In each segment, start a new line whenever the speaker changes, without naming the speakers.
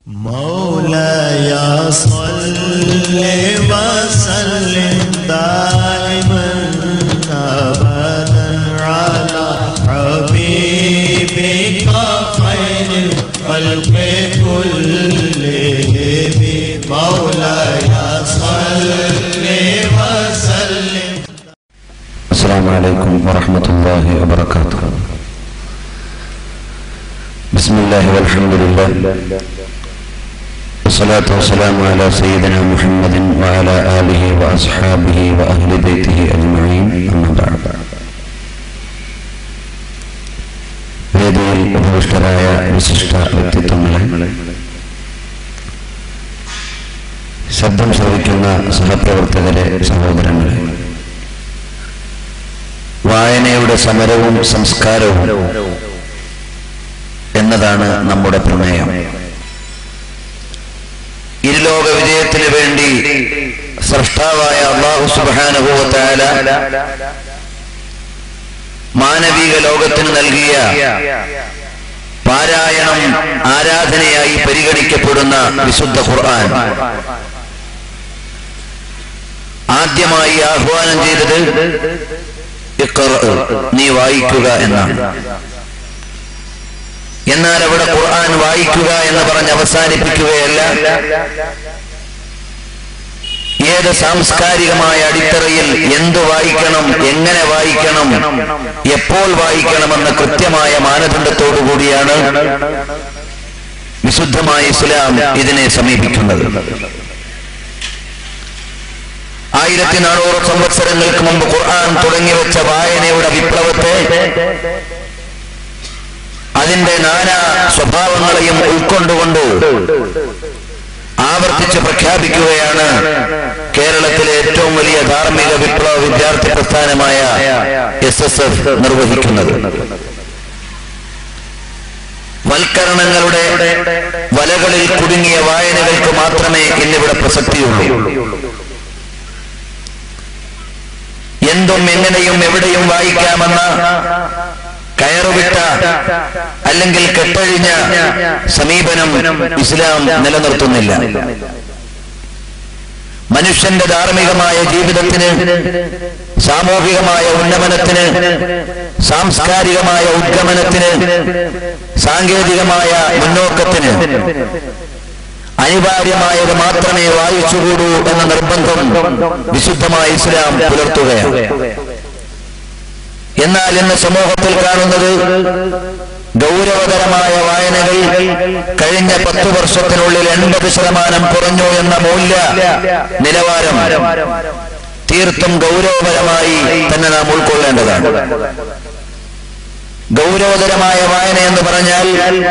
مولاي صل وسلم دائما ابدا على حبيبك خير الخلق كلهم مولاي صل وسلم
السلام عليكم ورحمة الله وبركاته بسم الله والحمد لله والصلاة والسلام على سيدنا محمد وعلى آله وأصحابه وأهل بيته أجمعين أما بعد വേദിയിൽ ഉപവിഷ്ടരായ വിശിഷ്ട വ്യക്തിത്വങ്ങളെ ശബ്ദം ശ്രവിക്കുന്ന സഹപ്രവർത്തകരെ സഹോദരങ്ങളെ വായനയുടെ സമരവും സംസ്കാരവും എന്നതാണ് നമ്മുടെ പ്രമേയം ഇരുലോക വിജയത്തിന് വേണ്ടി സൃഷ്ടാവായ അള്ളാഹു സുബാനുഭവത്തായ മാനവിക ലോകത്തിന് നൽകിയ പാരായണം ആരാധനയായി പരിഗണിക്കപ്പെടുന്ന വിശുദ്ധ ഖുർആൻ ആദ്യമായി ആഹ്വാനം ചെയ്തത് ഇഖ്റ, നീ വായിക്കുക എന്നാണ് എന്നാൽ അവിടെ ഖുർആൻ വായിക്കുക എന്ന് പറഞ്ഞ് അവസാനിപ്പിക്കുകയല്ല ഏത് സാംസ്കാരികമായ അടിത്തറയിൽ എന്ത് വായിക്കണം എങ്ങനെ വായിക്കണം എപ്പോൾ വായിക്കണമെന്ന കൃത്യമായ മാനദണ്ഡത്തോടു കൂടിയാണ് വിശുദ്ധമായ ഇസ്ലാം ഇതിനെ സമീപിക്കുന്നത് ആയിരത്തി നാനൂറ് സംവത്സരങ്ങൾക്ക് മുമ്പ് ഖുർആൻ തുടങ്ങിവെച്ച വായനയുടെ വിപ്ലവത്തെ അതിന്റെ നാനാ സ്വഭാവങ്ങളെയും ഉൾക്കൊണ്ടുകൊണ്ട് ആവർത്തിച്ച് പ്രഖ്യാപിക്കുകയാണ് കേരളത്തിലെ ഏറ്റവും വലിയ ധാർമ്മിക വിപ്ലവ വിദ്യാർത്ഥി പ്രസ്ഥാനമായ എസ് എസ് എഫ് നിർവഹിക്കുന്നത് വൽക്കരണങ്ങളുടെ വലകളിൽ കുടുങ്ങിയ വായനകൾക്ക് മാത്രമേ ഇന്നിവിടെ പ്രസക്തിയുള്ളൂ എന്തും എങ്ങനെയും എവിടെയും വായിക്കാമെന്ന കയറുവിട്ട അല്ലെങ്കിൽ കെട്ടഴിഞ്ഞ സമീപനം ഇസ്ലാം നിലനിർത്തുന്നില്ല മനുഷ്യന്റെ ധാർമ്മികമായ ജീവിതത്തിന് സാമൂഹികമായ ഉന്നമനത്തിന് സാംസ്കാരികമായ ഉദ്ഗമനത്തിന് സാങ്കേതികമായ മുന്നോക്കത്തിന് അനിവാര്യമായത് മാത്രമേ വായിച്ചുകൂടൂ എന്ന നിർബന്ധം വിശുദ്ധമായ ഇസ്ലാം പുലർത്തുകയാണ് എന്നാൽ ഇന്ന് സമൂഹത്തിൽ കാണുന്നത് ഗൗരവതരമായ വായനകൾ കഴിഞ്ഞ പത്തു വർഷത്തിനുള്ളിൽ എൺപത് ശതമാനം കുറഞ്ഞു എന്ന മൂല്യ നിലവാരം തീർത്തും ഗൗരവപരമായി തന്നെ നാം ഉൾക്കൊള്ളേണ്ടതാണ് ഗൗരവതരമായ വായന എന്ന് പറഞ്ഞാൽ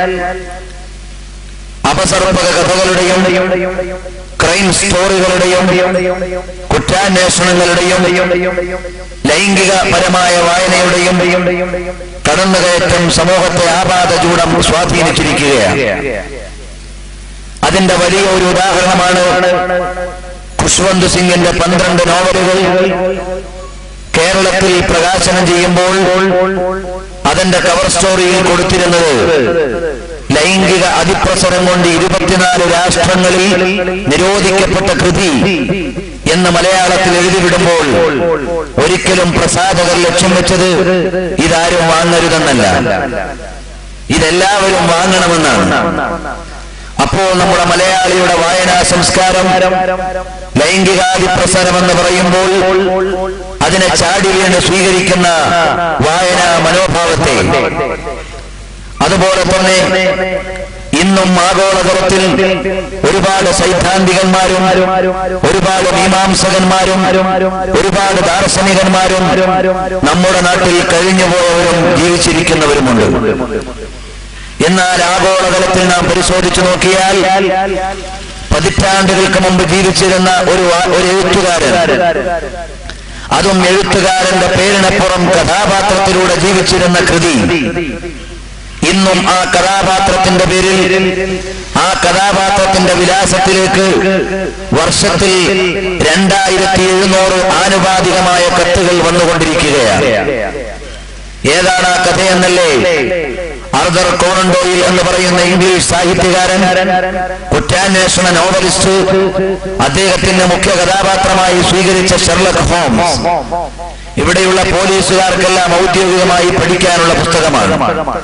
അപസർപ്പക കഥകളുടെയും ക്രൈം സ്റ്റോറികളുടെയും കുറ്റാന്വേഷണങ്ങളുടെയും ലൈംഗിക പരമായ വായനയുടെയും കടന്നുകയറ്റം സമൂഹത്തെ ആപാദചൂടം സ്വാധീനിച്ചിരിക്കുകയാണ് അതിന്റെ വലിയ ഒരു ഉദാഹരണമാണ് ഖുഷ്വന്ത് സിംഗിന്റെ പന്ത്രണ്ട് നോവലുകൾ കേരളത്തിൽ പ്രകാശനം ചെയ്യുമ്പോൾ അതിന്റെ കവർ സ്റ്റോറിയിൽ കൊടുത്തിരുന്നത് ലൈംഗിക അതിപ്രസരം കൊണ്ട് ഇരുപത്തിനാല് രാഷ്ട്രങ്ങളിൽ നിരോധിക്കപ്പെട്ട കൃതി എന്ന് മലയാളത്തിൽ എഴുതിവിടുമ്പോൾ ഒരിക്കലും പ്രസാധകർ ലക്ഷ്യം വെച്ചത് ഇതാരും വാങ്ങരുതെന്നല്ല ഇതെല്ലാവരും വാങ്ങണമെന്നാണ് അപ്പോൾ നമ്മുടെ മലയാളിയുടെ വായനാ സംസ്കാരം ലൈംഗികാതിപ്രസരം എന്ന് പറയുമ്പോൾ അതിനെ ചാടി വീണ് സ്വീകരിക്കുന്ന വായനാ മനോഭാവത്തെ അതുപോലെ തന്നെ ഇന്നും ആഗോളതലത്തിൽ ഒരുപാട് സൈദ്ധാന്തികന്മാരും ഒരുപാട് മീമാംസകന്മാരും ഒരുപാട് ദാർശനികന്മാരും നമ്മുടെ നാട്ടിൽ കഴിഞ്ഞുപോയവരും ജീവിച്ചിരിക്കുന്നവരുമുണ്ട് എന്നാൽ ആഗോളതലത്തിൽ നാം പരിശോധിച്ചു നോക്കിയാൽ പതിറ്റാണ്ടുകൾക്ക് മുമ്പ് ജീവിച്ചിരുന്ന ഒരു വാ- ഒരു എഴുത്തുകാരൻ അതും എഴുത്തുകാരന്റെ പേരിനപ്പുറം കഥാപാത്രത്തിലൂടെ ജീവിച്ചിരുന്ന കൃതി ഇന്നും ആ കഥാപാത്രത്തിന്റെ പേരിൽ ആ കഥാപാത്രത്തിന്റെ വിലാസത്തിലേക്ക് വർഷത്തിൽ രണ്ടായിരത്തി എഴുന്നൂറ് ആനുപാതികമായ കത്തുകൾ വന്നുകൊണ്ടിരിക്കുകയാണ് ഏതാണ് ആ കഥയെന്നല്ലേ ആർദർ കോണൻഡോയിൽ എന്ന് പറയുന്ന ഇംഗ്ലീഷ് സാഹിത്യകാരൻ കുറ്റാന്വേഷണ നോവലിസ്റ്റ് അദ്ദേഹത്തിന്റെ മുഖ്യ കഥാപാത്രമായി സ്വീകരിച്ച ഷെർലക് ഹോംസ് ഇവിടെയുള്ള പോലീസുകാർക്കെല്ലാം ഔദ്യോഗികമായി പഠിക്കാനുള്ള പുസ്തകമാണ്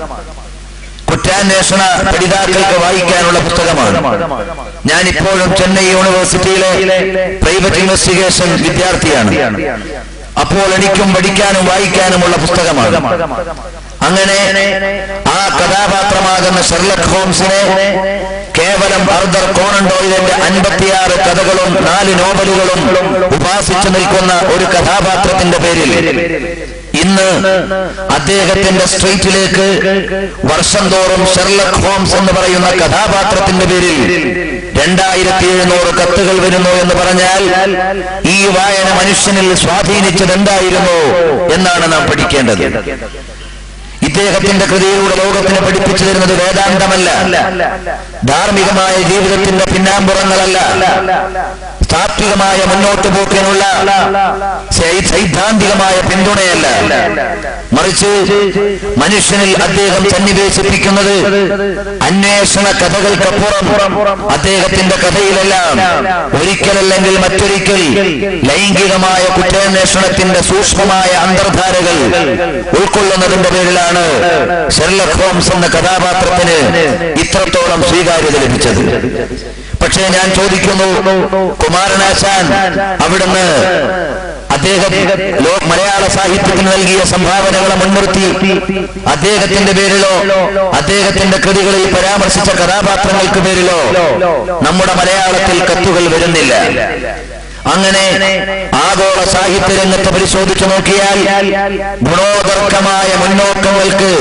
കുറ്റാന്വേഷണ പഠിതാക്കൾക്ക് വായിക്കാനുള്ള പുസ്തകമാണ് ഞാൻ ഇപ്പോഴും ചെന്നൈ യൂണിവേഴ്സിറ്റിയിലെ പ്രൈവറ്റ് ഇൻവെസ്റ്റിഗേഷൻ വിദ്യാർത്ഥിയാണ് അപ്പോൾ എനിക്കും പഠിക്കാനും വായിക്കാനുമുള്ള പുസ്തകമാണ് അങ്ങനെ ആ കഥാപാത്രമാകുന്ന ഷെർലക് ഹോംസിനെ കേവലം അർദർ കോണൻ ഡോയിലിന്റെ അൻപത്തിയാറ് കഥകളും നാല് നോവലുകളും ഉപാസിച്ചു നിൽക്കുന്ന ഒരു കഥാപാത്രത്തിന്റെ പേരിൽ ഇന്ന് അദ്ദേഹത്തിന്റെ സ്ട്രീറ്റിലേക്ക് വർഷം തോറും ഷെർലക് ഹോംസ് എന്ന് പറയുന്ന കഥാപാത്രത്തിന്റെ പേരിൽ രണ്ടായിരത്തി എഴുന്നൂറ് കത്തുകൾ വരുന്നു എന്ന് പറഞ്ഞാൽ ഈ വായന മനുഷ്യനിൽ സ്വാധീനിച്ചത് എന്തായിരുന്നു എന്നാണ് നാം പഠിക്കേണ്ടത് ഇദ്ദേഹത്തിന്റെ കൃതിയിലൂടെ ലോകത്തിന് പഠിപ്പിച്ചു തരുന്നത് വേദാന്തമല്ല ധാർമ്മികമായ ജീവിതത്തിന്റെ പിന്നാമ്പുറങ്ങളല്ല താത്വികമായ മുന്നോട്ട് പോക്കിനുള്ള സൈ- സൈദ്ധാന്തികമായ പിന്തുണയല്ല മറിച്ച് മനുഷ്യനിൽ അദ്ദേഹം സന്നിവേശിപ്പിക്കുന്നത് അന്വേഷണ കഥകൾക്കപ്പുറം അദ്ദേഹത്തിന്റെ കഥയിലെല്ലാം ഒരിക്കലല്ലെങ്കിൽ മറ്റൊരിക്കൽ ലൈംഗികമായ കുറ്റാന്വേഷണത്തിന്റെ സൂക്ഷ്മമായ അന്തർധാരകൾ ഉൾക്കൊള്ളുന്നതിന്റെ പേരിലാണ് ഷെർലക് ഹോംസ് എന്ന കഥാപാത്രത്തിന് ഇത്രത്തോളം സ്വീകാര്യത ലഭിച്ചത് പക്ഷേ ഞാൻ ചോദിക്കുന്നു കുമാരനാശാൻ അവിടുന്ന് അദ്ദേഹം ലോ മലയാള സാഹിത്യത്തിന് നൽകിയ സംഭാവനകളെ മുൻനിർത്തി അദ്ദേഹത്തിന്റെ പേരിലോ അദ്ദേഹത്തിന്റെ കൃതികളിൽ പരാമർശിച്ച കഥാപാത്രങ്ങൾക്ക് പേരിലോ നമ്മുടെ മലയാളത്തിൽ കത്തുകൾ വരുന്നില്ല അങ്ങനെ ആഗോള സാഹിത്യ രംഗത്ത് പരിശോധിച്ചു നോക്കിയാൽ ഗുണോദർക്കമായ മുന്നോക്കങ്ങൾക്ക്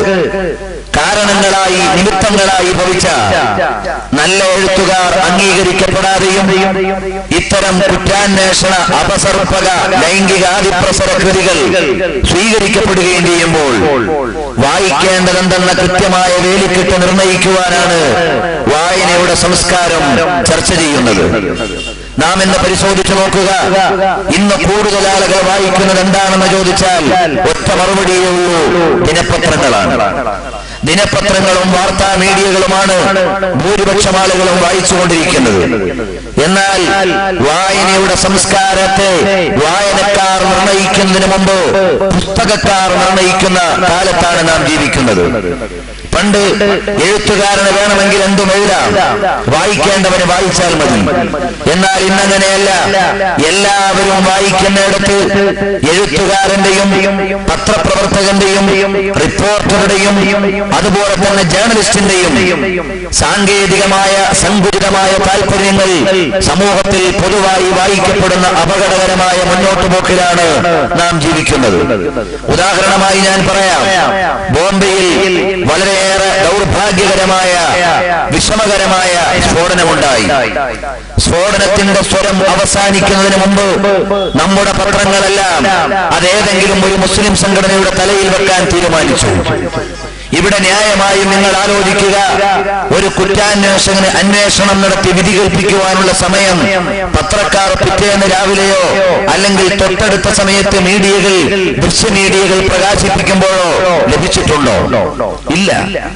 കാരണങ്ങളായി നിമിത്തങ്ങളായി ഭവിച്ച നല്ല എഴുത്തുകാർ അംഗീകരിക്കപ്പെടാതെയും ഇത്തരം കുറ്റാന്വേഷണ അപസർപ്പക ലൈംഗികാതിപ്രസര കൃതികൾ സ്വീകരിക്കപ്പെടുകയും ചെയ്യുമ്പോൾ വായിക്കേണ്ടതെന്തെന്ന കൃത്യമായ വേലിക്കെട്ട് നിർണയിക്കുവാനാണ് വായനയുടെ സംസ്കാരം ചർച്ച ചെയ്യുന്നത് നാം ഇന്ന് പരിശോധിച്ചു നോക്കുക ഇന്ന് കൂടുതൽ ആളുകൾ വായിക്കുന്നത് എന്താണെന്ന് ചോദിച്ചാൽ ഒറ്റ മറുപടിയേ ഉള്ളൂ ദിനപത്രങ്ങളാണ് ദിനപത്രങ്ങളും വാർത്താ മീഡിയകളുമാണ് ഭൂരിപക്ഷം ആളുകളും വായിച്ചുകൊണ്ടിരിക്കുന്നത് എന്നാൽ വായനയുടെ സംസ്കാരത്തെ വായനക്കാർ നിർണയിക്കുന്നതിന് മുമ്പ് പുസ്തകക്കാർ നിർണയിക്കുന്ന കാലത്താണ് നാം ജീവിക്കുന്നത് പണ്ട് എഴുത്തുകാരന് വേണമെങ്കിൽ എന്തും എഴുതാം വായിക്കേണ്ടവന് വായിച്ചാൽ മതി എന്നാൽ ഇന്നങ്ങനെയല്ല എല്ലാവരും വായിക്കുന്നിടത്ത് എഴുത്തുകാരന്റെയും പത്രപ്രവർത്തകന്റെയും റിപ്പോർട്ടറുടെയും അതുപോലെ തന്നെ ജേർണലിസ്റ്റിന്റെയും സാങ്കേതികമായ സങ്കുചിതമായ താല്പര്യങ്ങൾ സമൂഹത്തിൽ പൊതുവായി വായിക്കപ്പെടുന്ന അപകടകരമായ മുന്നോട്ട് പോക്കിലാണ് നാം ജീവിക്കുന്നത് ഉദാഹരണമായി ഞാൻ പറയാം ബോംബെയിൽ വളരെയേറെ ദൗർഭാഗ്യകരമായ വിഷമകരമായ സ്ഫോടനമുണ്ടായി സ്ഫോടനത്തിന്റെ സ്വരം അവസാനിക്കുന്നതിന് മുമ്പ് നമ്മുടെ പത്രങ്ങളെല്ലാം അതേതെങ്കിലും ഒരു മുസ്ലിം സംഘടനയുടെ തലയിൽ വെക്കാൻ തീരുമാനിച്ചു ഇവിടെ ന്യായമായും നിങ്ങൾ ആലോചിക്കുക ഒരു കുറ്റാന്വേഷകന് അന്വേഷണം നടത്തി വിധി കൽപ്പിക്കുവാനുള്ള സമയം പത്രക്കാർ പിറ്റേന്ന് രാവിലെയോ അല്ലെങ്കിൽ തൊട്ടടുത്ത സമയത്ത് മീഡിയകൾ ദൃശ്യമീഡിയകൾ പ്രകാശിപ്പിക്കുമ്പോഴോ ലഭിച്ചിട്ടുണ്ടോ ഇല്ല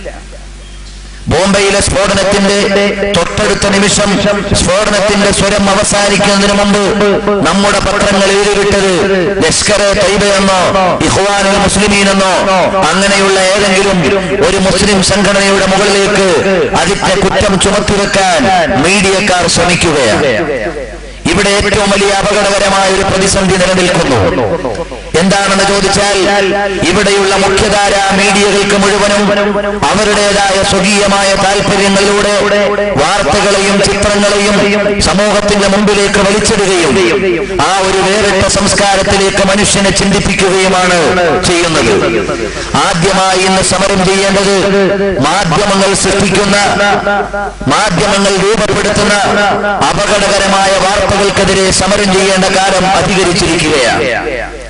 ബോംബെയിലെ സ്ഫോടനത്തിന്റെ തൊട്ടടുത്ത നിമിഷം സ്ഫോടനത്തിന്റെ സ്വരം അവസാനിക്കുന്നതിന് മുമ്പ് നമ്മുടെ പത്രങ്ങൾ എഴുതിവിട്ടത് ലഷ്കറെ തൈബയെന്നോ ഇഹ്വാനുൽ മുസ്ലിമീനെന്നോ അങ്ങനെയുള്ള ഏതെങ്കിലും ഒരു മുസ്ലിം സംഘടനയുടെ മുകളിലേക്ക് അതിന്റെ കുറ്റം ചുമത്തിവെക്കാൻ മീഡിയക്കാർ ശ്രമിക്കുകയാണ് ഇവിടെ ഏറ്റവും വലിയ അപകടകരമായ ഒരു പ്രതിസന്ധി നിലനിൽക്കുന്നു എന്താണെന്ന് ചോദിച്ചാൽ ഇവിടെയുള്ള മുഖ്യധാര മീഡിയകൾക്ക് മുഴുവനും അവരുടേതായ സ്വകീയമായ താല്പര്യങ്ങളിലൂടെ വാർത്തകളെയും ചിത്രങ്ങളെയും സമൂഹത്തിന്റെ മുമ്പിലേക്ക് വലിച്ചിടുകയും ആ ഒരു വേറിട്ട സംസ്കാരത്തിലേക്ക് മനുഷ്യനെ ചിന്തിപ്പിക്കുകയുമാണ് ചെയ്യുന്നത് ആദ്യമായി ഇന്ന് സമരം ചെയ്യേണ്ടത് മാധ്യമങ്ങൾ സൃഷ്ടിക്കുന്ന മാധ്യമങ്ങൾ രൂപപ്പെടുത്തുന്ന അപകടകരമായ വാർത്തകൾക്കെതിരെ സമരം ചെയ്യേണ്ട കാലം അധികരിച്ചിരിക്കുകയാണ്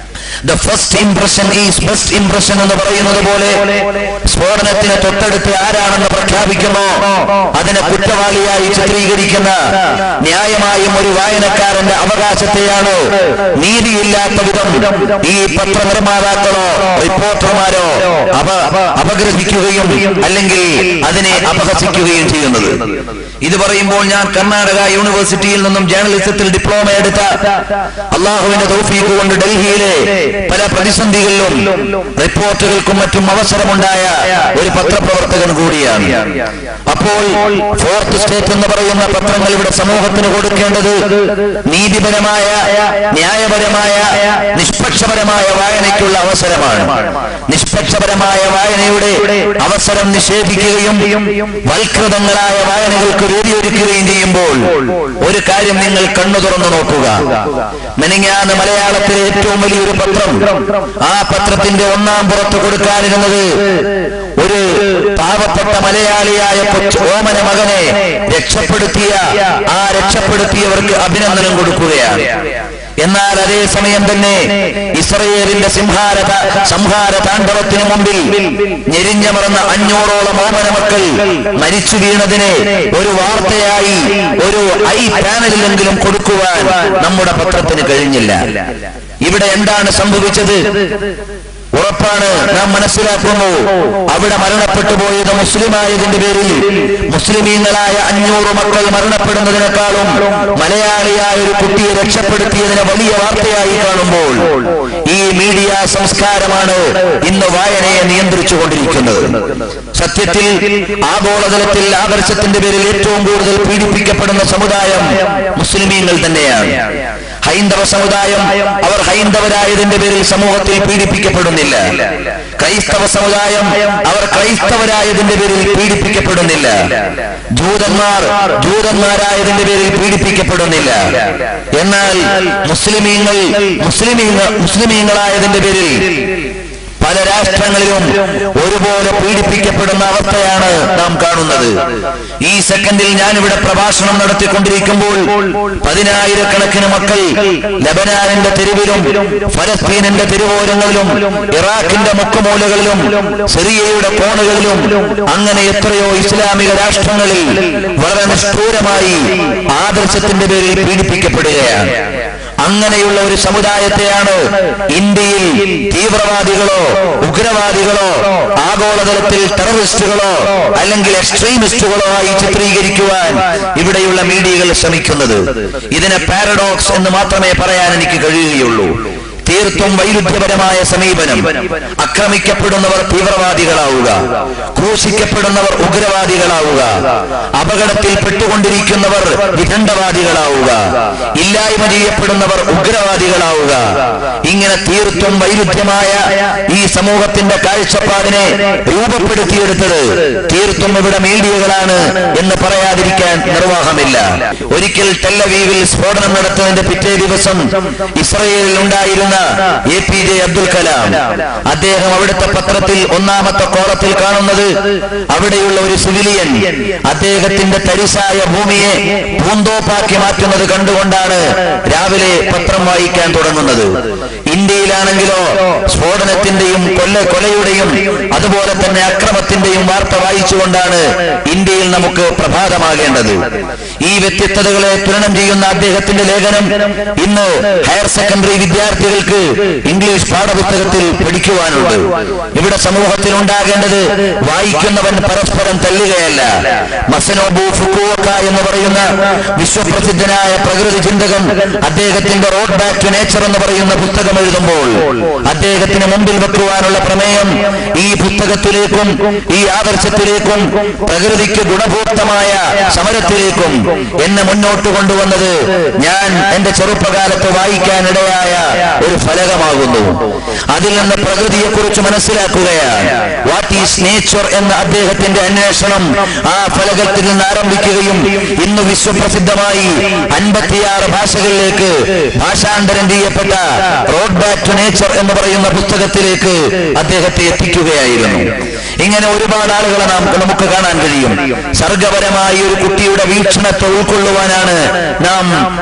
the first impression is best impression എന്ന് പറയുന്നത് പോലെ സ്ഫോടനത്തിന് തൊട്ടടുത്ത് ആരാണെന്ന് പ്രഖ്യാപിക്കുമോ അതിനെ കുറ്റവാളിയായി ചിത്രീകരിക്കുന്ന ന്യായമായും ഒരു വായനക്കാരന്റെ അവകാശത്തെയാണ് നീതിയില്ലാത്ത വിധം ഈ പത്രനിർമ്മാതാക്കളോ റിപ്പോർട്ടർമാരോ അവ അപഗ്രഹിക്കുകയും അല്ലെങ്കിൽ അതിനെ അപഹസിക്കുകയും ചെയ്യുന്നത് ഇത് പറയുമ്പോൾ ഞാൻ കർണാടക യൂണിവേഴ്സിറ്റിയിൽ നിന്നും ജേർണലിസത്തിൽ ഡിപ്ലോമ എടുത്ത അള്ളാഹുവിന്റെ തൗഫീഖ് കൊണ്ട് ഡൽഹിയിലെ പല പ്രതിസന്ധികളിലും റിപ്പോർട്ടുകൾക്കും മറ്റും അവസരമുണ്ടായ ഒരു പത്രപ്രവർത്തകൻ കൂടിയാണ് അപ്പോൾ ഫോർത്ത് സ്റ്റേറ്റ് എന്ന് പറയുന്ന പത്രങ്ങൾ ഇവിടെ സമൂഹത്തിന് കൊടുക്കേണ്ടത് നീതിപരമായ ന്യായപരമായ നിഷ്പക്ഷപരമായ വായനയ്ക്കുള്ള അവസരമാണ് നിഷ്പക്ഷപരമായ വായനയുടെ അവസരം നിഷേധിക്കുകയും വൽകൃതങ്ങളായ വായനകൾക്ക് വേദിയൊരുക്കുകയും ചെയ്യുമ്പോൾ ഒരു കാര്യം നിങ്ങൾ കണ്ണു തുറന്നു നോക്കുക മെനിങ്ങാന്ന് മലയാളത്തിലെ ഏറ്റവും വലിയൊരു പത്രം ആ പത്രത്തിന്റെ ഒന്നാം പുറത്ത് കൊടുക്കാനിരുന്നത് ഒരു പാവപ്പെട്ട മലയാളിയായ കൊച്ചു ഓമന മകനെ രക്ഷപ്പെടുത്തിയ ആ രക്ഷപ്പെടുത്തിയവർക്ക് അഭിനന്ദനം കൊടുക്കുകയാണ് എന്നാൽ അതേ സമയം തന്നെ ഇസ്രയേലിന്റെ സിംഹാര സംഹാര താണ്ഡവത്തിന് മുമ്പിൽ ഞെരിഞ്ഞമർന്ന അഞ്ഞൂറോളം ഓമന മക്കൾ മരിച്ചു വീണതിനെ ഒരു വാർത്തയായി ഒരു ഐ പാനലിലെങ്കിലും കൊടുക്കുവാൻ നമ്മുടെ പത്രത്തിന് കഴിഞ്ഞില്ല ഇവിടെ എന്താണ് സംഭവിച്ചത് ഉറപ്പാണ് നാം മനസ്സിലാക്കുന്നു അവിടെ മരണപ്പെട്ടു പോയത് മുസ്ലിമായതിന്റെ പേരിൽ മുസ്ലിമീങ്ങളായ അഞ്ഞൂറ് മക്കൾ മരണപ്പെടുന്നതിനേക്കാളും മലയാളിയായ ഒരു കുട്ടിയെ രക്ഷപ്പെടുത്തിയതിനെ വലിയ വാർത്തയായി കാണുമ്പോൾ ഈ മീഡിയ സംസ്കാരമാണ് ഇന്ന് വായനയെ നിയന്ത്രിച്ചു കൊണ്ടിരിക്കുന്നത് സത്യത്തിൽ ആഗോളതലത്തിൽ ആദർശത്തിന്റെ പേരിൽ ഏറ്റവും കൂടുതൽ പീഡിപ്പിക്കപ്പെടുന്ന സമുദായം മുസ്ലിമീങ്ങൾ തന്നെയാണ് ഹൈന്ദവ സമുദായം അവർ ഹൈന്ദവരായതിന്റെ പേരിൽ സമൂഹത്തിൽ പീഡിപ്പിക്കപ്പെടുന്നില്ല ക്രൈസ്തവ സമുദായം അവർ ക്രൈസ്തവരായതിന്റെ പേരിൽ പീഡിപ്പിക്കപ്പെടുന്നില്ല ജൂതന്മാർ ജൂതന്മാരായതിന്റെ പേരിൽ പീഡിപ്പിക്കപ്പെടുന്നില്ല എന്നാൽ മുസ്ലിമീങ്ങൾ മുസ്ലിമീങ്ങൾ മുസ്ലിമീങ്ങളായതിന്റെ പേരിൽ പല രാഷ്ട്രങ്ങളിലും ഒരുപോലെ പീഡിപ്പിക്കപ്പെടുന്ന അവസ്ഥയാണ് നാം കാണുന്നത് ഈ സെക്കൻഡിൽ ഞാനിവിടെ പ്രഭാഷണം നടത്തിക്കൊണ്ടിരിക്കുമ്പോൾ പതിനായിരക്കണക്കിന് മക്കൾ ലബനാനിന്റെ തെരുവിലും ഫലസ്തീനിന്റെ തെരുവോരങ്ങളിലും ഇറാഖിന്റെ മുക്കുമൂലകളിലും സിറിയയുടെ കോണുകളിലും അങ്ങനെ എത്രയോ ഇസ്ലാമിക രാഷ്ട്രങ്ങളിൽ വളരെ നിഷ്ഠൂരമായി ആദർശത്തിന്റെ പേരിൽ പീഡിപ്പിക്കപ്പെടുകയാണ് അങ്ങനെയുള്ള ഒരു സമുദായത്തെയാണ് ഇന്ത്യയിൽ തീവ്രവാദികളോ ഉഗ്രവാദികളോ ആഗോളതലത്തിൽ ടെററിസ്റ്റുകളോ അല്ലെങ്കിൽ എക്സ്ട്രീമിസ്റ്റുകളോ ആയി ചിത്രീകരിക്കുവാൻ ഇവിടെയുള്ള മീഡിയകൾ ശ്രമിക്കുന്നത് ഇതിനെ പാരഡോക്സ് എന്ന് മാത്രമേ പറയാൻ എനിക്ക് കഴിയുകയുള്ളൂ തീർത്തും വൈരുദ്ധ്യപരമായ സമീപനം ആക്രമിക്കപ്പെടുന്നവർ തീവ്രവാദികളാവുക ക്രൂശിക്കപ്പെടുന്നവർ ഉഗ്രവാദികളാവുക അപകടത്തിൽ പെട്ടുകൊണ്ടിരിക്കുന്നവർ വിദണ്ഡവാദികളാവുക ഇല്ലായ്മ ചെയ്യപ്പെടുന്നവർ ഉഗ്രവാദികളാവുക ഇങ്ങനെ തീർത്തും വൈരുദ്ധ്യമായ ഈ സമൂഹത്തിന്റെ കാഴ്ചപ്പാടിനെ രൂപപ്പെടുത്തിയെടുത്തത് തീർത്തും ഇവിടെ മീഡിയകളാണ് എന്ന് പറയാതിരിക്കാൻ നിർവാഹമില്ല ഒരിക്കൽ ടെല്ലവീവിൽ സ്ഫോടനം നടത്തുന്നതിന്റെ പിറ്റേ ദിവസം ഇസ്രയേലിൽ ഉണ്ടായിരുന്ന A P J Abdul Kalam അദ്ദേഹം അവിടുത്തെ പത്രത്തിൽ ഒന്നാമത്തെ കോളത്തിൽ കാണുന്നത് അവിടെയുള്ള ഒരു സിവിലിയൻ അദ്ദേഹത്തിന്റെ തരിശായ ഭൂമിയെ പൂന്തോപ്പാക്കി മാറ്റുന്നത് കണ്ടുകൊണ്ടാണ് രാവിലെ പത്രം വായിക്കാൻ തുടങ്ങുന്നത് ഇന്ത്യയിലാണെങ്കിലോ സ്ഫോടനത്തിന്റെയും കൊല്ല കൊലയുടെയും അതുപോലെ തന്നെ അക്രമത്തിന്റെയും വാർത്ത വായിച്ചുകൊണ്ടാണ് ഇന്ത്യയിൽ നമുക്ക് പ്രഭാതമാകേണ്ടത് ഈ വ്യത്യസ്തതകളെ തുലനം ചെയ്യുന്ന അദ്ദേഹത്തിന്റെ ലേഖനം ഇന്ന് ഹയർ സെക്കൻഡറി വിദ്യാർത്ഥികൾക്ക് ഇംഗ്ലീഷ് പാഠപുസ്തകത്തിൽ പഠിക്കുവാനുണ്ട് ഇവിടെ സമൂഹത്തിൽ ഉണ്ടാകേണ്ടത് വായിക്കുന്നവൻ പരസ്പരം തല്ലുകയല്ല മസനോബു ഫുക്കുവക്ക എന്ന് പറയുന്ന വിശ്വപ്രസിദ്ധനായ പ്രകൃതി ചിന്തകൻ അദ്ദേഹത്തിന്റെ റോഡ് ബാക്ക് ടു നേച്ചർ എന്ന് പറയുന്ന പുസ്തകം എഴുതുമ്പോൾ അദ്ദേഹത്തിന് മുമ്പിൽ വെക്കുവാനുള്ള പ്രമേയം ഈ പുസ്തകത്തിലേക്കും ഈ ആദർശത്തിലേക്കും പ്രകൃതിക്ക് ഗുണഭൂക്തമായ സമരത്തിലേക്കും എന്നെ മുന്നോട്ട് കൊണ്ടുവന്നത് ഞാൻ എന്റെ ചെറുപ്പകാലത്ത് വായിക്കാനിടയായ ഒരു ഫലകമാകുന്നു അതിൽ നിന്ന് പ്രകൃതിയെ കുറിച്ച് മനസ്സിലാക്കുകയാണ് വാട്ട് ഈസ് നേച്ചർ എന്ന അദ്ദേഹത്തിന്റെ അന്വേഷണം ആ ഫലകത്തിൽ നിന്ന് ആരംഭിക്കുകയും ഇന്ന് വിശ്വപ്രസിദ്ധമായി അൻപത്തിയാറ് ഭാഷകളിലേക്ക് ഭാഷാന്തരം ചെയ്യപ്പെട്ട റോഡ് ബാക്ക് ടു നേച്ചർ എന്ന് പറയുന്ന പുസ്തകത്തിലേക്ക് അദ്ദേഹത്തെ എത്തിക്കുകയായിരുന്നു ഇങ്ങനെ ഒരുപാട് ആളുകളെ നാം നമുക്ക് കാണാൻ കഴിയും സർഗപരമായ ഒരു കുട്ടിയുടെ വീക്ഷണത്തെ ഉൾക്കൊള്ളുവാനാണ് നാം തയ്യാർ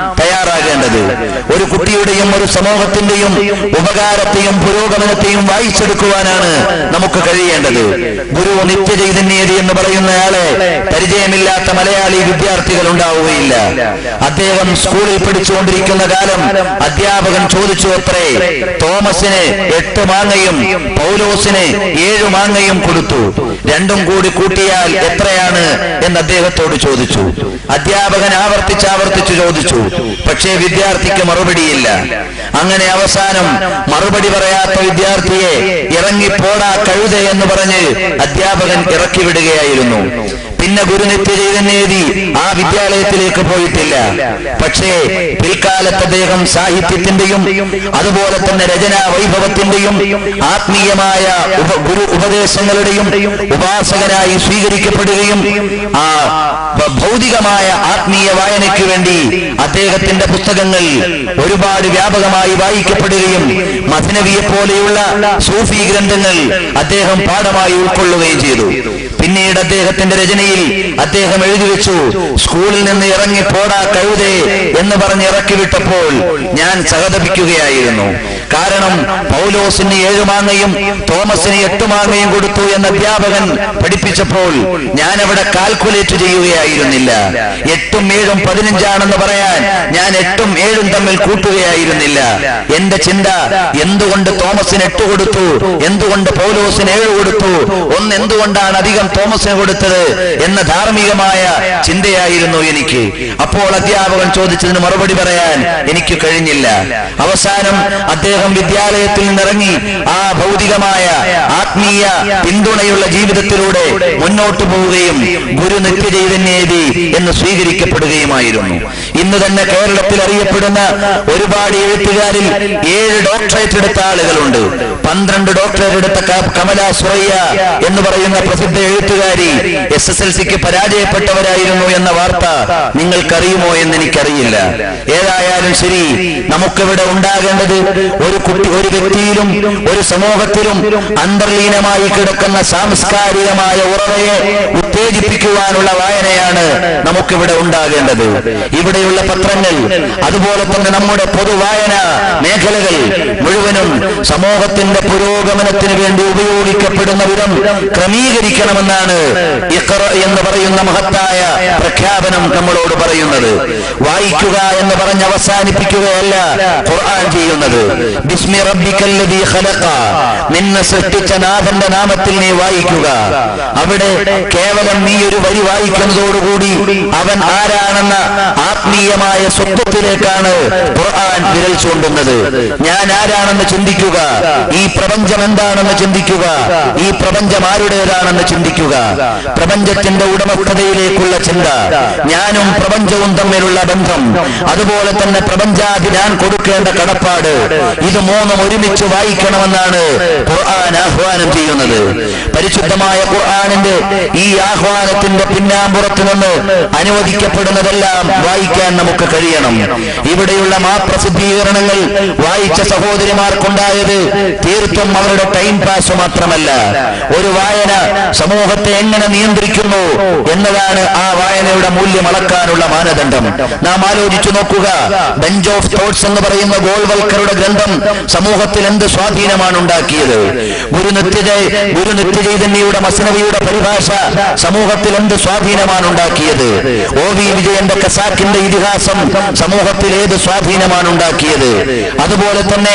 തയ്യാറാകേണ്ടത് ഒരു കുട്ടിയുടെയും ഒരു സമൂഹത്തിന്റെയും ഉപകാരത്തെയും പുരോഗമനത്തെയും വായിച്ചെടുക്കുവാനാണ് നമുക്ക് കഴിയേണ്ടത് ഗുരു നിത്യചൈതന്യേതി എന്ന് പറയുന്നയാളെ പരിചയമില്ലാത്ത മലയാളി വിദ്യാർത്ഥികൾ ഉണ്ടാവുകയില്ല അദ്ദേഹം സ്കൂളിൽ പഠിച്ചുകൊണ്ടിരിക്കുന്ന കാലം അധ്യാപകൻ ചോദിച്ചു അത്രേ തോമസിന് എട്ട് മാങ്ങയും പൗലോസിന് ഏഴു മാങ്ങയും കൊടുത്തു രണ്ടും കൂടി കൂട്ടിയാൽ എത്രയാണ് എന്ന് അദ്ദേഹത്തോട് ചോദിച്ചു അധ്യാപകൻ ആവർത്തിച്ച് ആവർത്തിച്ച് ചോദിച്ചു പക്ഷേ വിദ്യാർത്ഥിക്ക് മറുപടിയില്ല അങ്ങനെ അവസാനം മറുപടി പറയാത്ത വിദ്യാർത്ഥിയെ ഇറങ്ങിപ്പോടാ കഴുത എന്ന് പറഞ്ഞ് അധ്യാപകൻ ഇറക്കി വിടുകയായിരുന്നു പിന്നെ ഗുരുനിത്യ ചൈതന്യേതി ആ വിദ്യാലയത്തിലേക്ക് പോയിട്ടില്ല പക്ഷേ പിൽക്കാലത്ത് അദ്ദേഹം സാഹിത്യത്തിന്റെയും അതുപോലെ തന്നെ രചനാ വൈഭവത്തിന്റെയും ആത്മീയമായ ഉപ- ഗുരു ഉപദേശങ്ങളുടെയും ഉപാസകനായി സ്വീകരിക്കപ്പെടുകയും ആ ഭ- ഭൗതികമായ ആത്മീയ വായനയ്ക്ക് വേണ്ടി അദ്ദേഹത്തിന്റെ പുസ്തകങ്ങൾ ഒരുപാട് വ്യാപകമായി വായിക്കപ്പെടുകയും മഥനവിയെ പോലെയുള്ള സൂഫി ഗ്രന്ഥങ്ങൾ അദ്ദേഹം പാഠമായി ഉൾക്കൊള്ളുകയും ചെയ്തു പിന്നീട് അദ്ദേഹത്തിന്റെ രചനയിൽ അദ്ദേഹം എഴുതി വെച്ചു സ്കൂളിൽ നിന്ന് ഇറങ്ങി പോടാ കഴുതേ എന്ന് പറഞ്ഞ് ഇറക്കി വിട്ടപ്പോൾ ഞാൻ സഹതപിക്കുകയായിരുന്നു കാരണം പൗലോസിന് ഏഴു മാങ്ങയും തോമസിന് എട്ട് മാങ്ങയും കൊടുത്തു എന്ന അധ്യാപകൻ പഠിപ്പിച്ചപ്പോൾ ഞാൻ അവിടെ കാൽക്കുലേറ്റ് ചെയ്യുകയായിരുന്നില്ല എട്ടും ഏഴും പതിനഞ്ചാണെന്ന് പറയാൻ ഞാൻ എട്ടും ഏഴും തമ്മിൽ കൂട്ടുകയായിരുന്നില്ല എന്റെ ചിന്ത എന്തുകൊണ്ട് തോമസിന് എട്ട് കൊടുത്തു എന്തുകൊണ്ട് പൗലോസിന് ഏഴ് കൊടുത്തു ഒന്ന് എന്തുകൊണ്ടാണ് അധികം തോമസിന് കൊടുത്തത് എന്ന ധാർമ്മികമായ ചിന്തയായിരുന്നു എനിക്ക് അപ്പോൾ അധ്യാപകൻ ചോദിച്ചതിന് മറുപടി പറയാൻ എനിക്ക് കഴിഞ്ഞില്ല അവസാനം അദ്ദേഹം വിദ്യാലയത്തിൽ നിന്നിറങ്ങി ആ ഭൗതികമായ ആത്മീയ പിന്തുണയുള്ള ജീവിതത്തിലൂടെ മുന്നോട്ട് പോവുകയും ഗുരു നിത്യചൈതന്യേതി എന്ന് സ്വീകരിക്കപ്പെടുകയുമായിരുന്നു ഇന്ന് തന്നെ കേരളത്തിൽ അറിയപ്പെടുന്ന ഒരുപാട് എഴുത്തുകാരിൽ ഏഴ് ഡോക്ടറേറ്റ് എടുത്ത ആളുകളുണ്ട് പന്ത്രണ്ട് ഡോക്ടറേറ്റ് എടുത്ത ക- കമല സുറയ്യ എന്ന് പറയുന്ന പ്രസിദ്ധ എഴുത്തുകാരി എസ് എസ് എൽ സിക്ക് പരാജയപ്പെട്ടവരായിരുന്നു എന്ന വാർത്ത നിങ്ങൾക്കറിയുമോ എന്ന് എനിക്കറിയില്ല ഏതായാലും ശരി നമുക്കിവിടെ ഉണ്ടാകേണ്ടത് ഒരു കുട്ടി ഒരു വ്യക്തിയിലും ഒരു സമൂഹത്തിലും അന്തർലീനമായി കിടക്കുന്ന സാംസ്കാരികമായ ഉറവയെ ഉത്തേജിപ്പിക്കുവാനുള്ള വായനയാണ് നമുക്കിവിടെ ഉണ്ടാകേണ്ടത് ഇവിടെയുള്ള പത്രങ്ങൾ അതുപോലെ തന്നെ നമ്മുടെ പൊതുവായന മേഖലകൾ മുഴുവനും സമൂഹത്തിന്റെ പുരോഗമനത്തിന് വേണ്ടി ഉപയോഗിക്കപ്പെടുന്ന വിധം ക്രമീകരിക്കണമെന്നാണ് ഇഖ്റ എന്ന് പറയുന്ന മഹത്തായ പ്രഖ്യാപനം നമ്മളോട് പറയുന്നത് വായിക്കുക എന്ന് പറഞ്ഞ് അവസാനിപ്പിക്കുകയല്ല ഖുർആൻ ചെയ്യുന്നത് ബിസ്മി റബ്ബിക്കല്ലദീ ഖലഖ നിന്നെ സൃഷ്ടിച്ച നാഥന്റെ നാമത്തിൽ നീ വായിക്കുക അവിടെ കേവലം നീ ഒരു വരി വായിക്കുന്നതോടുകൂടി അവൻ ആരാണെന്ന ആത്മീയമായ സ്വത്വത്തിലേക്കാണ് ഖുർആൻ വിരൽ ചൂണ്ടുന്നത് ഞാൻ ആരാണെന്ന് ചിന്തിക്കുക ഈ പ്രപഞ്ചം എന്താണെന്ന് ചിന്തിക്കുക ഈ പ്രപഞ്ചം ആരുടേതാണെന്ന് ചിന്തിക്കുക പ്രപഞ്ചത്തിന്റെ ഉടമസ്ഥതയിലേക്കുള്ള ചിന്ത ഞാനും പ്രപഞ്ചവും തമ്മിലുള്ള ബന്ധം അതുപോലെ തന്നെ പ്രപഞ്ചാതി ഞാൻ കൊടുക്കേണ്ട കടപ്പാട് ഇത് മൂന്നും ഒരുമിച്ച് വായിക്കണമെന്നാണ് ഖുർആൻ ആഹ്വാനം ചെയ്യുന്നത് പരിശുദ്ധമായ ഖുർആനിന്റെ ഈ ആഹ്വാനത്തിന്റെ പിന്നാമ്പുറത്ത് നിന്ന് അനുവദിക്കപ്പെടുന്നതെല്ലാം വായിക്കാൻ നമുക്ക് കഴിയണം ഇവിടെയുള്ള മാ പ്രസിദ്ധീകരണങ്ങൾ വായിച്ച സഹോദരിമാർക്കുണ്ടായത് തീർത്തും അവരുടെ ടൈം പാസ് മാത്രമല്ല ഒരു വായന സമൂഹത്തെ എങ്ങനെ നിയന്ത്രിക്കുന്നു എന്നതാണ് ആ വായനയുടെ മൂല്യം അളക്കാനുള്ള മാനദണ്ഡം നാം ആലോചിച്ചു നോക്കുക ബെഞ്ച് ഓഫ് തോട്ട്സ് എന്ന് പറയുന്ന ഗോൾവൽക്കറുടെ ഗ്രന്ഥം സമൂഹത്തിൽ എന്ത് സ്വാധീനമാണ് ഉണ്ടാക്കിയത് ഗുരു നിത്യജ ഗുരു നിത്യചൈതന്യയുടെ മസനവിയുടെ പരിഭാഷ സമൂഹത്തിൽ എന്ത് സ്വാധീനമാണ് ഉണ്ടാക്കിയത് ഒ വി വിജയന്റെ കസാക്കിന്റെ ഇതിഹാസം സമൂഹത്തിൽ ഏത് സ്വാധീനമാണ് ഉണ്ടാക്കിയത് അതുപോലെ തന്നെ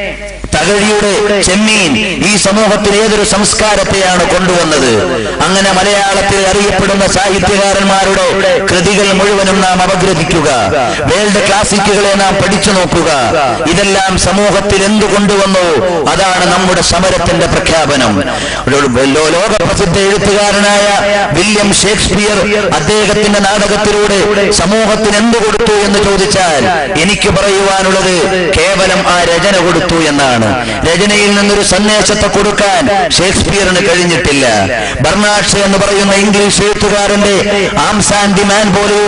തകഴിയുടെ ചെമ്മീൻ ഈ സമൂഹത്തിൽ ഏതൊരു സംസ്കാരത്തെയാണ് കൊണ്ടുവന്നത് അങ്ങനെ മലയാളത്തിൽ അറിയപ്പെടുന്ന സാഹിത്യകാരന്മാരുടെ കൃതികൾ മുഴുവനും നാം അപഗ്രഥിക്കുക വേൾഡ് ക്ലാസിക്കുകളെ നാം പഠിച്ചു നോക്കുക ഇതെല്ലാം സമൂഹത്തിൽ എന്ത് കൊണ്ടുവന്നു അതാണ് നമ്മുടെ സമരത്തിന്റെ പ്രഖ്യാപനം ലോ- ലോകപ്രസിദ്ധ എഴുത്തുകാരനായ വില്യം ഷേക്സ്പിയർ അദ്ദേഹത്തിന്റെ നാടകത്തിലൂടെ സമൂഹത്തിന് എന്ത് കൊടുത്തു എന്ന് ചോദിച്ചാൽ എനിക്ക് പറയുവാനുള്ളത് കേവലം ആ രചന കൊടുത്തു എന്നാണ് രചനയിൽ നിന്നൊരു സന്ദേശത്തെ കൊടുക്കാൻ ഷേക്സ്പിയറിന് കഴിഞ്ഞിട്ടില്ല ബർണാഷ് എന്ന് പറയുന്ന ഇംഗ്ലീഷ് എഴുത്തുകാരന്റെ ആംസ് ആൻഡ് ദി മാൻ പോലെയുള്ള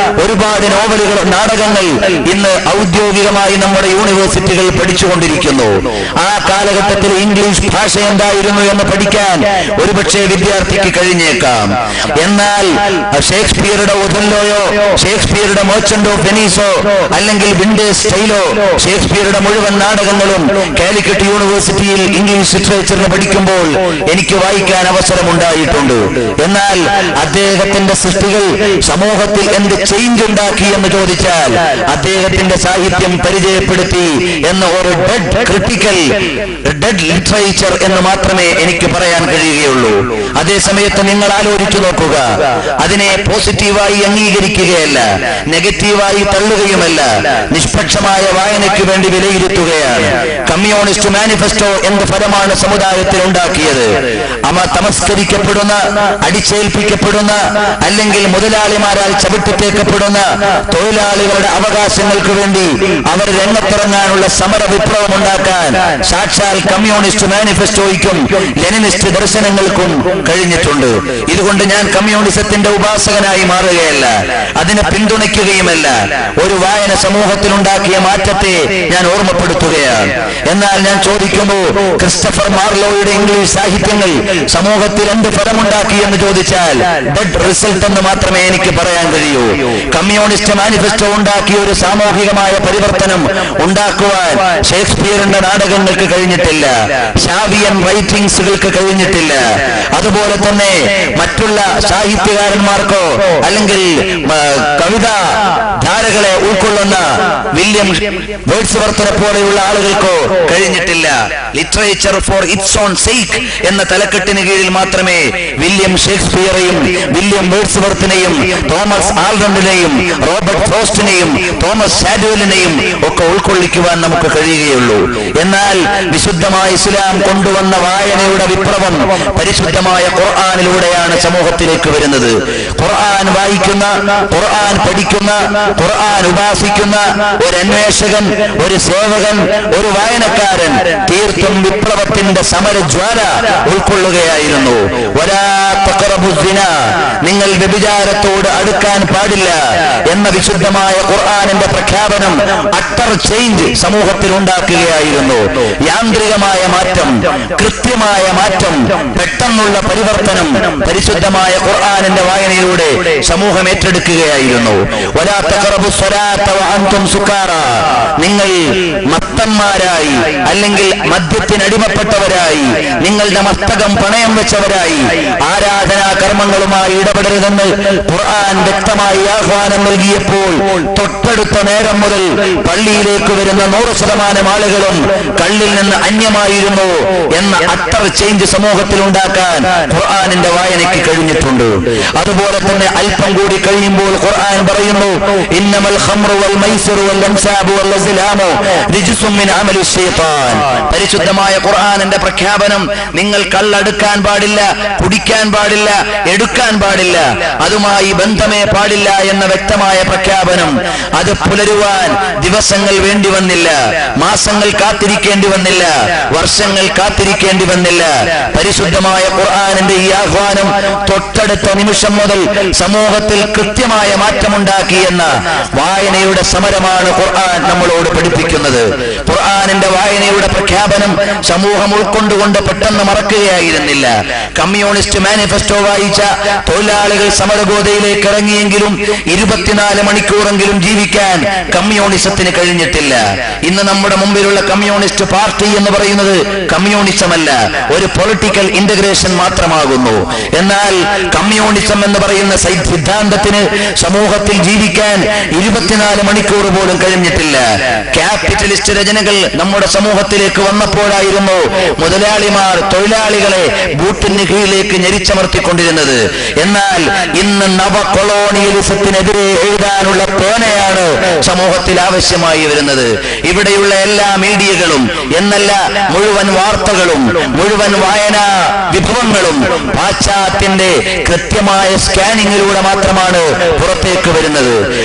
ഒരുപാട് നോവലുകൾ നാടകങ്ങൾ ഇന്ന് ഔദ്യോഗികമായി നമ്മുടെ യൂണിവേഴ്സിറ്റികൾ പഠിച്ചുകൊണ്ടിരിക്കുന്നു ആ കാലഘട്ടത്തിൽ ഇംഗ്ലീഷ് ഭാഷ എന്തായിരുന്നു എന്ന് പഠിക്കാൻ ഒരുപക്ഷെ വിദ്യാർത്ഥിക്ക് കഴിഞ്ഞേക്കാം എന്നാൽ ഷേക്സ്പിയറുടെ ഒഥല്ലോയോ ഷേക്സ്പിയറുടെ മേർച്ചന്റ് ഓഫ് വെനീസോ അല്ലെങ്കിൽ വിൻഡേഴ്സ് സ്റ്റൈലോ ഷേക്സ്പിയറുടെ മുഴുവൻ നാടകങ്ങളും കാലിക്കറ്റ് യൂണിവേഴ്സിറ്റിയിൽ ഇംഗ്ലീഷ് ലിറ്ററേച്ചറിന് പഠിക്കുമ്പോൾ എനിക്ക് വായിക്കാൻ അവസരമുണ്ടായിട്ടുണ്ട് എന്നാൽ അദ്ദേഹത്തിന്റെ സൃഷ്ടികൾ സമൂഹത്തിൽ എന്ത് ചേഞ്ച് ഉണ്ടാക്കി എന്ന് ചോദിച്ചാൽ അദ്ദേഹത്തിന്റെ സാഹിത്യം പരിചയപ്പെടുത്തി എന്ന ഒരു ഡെഡ് ക്രിട്ടിക്കൽ ഡെഡ് ലിറ്ററേച്ചർ എന്ന് മാത്രമേ എനിക്ക് പറയാൻ കഴിയുകയുള്ളൂ അതേസമയത്ത് നിങ്ങൾ ആലോചിച്ചു നോക്കുക അതിനെ പോസിറ്റീവായി അംഗീകരിക്കുകയല്ല നെഗറ്റീവായി തള്ളുകയുമല്ല നിഷ്പക്ഷമായ വായനയ്ക്ക് വേണ്ടി വിലയിരുത്തുകയാണ് കമ്മ്യൂണിസ്റ്റ് മാനിഫെസ്റ്റോ എന്ത് ഫലമാണ് സമുദായത്തിൽ ഉണ്ടാക്കിയത് അവ തമസ്കരിക്കപ്പെടുന്ന അടിച്ചേൽപ്പിക്കപ്പെടുന്ന അല്ലെങ്കിൽ മുതലാളിമാരാൽ ചവിട്ടിത്തേക്കപ്പെടുന്ന തൊഴിലാളികളുടെ അവകാശങ്ങൾക്ക് വേണ്ടി അവർ രംഗത്തിറങ്ങാനുള്ള സമര വിപ്ലവം ഉണ്ടാക്കാൻ സാക്ഷാൽ കമ്മ്യൂണിസ്റ്റ് മാനിഫെസ്റ്റോയ്ക്കും ലെനിനിസ്റ്റ് ദർശനങ്ങൾക്കും കഴിഞ്ഞിട്ടുണ്ട് ഇതുകൊണ്ട് ഞാൻ കമ്മ്യൂണിസത്തിന്റെ ഉപാസകനായി മാറുകയല്ല അതിനെ പിന്തുണയ്ക്കുകയുമല്ല ഒരു വായന സമൂഹത്തിൽ ഉണ്ടാക്കിയ മാറ്റത്തെ ഞാൻ ഓർമ്മപ്പെടുത്തുകയാണ് എന്നാൽ ഞാൻ ചോദിക്കുന്നു ക്രിസ്റ്റഫർ മാർലോയുടെ ഇംഗ്ലീഷ് സാഹിത്യങ്ങൾ സമൂഹത്തിൽ എന്ത് ഫലമുണ്ടാക്കി എന്ന് ചോദിച്ചാൽ ഡെഡ് റിസൾട്ട് എന്ന് മാത്രമേ എനിക്ക് പറയാൻ കഴിയൂ കമ്മ്യൂണിസ്റ്റ് മാനിഫെസ്റ്റോ ഉണ്ടാക്കിയ ഒരു സാമൂഹികമായ പരിവർത്തനം ഉണ്ടാക്കുവാൻ ഷേക്സ്പിയറിന്റെ നാടകങ്ങൾക്ക് കഴിഞ്ഞിട്ടില്ല ഷാവിയൻ റൈറ്റിംഗ്സുകൾക്ക് കഴിഞ്ഞിട്ടില്ല അതുപോലെ തന്നെ മറ്റുള്ള സാഹിത്യകാരന്മാർക്കോ അല്ലെങ്കിൽ മ, കവിതാ ധാരകളെ ഉൾക്കൊള്ളുന്ന വില്യം വേർഡ്സ്വർത്തിനെ പോലെയുള്ള ആളുകൾക്കോ കഴിഞ്ഞിട്ടില്ല literature for its own sake എന്ന തലക്കെട്ടിന് കീഴിൽ മാത്രമേ വില്യം ഷേക്സ്പിയറെയും വില്യം വേർഡ്സ്വർത്തിനെയും തോമസ് ആൽറണ്ടിനെയും റോബർട്ട് ഫ്രോസ്റ്റിനെയും തോമസ് ഷാഡുവലിനെയും ഒക്കെ ഉൾക്കൊള്ളിക്കുവാൻ നമുക്ക് കഴിയുകയുള്ളൂ എന്നാൽ വിശുദ്ധമായ ഇസ്ലാം കൊണ്ടുവന്ന വായനയുടെ വിപ്ലവം പരിശുദ്ധമായ ഖുർആാനിലൂടെയാണ് സമൂഹത്തിലേക്ക് വരുന്നത് ഖുർആൻ വായിക്കുന്ന ഖുർആൻ പഠിക്കുന്ന ഖുർആൻ ഉപാസിക്കുന്ന ഒരു അന്വേഷകൻ ഒരു സേവകൻ ഒരു വായനക്കാരൻ തീർത്തും വിപ്ലവത്തിന്റെ സമരജ്വാല ഉൾക്കൊള്ളുകയായിരുന്നു വലാ തഖറബു സിന. നിങ്ങൾ വ്യഭിചാരത്തോട് അടുക്കാൻ പാടില്ല എന്ന വിശുദ്ധമായ ഖുർആാനിന്റെ പ്രഖ്യാപനം അട്ടർ ചേഞ്ച് സമൂഹത്തിൽ ഉണ്ടാക്കുകയായിരുന്നു യാന്ത്രികമായ മാറ്റം കൃത്യമായ മാറ്റം പെട്ടെന്നുള്ള പരിവർത്തനം പരിശുദ്ധമായ ഖുർആാനിന്റെ വായനയിലൂടെ സമൂഹം ഏറ്റെടുക്കുകയായിരുന്നു വലാ തഖറബു സ്വലാത്ത വഅൻതും സുക്കാറ നിങ്ങൾ മത്തന്മാരായി അല്ലെങ്കിൽ മദ്യത്തിനടിമപ്പെട്ടവരായി നിങ്ങളുടെ മസ്തകം പണയം വെച്ചവരായി ആരാധനാ കർമ്മങ്ങളുമായി ഇടപെടരുതെന്ന് ഖുർആൻ വ്യക്തമായി ആഹ്വാനം നൽകിയപ്പോൾ തൊട്ടടുത്ത നേരം മുതൽ പള്ളിയിലേക്ക് വരുന്ന നൂറ് ശതമാനം ആളുകളും കള്ളിൽ നിന്ന് അന്യമായിരുന്നു എന്ന അട്ടർ ചേഞ്ച് സമൂഹത്തിൽ ഉണ്ടാക്കാൻ ഖുർആാനിന്റെ വായനയ്ക്ക് കഴിഞ്ഞിട്ടുണ്ട് അതുപോലെ തന്നെ അല്പം കൂടി കഴിയുമ്പോൾ ഖുർആൻ പറയുന്നു ഇന്നമൽ ഖംറു വൽ മൈസിറു വൽ അൻസാബു വൽ അസ്ലാമു റിജ്സും മിൻ അമലി ശൈത്താൻ പരിശുദ്ധമായ ഖുർആനിന്റെ പ്രഖ്യാപനം നിങ്ങൾ കള്ളെടുക്കാൻ പാടില്ല കുടിക്കാൻ പാടില്ല എടുക്കാൻ പാടില്ല അതുമായി ബന്ധമേ പാടില്ല എന്ന വ്യക്തമായ പ്രഖ്യാപനം അത് പുലരുവാൻ ദിവസങ്ങൾ വേണ്ടി വന്നില്ല മാസങ്ങൾ കാത്തിരിക്കേണ്ടി വന്നില്ല വർഷങ്ങൾ കാത്തിരിക്കേണ്ടി വന്നില്ല പരിശുദ്ധമായ ഖുർആനിന്റെ ഈ ആഹ്വാനം തൊട്ടടുത്ത നിമിഷം മുതൽ സമൂഹത്തിൽ കൃത്യമായ മാറ്റമുണ്ടാക്കി എന്ന വായനയുടെ സമരമാണ് ഖുർആൻ നമ്മളോട് പഠിപ്പിക്കുന്നത് ഖുർആനിന്റെ വായനയുടെ പ്രഖ്യാപനം സമൂഹം ഉൾക്കൊണ്ടുകൊണ്ട് പെട്ടെന്ന് മറക്കുകയായിരുന്നില്ല കമ്മ്യൂണിസ്റ്റ് മാനിഫെസ്റ്റോ വായിച്ച തൊഴിലാളികൾ സമരഗോതയിലേക്ക് ഇറങ്ങിയെങ്കിലും ഇരുപത്തിനാല് മണിക്കൂറെങ്കിലും ജീവിക്കാൻ കമ്മ്യൂണിസത്തിന് കഴിഞ്ഞിട്ടില്ല ഇന്ന് നമ്മുടെ മുമ്പിലുള്ള കമ്മ്യൂണിസ്റ്റ് പാർട്ടി എന്ന് പറയുന്നത് കമ്മ്യൂണിസമല്ല ഒരു പൊളിറ്റിക്കൽ ഇന്റഗ്രേഷൻ മാത്രമാകുന്നു എന്നാൽ കമ്മ്യൂണിസം എന്ന് പറയുന്ന സൈ- സിദ്ധാന്തത്തിന് സമൂഹത്തിൽ ജീവിക്കാൻ ഇരുപത്തിനാല് മണിക്കൂർ പോലും കഴിഞ്ഞിട്ടില്ല ക്യാപിറ്റലിസ്റ്റ് രചനകൾ നമ്മുടെ സമൂഹത്തിലേക്ക് വന്നപ്പോഴായിരുന്നു മുതലാളിമാർ തൊഴിലാളികളെ ബൂട്ടിന് കീഴിലേക്ക് ഞെരിച്ചമർത്തിക്കൊണ്ടിരുന്നത് എന്നാൽ ഇന്ന് നവ കൊളോണിയലിസത്തിനെതിരെ എഴുതാനുള്ള പേനയാണ് സമൂഹത്തിൽ ആവശ്യമായി വരുന്നത് ഇവിടെയുള്ള എല്ലാ മീഡിയകളും എന്നല്ല മുഴുവൻ വാർത്തകളും മുഴുവൻ വായനാ വിഭവങ്ങളും പാശ്ചാത്യന്റെ കൃത്യമായ സ്കാനിങ്ങിലൂടെ മാത്രമാണ് പുറത്തേക്ക് വരുന്നത് അമേരിക്ക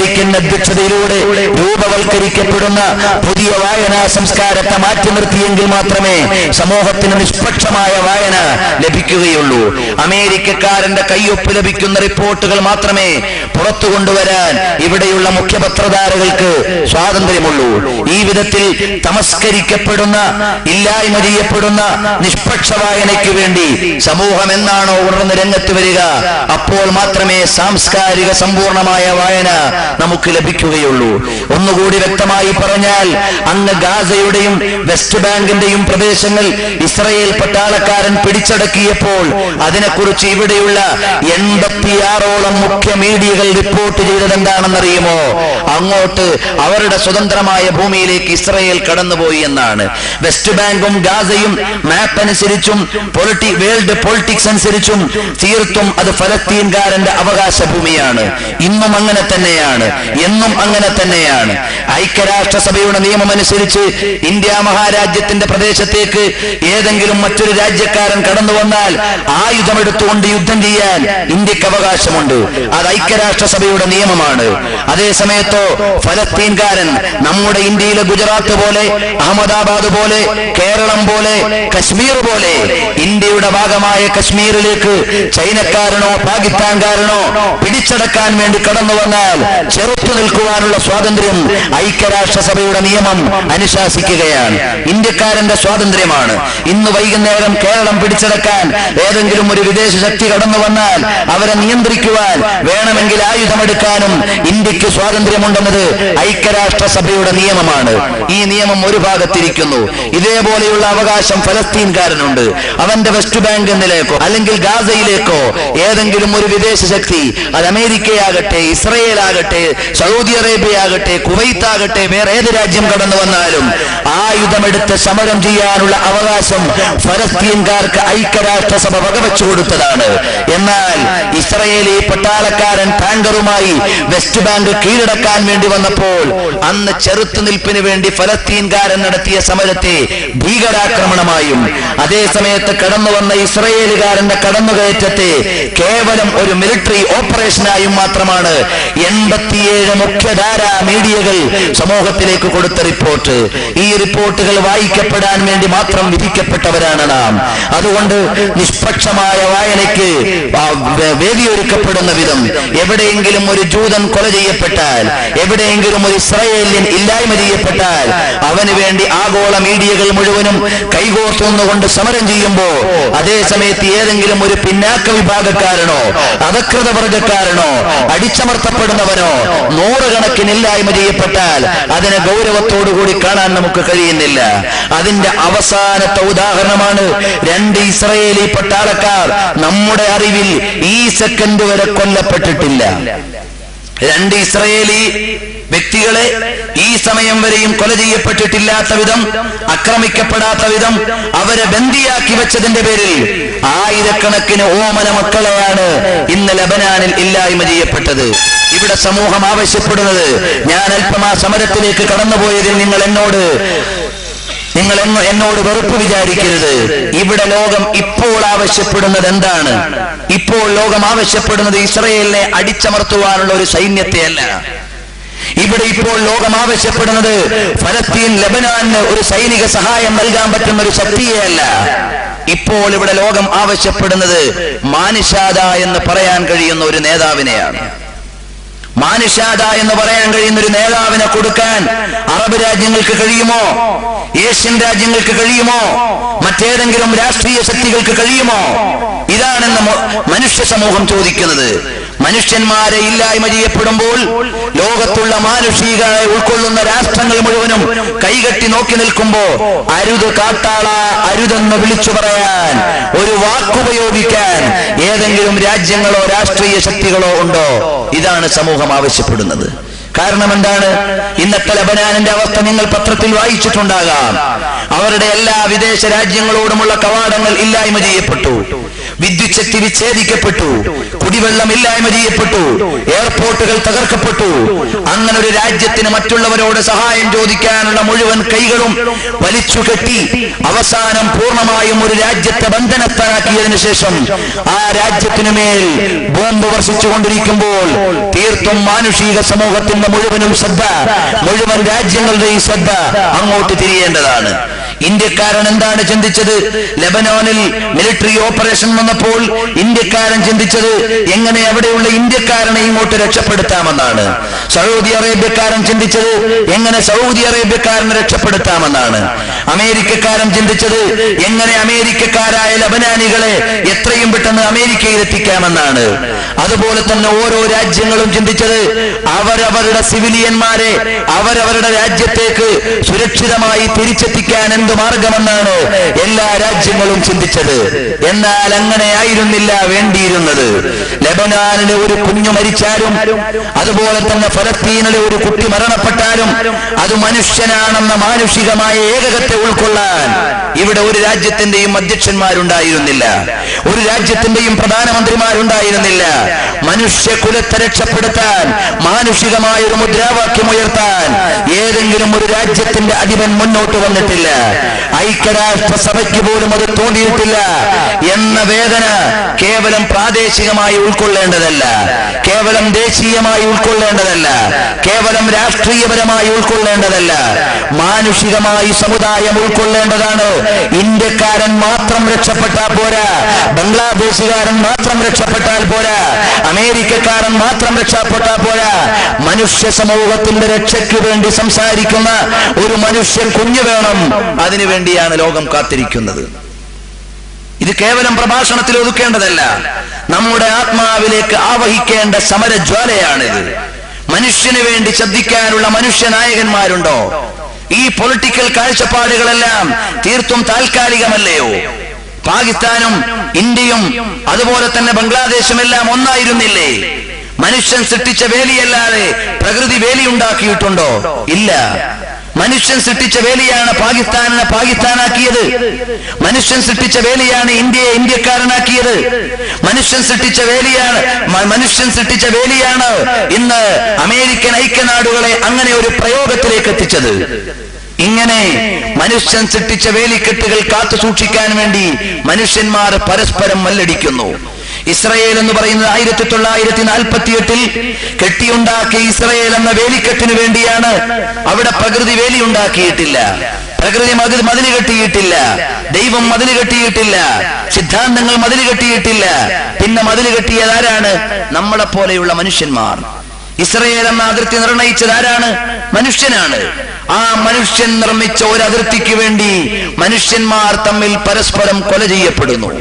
അമേരിക്കൻ അധ്യക്ഷതയിലൂടെ രൂപവൽക്കരിക്കപ്പെടുന്ന പുതിയ വായനാ സംസ്കാരത്തെ മാറ്റി നിർത്തിയെങ്കിൽ മാത്രമേ സമൂഹത്തിന് നിഷ്പക്ഷമായ വായന ലഭിക്കുകയുള്ളൂ അമേരിക്കക്കാരന്റെ കയ്യൊപ്പ് ലഭിക്കുന്ന റിപ്പോർട്ടുകൾ മാത്രമേ പുറത്തു കൊണ്ടുവരാൻ ഇവിടെയുള്ള മുഖ്യ പത്രധാരകൾക്ക് സ്വാതന്ത്ര്യമുള്ളൂ ഈ വിധത്തിൽ തമസ്കരിക്കപ്പെടുന്ന ഇല്ലായ്മ ചെയ്യപ്പെടുന്ന നിഷ്പക്ഷ വായനയ്ക്ക് വേണ്ടി സമൂഹം എന്നാണോ ഉണർന്ന് രംഗത്ത് വരിക അപ്പോൾ മാത്രമേ സാംസ്കാരിക സമ്പൂർണമായ വായന നമുക്ക് ലഭിക്കുകയുള്ളൂ ഒന്നുകൂടി വ്യക്തമായി പറഞ്ഞാൽ അങ്ങ് ഗാസയുടെയും വെസ്റ്റ് ബാങ്കിന്റെയും പ്രദേശങ്ങൾ ഇസ്രയേൽ പട്ടാളക്കാരൻ പിടിച്ചടക്കിയപ്പോൾ അതിനെക്കുറിച്ച് ഇവിടെയുള്ള എൺപത്തിയാറോളം മുഖ്യ മീഡിയകൾ റിപ്പോർട്ട് ചെയ്തത് എന്താണെന്നറിയുമോ അങ്ങോട്ട് അവരുടെ സ്വതന്ത്രമായ ഭൂമിയിലേക്ക് ഇസ്രയേൽ കടന്നുപോയി എന്നാണ് വെസ്റ്റ് ബാങ്കും ഗാസയും മാപ്പ് അനുസരിച്ചും പൊളിറ്റി വേൾഡ് പൊളിറ്റിക്സ് അനുസരിച്ചും തീർത്തും അത് ഫലസ്തീൻകാരന്റെ അവകാശ ഭൂമിയാണ് ഇന്നും അങ്ങനെ തന്നെയാണ് എന്നും അങ്ങനെ തന്നെയാണ് ഐക്യരാഷ്ട്രസഭയുടെ നിയമം അനുസരിച്ച് ഇന്ത്യ മഹാരാജ്യത്തിന്റെ പ്രദേശത്തേക്ക് ഏതെങ്കിലും മറ്റൊരു രാജ്യക്കാരൻ കടന്നു വന്നാൽ ആയുധമെടുത്തുകൊണ്ട് യുദ്ധം ചെയ്യാൻ ഇന്ത്യക്ക് അവകാശമുണ്ട് അത് ഐക്യരാഷ്ട്രസഭയുടെ നിയമമാണ് അതേ സമയത്തോ ഫലസ്തീൻകാരൻ നമ്മുടെ ഇന്ത്യയിലെ ഗുജറാത്ത് പോലെ അഹമ്മദാബാദ് പോലെ കേരളം പോലെ കശ്മീർ പോലെ ഇന്ത്യയുടെ ഭാഗമായ കശ്മീരിലേക്ക് ചൈനക്കാരനോ പാകിസ്ഥാൻകാരനോ പിടിച്ചടക്കാൻ വേണ്ടി കടന്നു വന്നാൽ ചെറുത്തു നിൽക്കുവാനുള്ള സ്വാതന്ത്ര്യം ഐക്യരാഷ്ട്രസഭയുടെ നിയമം അനുശാസിക്കുകയാണ് ഇന്ത്യക്കാരന്റെ സ്വാതന്ത്ര്യമാണ് ഇന്ന് വൈകുന്നേരം കേരളം പിടിച്ചടക്കാൻ ഏതെങ്കിലും ഒരു വിദേശ ശക്തി കടന്നു വന്നാൽ അവരെ നിയന്ത്രിക്കുവാൻ വേണമെങ്കിൽ ആയുധമെടുക്കാനും ഇന്ത്യക്ക് സ്വാതന്ത്ര്യമുണ്ടെന്നത് ഐക്യരാഷ്ട്രസഭയുടെ നിയമമാണ് ഈ നിയമം ഒരു ഭാഗത്തിരിക്കുന്നു ഇതേപോലെയുള്ള അവകാശം ഫലസ്തീൻകാരനുണ്ട് അവന്റെ വെസ്റ്റ് ബാങ്കിലേക്കോ അല്ലെങ്കിൽ ഗാസയിലേക്കോ ഏതെങ്കിലും ഒരു വിദേശ ശക്തി അത് അമേരിക്കയാകട്ടെ ഇസ്രയേൽ ആകട്ടെ സൗദി അറേബ്യ ആകട്ടെ കുവൈത്ത് ആകട്ടെ വേറെ ഏത് രാജ്യം കടന്നു വന്നാലും ആയുധമെടുത്ത് സമരം ചെയ്യാനുള്ള അവകാശം ഫലസ്തീൻകാർക്ക് ഐക്യരാഷ്ട്രസഭ വകവെച്ചു കൊടുത്തതാണ് എന്നാൽ ഇസ്രയേലി പട്ടാളക്കാരൻ ടാങ്കറുമായി വെസ്റ്റ് ബാങ്ക് കീഴടക്കാൻ വേണ്ടി വന്നപ്പോൾ അന്ന് ചെറുത്തുനിൽപ്പിന് വേണ്ടി ഫലസ്തീൻകാരൻ നടത്തിയ സമരത്തെ ഭീകരാക്രമണമായും അതേ സമയത്ത് കടന്നു വന്ന ഇസ്രയേലുകാരന്റെ കടന്നുകയറ്റത്തെ കേവലം ഒരു മിലിറ്ററി ഓപ്പറേഷനായും മാത്രമാണ് എൺപത്തിയേഴ് മുഖ്യധാര മീഡിയകൾ സമൂഹത്തിലേക്ക് കൊടുത്ത റിപ്പോർട്ട് ഈ റിപ്പോർട്ടുകൾ വായിക്കപ്പെടാൻ വേണ്ടി മാത്രം വിധിക്കപ്പെട്ടവരാണ് നാം അതുകൊണ്ട് നിഷ്പക്ഷമായ വായനയ്ക്ക് ആ വേ- വേദിയൊരുക്കപ്പെടുന്ന വിധം എവിടെയെങ്കിലും ഒരു ജൂതൻ കൊല ചെയ്യപ്പെട്ടാൽ എവിടെയെങ്കിലും ഒരു ഇസ്രായേലിയൻ ഇല്ലായ്മ ചെയ്യപ്പെട്ടാൽ അവന് വേണ്ടി ആഗോള മീഡിയകൾ മുഴുവനും കൈകോർത്തുന്നുകൊണ്ട് സമരം ചെയ്യുമ്പോ അതേ സമയത്ത് ഏതെങ്കിലും ഒരു പിന്നാക്ക വിഭാഗക്കാരനോ അധകൃത വർഗക്കാരനോ അടിച്ചമർത്തപ്പെടുന്നവനോ നൂറുകണക്കിന് ഇല്ലായ്മ ചെയ്യപ്പെട്ടാൽ അതിനെ ഗൗരവത്തോടുകൂടി കാണാൻ നമുക്ക് കഴിയുന്നില്ല അതിന്റെ അവസാനത്തെ ഉദാഹരണമാണ് രണ്ട് ഇസ്രയേലി പട്ടാളക്കാർ നമ്മുടെ അറിവിൽ ഈ സെക്കൻഡ് വരെ കൊല്ലപ്പെട്ടിട്ടില്ല രണ്ട് ഇസ്രയേലി വ്യക്തികളെ ഈ സമയം വരെയും കൊല ചെയ്യപ്പെട്ടിട്ടില്ലാത്ത വിധം ആക്രമിക്കപ്പെടാത്ത വിധം അവരെ ബന്ദിയാക്കി വെച്ചതിന്റെ പേരിൽ ആയിരക്കണക്കിന് ഓമന മക്കളെയാണ് ഇന്ന് ലബനാനിൽ ഇല്ലായ്മ ചെയ്യപ്പെട്ടത് ഇവിടെ സമൂഹം ആവശ്യപ്പെടുന്നത് ഞാൻ അല്പം ആ സമരത്തിലേക്ക് കടന്നുപോയതിൽ നിങ്ങൾ എന്നോട് നിങ്ങൾ എന്ന് എന്നോട് വെറുപ്പ് വിചാരിക്കരുത് ഇവിടെ ലോകം ഇപ്പോൾ ആവശ്യപ്പെടുന്നത് എന്താണ് ഇപ്പോൾ ലോകം ആവശ്യപ്പെടുന്നത് ഇസ്രയേലിനെ അടിച്ചമർത്തുവാനുള്ള ഒരു സൈന്യത്തെയല്ല ഇവിടെ ഇപ്പോൾ ലോകം ആവശ്യപ്പെടുന്നത് ഫലസ്തീൻ ലബനാന് ഒരു സൈനിക സഹായം നൽകാൻ പറ്റുന്ന ഒരു ശക്തിയെയല്ല ഇപ്പോൾ ഇവിടെ ലോകം ആവശ്യപ്പെടുന്നത് മാനുഷാദ എന്ന് പറയാൻ കഴിയുന്ന ഒരു നേതാവിനെയാണ് മാനുഷാദ എന്ന് പറയാൻ കഴിയുന്ന ഒരു നേതാവിനെ കൊടുക്കാൻ അറബ് രാജ്യങ്ങൾക്ക് കഴിയുമോ ഏഷ്യൻ രാജ്യങ്ങൾക്ക് കഴിയുമോ മറ്റേതെങ്കിലും രാഷ്ട്രീയ ശക്തികൾക്ക് കഴിയുമോ ഇതാണെന്ന് മൊ- മനുഷ്യ സമൂഹം ചോദിക്കുന്നത് മനുഷ്യന്മാരെ ഇല്ലായ്മ ചെയ്യപ്പെടുമ്പോൾ ലോകത്തുള്ള മാനുഷികളെ ഉൾക്കൊള്ളുന്ന രാഷ്ട്രങ്ങൾ മുഴുവനും കൈകെട്ടി നോക്കി നിൽക്കുമ്പോ അരുത് കാട്ടാള അരുതെന്ന് വിളിച്ചു പറയാൻ ഒരു വാക്കുപയോഗിക്കാൻ ഏതെങ്കിലും രാജ്യങ്ങളോ രാഷ്ട്രീയ ശക്തികളോ ഉണ്ടോ ഇതാണ് സമൂഹം ആവശ്യപ്പെടുന്നത് കാരണം എന്താണ് ഇന്നത്തെ ലബനാനിന്റെ അവസ്ഥ നിങ്ങൾ പത്രത്തിൽ വായിച്ചിട്ടുണ്ടാകാം അവരുടെ എല്ലാ വിദേശ രാജ്യങ്ങളോടുമുള്ള കവാടങ്ങൾ ഇല്ലായ്മ ചെയ്യപ്പെട്ടു വിദ്യുത് ശക്തി വിച്ഛേദിക്കപ്പെട്ടു കുടിവെള്ളം ഇല്ലായ്മ ചെയ്യപ്പെട്ടു എയർപോർട്ടുകൾ തകർക്കപ്പെട്ടു അങ്ങനെ ഒരു രാജ്യത്തിന് മറ്റുള്ളവരോട് സഹായം ചോദിക്കാനുള്ള മുഴുവൻ കൈകളും വലിച്ചു കെട്ടി അവസാനം പൂർണ്ണമായും ഒരു രാജ്യത്തെ ബന്ധനത്താക്കിയതിനു ശേഷം ആ രാജ്യത്തിനു മേൽ ബോംബ് വർഷിച്ചുകൊണ്ടിരിക്കുമ്പോൾ തീർത്തും മാനുഷിക സമൂഹത്തിന്റെ മുഴുവനും ശ്രദ്ധ മുഴുവൻ രാജ്യങ്ങളുടെയും ശ്രദ്ധ അങ്ങോട്ട് തിരിയേണ്ടതാണ് ഇന്ത്യക്കാരൻ എന്താണ് ചിന്തിച്ചത് ലെബനോനിൽ മിലിറ്ററി ഓപ്പറേഷൻ വന്നപ്പോൾ ഇന്ത്യക്കാരൻ ചിന്തിച്ചത് എങ്ങനെ അവിടെയുള്ള ഇന്ത്യക്കാരനെ ഇങ്ങോട്ട് രക്ഷപ്പെടുത്താമെന്നാണ് സൗദി അറേബ്യക്കാരൻ ചിന്തിച്ചത് എങ്ങനെ സൗദി അറേബ്യക്കാരനെ രക്ഷപ്പെടുത്താമെന്നാണ് അമേരിക്കക്കാരൻ ചിന്തിച്ചത് എങ്ങനെ അമേരിക്കക്കാരായ ലബനാനികളെ എത്രയും പെട്ടെന്ന് അമേരിക്കയിൽ എത്തിക്കാമെന്നാണ് അതുപോലെ തന്നെ ഓരോ രാജ്യങ്ങളും ചിന്തിച്ചത് അവരവരുടെ സിവിലിയന്മാരെ അവരവരുടെ രാജ്യത്തേക്ക് സുരക്ഷിതമായി തിരിച്ചെത്തിക്കാൻ എന്ത് മാർഗമെന്നാണ് എല്ലാ രാജ്യങ്ങളും ചിന്തിച്ചത് എന്നാൽ അങ്ങനെ ആയിരുന്നില്ല വേണ്ടിയിരുന്നത് ലബനാനിലെ ഒരു കുഞ്ഞു മരിച്ചാലും അതുപോലെ തന്നെ ഫലസ്തീനിലെ ഒരു കുട്ടി മരണപ്പെട്ടാലും അത് മനുഷ്യനാണെന്ന മാനുഷികമായ ഏകകത്തെ ഉൾക്കൊള്ളാൻ ഇവിടെ ഒരു രാജ്യത്തിന്റെയും അധ്യക്ഷന്മാരുണ്ടായിരുന്നില്ല ഒരു രാജ്യത്തിന്റെയും പ്രധാനമന്ത്രിമാരുണ്ടായിരുന്നില്ല മനുഷ്യകുലത്തെ രക്ഷപ്പെടുത്താൻ മാനുഷികമായ ഒരു മുദ്രാവാക്യം ഉയർത്താൻ ഏതെങ്കിലും ഒരു രാജ്യത്തിന്റെ അധിപൻ മുന്നോട്ട് വന്നിട്ടില്ല ഐക്യരാഷ്ട്ര സഭയ്ക്ക് പോലും അത് തോന്നിയിട്ടില്ല എന്ന വേദന കേവലം പ്രാദേശികമായി ഉൾക്കൊള്ളേണ്ടതല്ല കേവലം ദേശീയമായി ഉൾക്കൊള്ളേണ്ടതല്ല കേവലം രാഷ്ട്രീയപരമായി ഉൾക്കൊള്ളേണ്ടതല്ല മാനുഷികമായി സമുദായം ഉൾക്കൊള്ളേണ്ടതാണ് ഇന്ത്യക്കാരൻ മാത്രം രക്ഷപ്പെട്ടാൽ പോരാ ബംഗ്ലാദേശുകാരൻ മാത്രം രക്ഷപ്പെട്ടാൽ പോരാ അമേരിക്കക്കാരൻ മാത്രം രക്ഷപ്പെട്ടാൽ പോരാ മനുഷ്യ സമൂഹത്തിന്റെ രക്ഷയ്ക്ക് വേണ്ടി സംസാരിക്കുന്ന ഒരു മനുഷ്യൻ കുഞ്ഞു വേണം അതിനുവേണ്ടിയാണ് ലോകം കാത്തിരിക്കുന്നത് ഇത് കേവലം പ്രഭാഷണത്തിൽ ഒതുക്കേണ്ടതല്ല നമ്മുടെ ആത്മാവിലേക്ക് ആവഹിക്കേണ്ട സമരജ്വാലയാണിത് മനുഷ്യന് വേണ്ടി ശബ്ദിക്കാനുള്ള മനുഷ്യ നായകന്മാരുണ്ടോ ഈ പൊളിറ്റിക്കൽ കാഴ്ചപ്പാടുകളെല്ലാം തീർത്തും താൽക്കാലികമല്ലയോ പാകിസ്ഥാനും ഇന്ത്യയും അതുപോലെ തന്നെ ബംഗ്ലാദേശും എല്ലാം ഒന്നായിരുന്നില്ലേ മനുഷ്യൻ സൃഷ്ടിച്ച വേലിയല്ലാതെ പ്രകൃതി വേലിയുണ്ടാക്കിയിട്ടുണ്ടോ ഇല്ല മനുഷ്യൻ സൃഷ്ടിച്ച വേലിയാണ് പാകിസ്ഥാനിനെ പാകിസ്ഥാനാക്കിയത് മനുഷ്യൻ സൃഷ്ടിച്ച വേലിയാണ് ഇന്ത്യയെ ഇന്ത്യക്കാരനാക്കിയത് മനുഷ്യൻ സൃഷ്ടിച്ച വേലിയാണ് മ- മനുഷ്യൻ സൃഷ്ടിച്ച വേലിയാണ് ഇന്ന് അമേരിക്കൻ ഐക്യനാടുകളെ അങ്ങനെ ഒരു പ്രയോഗത്തിലേക്ക് എത്തിച്ചത് ഇങ്ങനെ മനുഷ്യൻ സൃഷ്ടിച്ച വേലിക്കെട്ടുകൾ കാത്തു സൂക്ഷിക്കാൻ വേണ്ടി മനുഷ്യന്മാർ പരസ്പരം മല്ലടിക്കുന്നു ഇസ്രയേൽ എന്ന് പറയുന്നത് ആയിരത്തി തൊള്ളായിരത്തി നാൽപ്പത്തി എട്ടിൽ കെട്ടിയുണ്ടാക്കിയ ഇസ്രയേൽ എന്ന വേലിക്കെട്ടിന് വേണ്ടിയാണ് അവിടെ പ്രകൃതി വേലി ഉണ്ടാക്കിയിട്ടില്ല പ്രകൃതി മതി മതില് കെട്ടിയിട്ടില്ല ദൈവം മതില് കെട്ടിയിട്ടില്ല സിദ്ധാന്തങ്ങൾ മതില് കെട്ടിയിട്ടില്ല പിന്നെ മതില് കെട്ടിയത് ആരാണ് നമ്മളെ പോലെയുള്ള മനുഷ്യന്മാർ ഇസ്രയേൽ എന്ന അതിർത്തി നിർണയിച്ചത് ആരാണ് മനുഷ്യനാണ് ആ മനുഷ്യൻ നിർമ്മിച്ച ഒരു അതിർത്തിക്ക് വേണ്ടി മനുഷ്യന്മാർ തമ്മിൽ പരസ്പരം കൊല ചെയ്യപ്പെടുന്നു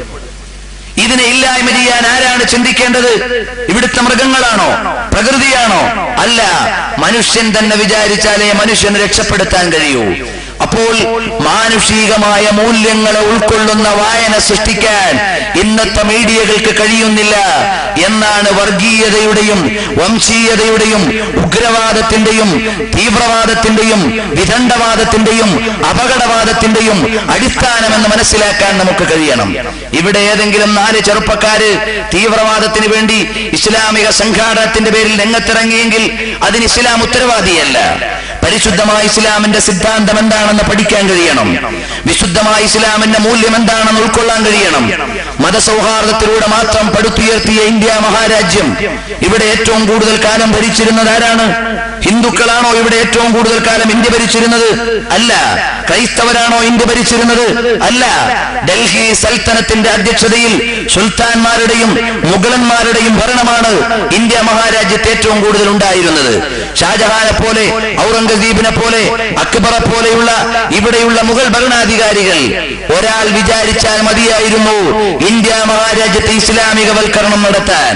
ഇതിനെ ഇല്ലായ്മ ചെയ്യാൻ ആരാണ് ചിന്തിക്കേണ്ടത് ഇവിടുത്തെ മൃഗങ്ങളാണോ പ്രകൃതിയാണോ അല്ല മനുഷ്യൻ തന്നെ വിചാരിച്ചാലേ മനുഷ്യനെ രക്ഷപ്പെടുത്താൻ കഴിയൂ അപ്പോൾ മാനുഷികമായ മൂല്യങ്ങളെ ഉൾക്കൊള്ളുന്ന വായന സൃഷ്ടിക്കാൻ ഇന്നത്തെ മീഡിയകൾക്ക് കഴിയുന്നില്ല എന്നാണ് വർഗീയതയുടെയും വംശീയതയുടെയും ഉഗ്രവാദത്തിന്റെയും തീവ്രവാദത്തിന്റെയും വിദണ്ഡവാദത്തിന്റെയും അപകടവാദത്തിന്റെയും അടിസ്ഥാനമെന്ന് മനസ്സിലാക്കാൻ നമുക്ക് കഴിയണം ഇവിടെ ഏതെങ്കിലും നാല് ചെറുപ്പക്കാര് തീവ്രവാദത്തിന് വേണ്ടി ഇസ്ലാമിക സംഘാടനത്തിന്റെ പേരിൽ രംഗത്തിറങ്ങിയെങ്കിൽ അതിന് ഇസ്ലാം ഉത്തരവാദിയല്ല പരിശുദ്ധമായ ഇസ്ലാമിന്റെ സിദ്ധാന്തം എന്താണെന്ന് പഠിക്കാൻ കഴിയണം വിശുദ്ധമായ ഇസ്ലാമിന്റെ മൂല്യം എന്താണെന്ന് ഉൾക്കൊള്ളാൻ കഴിയണം മതസൗഹാർദ്ദത്തിലൂടെ മാത്രം പടുത്തുയർത്തിയ ഇന്ത്യ മഹാരാജ്യം ഇവിടെ ഏറ്റവും കൂടുതൽ കാലം ഭരിച്ചിരുന്നത് ആരാണ് ഹിന്ദുക്കളാണോ ഇവിടെ ഏറ്റവും കൂടുതൽ കാലം ഇന്ത്യ ഭരിച്ചിരുന്നത് അല്ല ക്രൈസ്തവരാണോ ഇന്ത്യ ഭരിച്ചിരുന്നത് അല്ല ഡൽഹി സൽത്തനത്തിന്റെ അധ്യക്ഷതയിൽ സുൽത്താൻമാരുടെയും മുഗളന്മാരുടെയും ഭരണമാണ് ഇന്ത്യ മഹാരാജ്യത്ത് ഏറ്റവും കൂടുതൽ ഉണ്ടായിരുന്നത് ഷാജഹാനെ പോലെ ഔറംഗസീബിനെ പോലെ അക്ബറെ പോലെയുള്ള ഇവിടെയുള്ള മുഗൾ ഭരണാധികാരികൾ ഒരാൾ വിചാരിച്ചാൽ മതിയായിരുന്നു ഇന്ത്യ മഹാരാജ്യത്തെ ഇസ്ലാമികവൽക്കരണം നടത്താൻ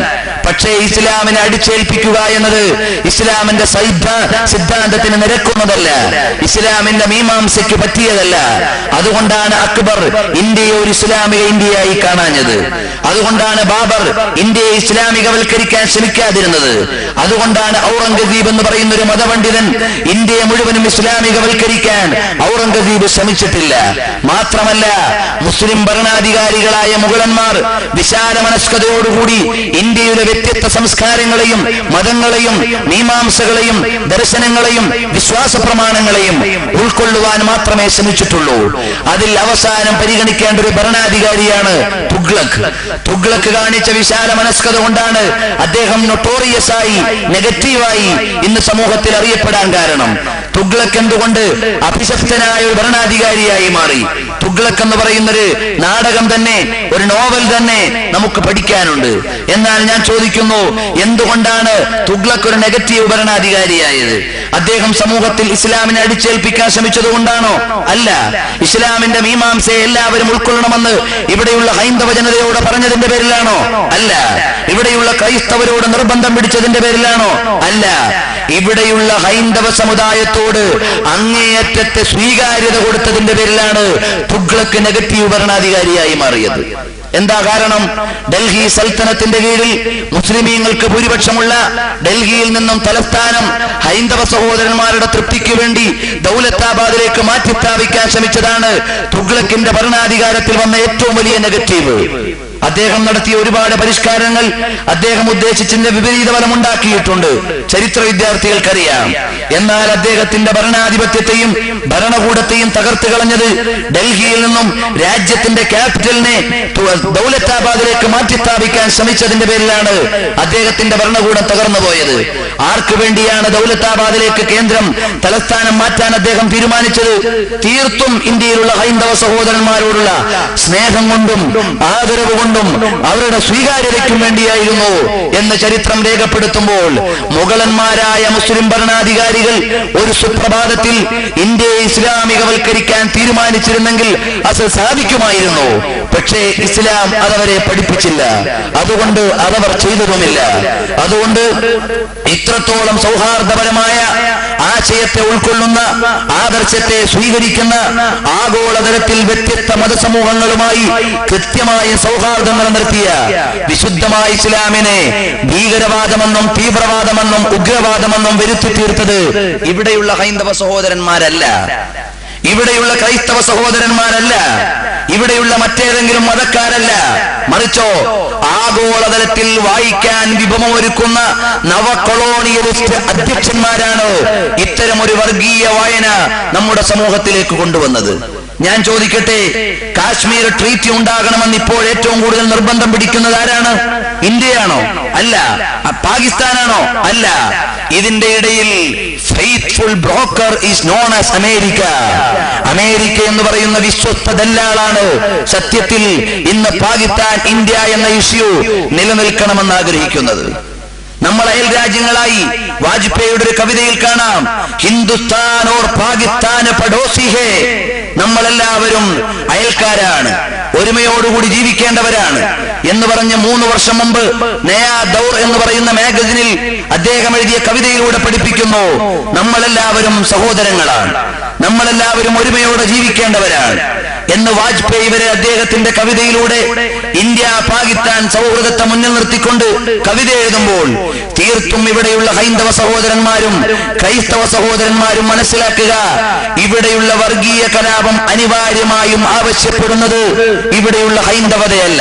പക്ഷേ ഇസ്ലാമിനെ അടിച്ചേൽപ്പിക്കുക എന്നത് ഇസ്ലാമിന്റെ സൈദ്ധ- സിദ്ധാന്തത്തിന് നിരക്കുന്നതല്ല ഇസ്ലാമിന്റെ മീമാംസയ്ക്ക് പറ്റിയതല്ല അതുകൊണ്ടാണ് അക്ബർ ഇന്ത്യയെ ഒരു ഇസ്ലാമിക ഇന്ത്യയായി കാണാഞ്ഞത് അതുകൊണ്ടാണ് ബാബർ ഇന്ത്യയെ ഇസ്ലാമികവൽക്കരിക്കാൻ ശ്രമിക്കാതിരുന്നത് അതുകൊണ്ടാണ് ഔറംഗസീബ് എന്ന് പറയുന്ന ഒരു മതപണ്ഡിതൻ ഇന്ത്യയെ മുഴുവനും ഇസ്ലാമികവൽക്കരിക്കാൻ ഔറംഗസീബ് ശ്രമിച്ചിട്ടില്ല മാത്രമല്ല മുസ്ലിം ഭരണാധികാരികളായ മുഗളന്മാർ വിശാല മനസ്കതയോടുകൂടി ഇന്ത്യയിലെ വ്യത്യസ്ത സംസ്കാരങ്ങളെയും മതങ്ങളെയും മീമാംസകളെയും ദർശനങ്ങളെയും വിശ്വാസ പ്രമാണങ്ങളെയും ഉൾക്കൊള്ളുവാൻ മാത്രമേ ശ്രമിച്ചിട്ടുള്ളൂ അതിൽ അവസാനം പരിഗണിക്കേണ്ട ഒരു ഭരണാധികാരിയാണ് തുഗ്ലക് തുഗ്ലക് കാണിച്ച വിശാല മനസ്കത കൊണ്ടാണ് അദ്ദേഹം നൊട്ടോറിയസ് ആയി നെഗറ്റീവായി ഇന്ന് സമൂഹത്തിൽ അറിയപ്പെടാൻ കാരണം തുഗ്ലക് എന്തുകൊണ്ട് അഭിശപ്തനായ ഒരു ഭരണാധികാരിയായി മാറി തുഗ്ലക് എന്ന് പറയുന്നൊരു നാടകം തന്നെ ഒരു നോവൽ തന്നെ നമുക്ക് പഠിക്കാനുണ്ട് എന്നാൽ ഞാൻ ചോദിക്കുന്നു എന്തുകൊണ്ടാണ് തുഗ്ലക് ഒരു നെഗറ്റീവ് ഭരണാധികാരിയായത് അദ്ദേഹം സമൂഹത്തിൽ ഇസ്ലാമിനെ അടിച്ചേൽപ്പിക്കാൻ ശ്രമിച്ചത് കൊണ്ടാണോ അല്ല ഇസ്ലാമിന്റെ മീമാംസയെ എല്ലാവരും ഉൾക്കൊള്ളണമെന്ന് ഇവിടെയുള്ള ഹൈന്ദവ ജനതയോട് പറഞ്ഞതിന്റെ പേരിലാണോ അല്ല ഇവിടെയുള്ള ക്രൈസ്തവരോട് നിർബന്ധം പിടിച്ചതിന്റെ പേരിലാണോ അല്ല ഇവിടെയുള്ള ഹൈന്ദവ സമുദായത്തോട് അങ്ങേയറ്റത്തെ സ്വീകാര്യത കൊടുത്തതിന്റെ പേരിലാണ് തുഗ്ലക്ക് നെഗറ്റീവ് ഭരണാധികാരിയായി മാറിയത് എന്താ കാരണം ഡൽഹി സൽത്തനത്തിന്റെ കീഴിൽ മുസ്ലിമീങ്ങൾക്ക് ഭൂരിപക്ഷമുള്ള ഡൽഹിയിൽ നിന്നും തലസ്ഥാനം ഹൈന്ദവ സഹോദരന്മാരുടെ തൃപ്തിക്ക് വേണ്ടി ദൗലത്താബാദിലേക്ക് മാറ്റിസ്ഥാപിക്കാൻ ശ്രമിച്ചതാണ് തുഗ്ലക്കിന്റെ ഭരണാധികാരത്തിൽ വന്ന ഏറ്റവും വലിയ നെഗറ്റീവ് അദ്ദേഹം നടത്തിയ ഒരുപാട് പരിഷ്കാരങ്ങൾ അദ്ദേഹം ഉദ്ദേശിച്ചതിന്റെ വിപരീത ഫലം ഉണ്ടാക്കിയിട്ടുണ്ട് ചരിത്ര വിദ്യാർത്ഥികൾക്കറിയാം എന്നാൽ അദ്ദേഹത്തിന്റെ ഭരണാധിപത്യത്തെയും ഭരണകൂടത്തെയും തകർത്ത് കളഞ്ഞത് ഡൽഹിയിൽ നിന്നും രാജ്യത്തിന്റെ ക്യാപിറ്റലിനെ തു- ദൗലത്താബാദിലേക്ക് മാറ്റിസ്ഥാപിക്കാൻ ശ്രമിച്ചതിന്റെ പേരിലാണ് അദ്ദേഹത്തിന്റെ ഭരണകൂടം തകർന്നു പോയത് ആർക്കു വേണ്ടിയാണ് ദൗലത്താബാദിലേക്ക് കേന്ദ്രം തലസ്ഥാനം മാറ്റാൻ അദ്ദേഹം തീരുമാനിച്ചത് തീർത്തും ഇന്ത്യയിലുള്ള ഹൈന്ദവ സഹോദരന്മാരോടുള്ള സ്നേഹം കൊണ്ടും ആദരവ് കൊണ്ടും അവരുടെ സ്വീകാര്യതയ്ക്കും വേണ്ടിയായിരുന്നു എന്ന് ചരിത്രം രേഖപ്പെടുത്തുമ്പോൾ മുഗളന്മാരായ മുസ്ലിം ഭരണാധികാരികൾ ഒരു സുപ്രഭാതത്തിൽ ഇന്ത്യയെ ഇസ്ലാമികവൽക്കരിക്കാൻ തീരുമാനിച്ചിരുന്നെങ്കിൽ അത് സാധിക്കുമായിരുന്നു പക്ഷേ ഇസ്ലാം അതവരെ പഠിപ്പിച്ചില്ല അതുകൊണ്ട് അതവർ ചെയ്തതുമില്ല അതുകൊണ്ട് ഇത്രത്തോളം സൗഹാർദ്ദപരമായ ആശയത്തെ ഉൾക്കൊള്ളുന്ന ആദർശത്തെ സ്വീകരിക്കുന്ന ആഗോളതലത്തിൽ വ്യത്യസ്ത മതസമൂഹങ്ങളുമായി കൃത്യമായ സൗഹാർദ്ദം നിലനിർത്തിയ വിശുദ്ധമായ ഇസ്ലാമിനെ ഭീകരവാദമെന്നും തീവ്രവാദമെന്നും ഉഗ്രവാദമെന്നും വരുത്തി തീർത്തത് ഇവിടെയുള്ള ഹൈന്ദവ സഹോദരന്മാരല്ല ഇവിടെയുള്ള ക്രൈസ്തവ സഹോദരന്മാരല്ല ഇവിടെയുള്ള മറ്റേതെങ്കിലും മതക്കാരല്ല മറിച്ചോ ആഗോളതലത്തിൽ വായിക്കാൻ വിഭവമൊരുക്കുന്ന നവകൊളോണിയലിസ്റ്റ് അധ്യക്ഷന്മാരാണ് ഇത്തരം ഒരു വർഗീയ വായന നമ്മുടെ സമൂഹത്തിലേക്ക് കൊണ്ടുവന്നത് ഞാൻ ചോദിക്കട്ടെ കാശ്മീർ ട്രീറ്റി ഉണ്ടാകണമെന്ന് ഇപ്പോൾ ഏറ്റവും കൂടുതൽ നിർബന്ധം പിടിക്കുന്നത് ആരാണ് ഇന്ത്യയാണോ അല്ല ആ, പാകിസ്ഥാനാണോ അല്ല ഇതിന്റെ ഇടയിൽ faithful broker is known as America America എന്ന് പറയുന്ന വിശ്വസ്ത ദല്ലാളാണ് സത്യത്തിൽ ഇന്ന് പാകിസ്ഥാൻ ഇന്ത്യ എന്ന ഇഷ്യൂ നിലനിൽക്കണമെന്ന് ആഗ്രഹിക്കുന്നത് നമ്മൾ അയൽ രാജ്യങ്ങളായി വാജ്പേയിയുടെ ഒരു കവിതയിൽ കാണാം ഹിന്ദുസ്ഥാൻ ഓർ പാകിസ്ഥാൻ പടോസി ഹേ നമ്മളെല്ലാവരും അയൽക്കാരാണ് ഒരുമയോടുകൂടി ജീവിക്കേണ്ടവരാണ് എന്ന് പറഞ്ഞ് മൂന്ന് വർഷം മുമ്പ് നയാ ദൗർ എന്ന് പറയുന്ന മാഗസിനിൽ അദ്ദേഹം എഴുതിയ കവിതയിലൂടെ പഠിപ്പിക്കുന്നു നമ്മളെല്ലാവരും സഹോദരങ്ങളാണ് നമ്മളെല്ലാവരും ഒരുമയോടെ ജീവിക്കേണ്ടവരാണ് എന്ന് വാജ്പേയി വരെ അദ്ദേഹത്തിന്റെ കവിതയിലൂടെ ഇന്ത്യ പാകിസ്ഥാൻ സൗഹൃദത്തെ മുന്നിൽ നിർത്തിക്കൊണ്ട് കവിത എഴുതുമ്പോൾ തീർത്തും ഇവിടെയുള്ള ഹൈന്ദവ സഹോദരന്മാരും ക്രൈസ്തവ സഹോദരന്മാരും മനസ്സിലാക്കുക ഇവിടെയുള്ള വർഗീയ കലാപം അനിവാര്യമായും ആവശ്യപ്പെടുന്നത് ഇവിടെയുള്ള ഹൈന്ദവതയല്ല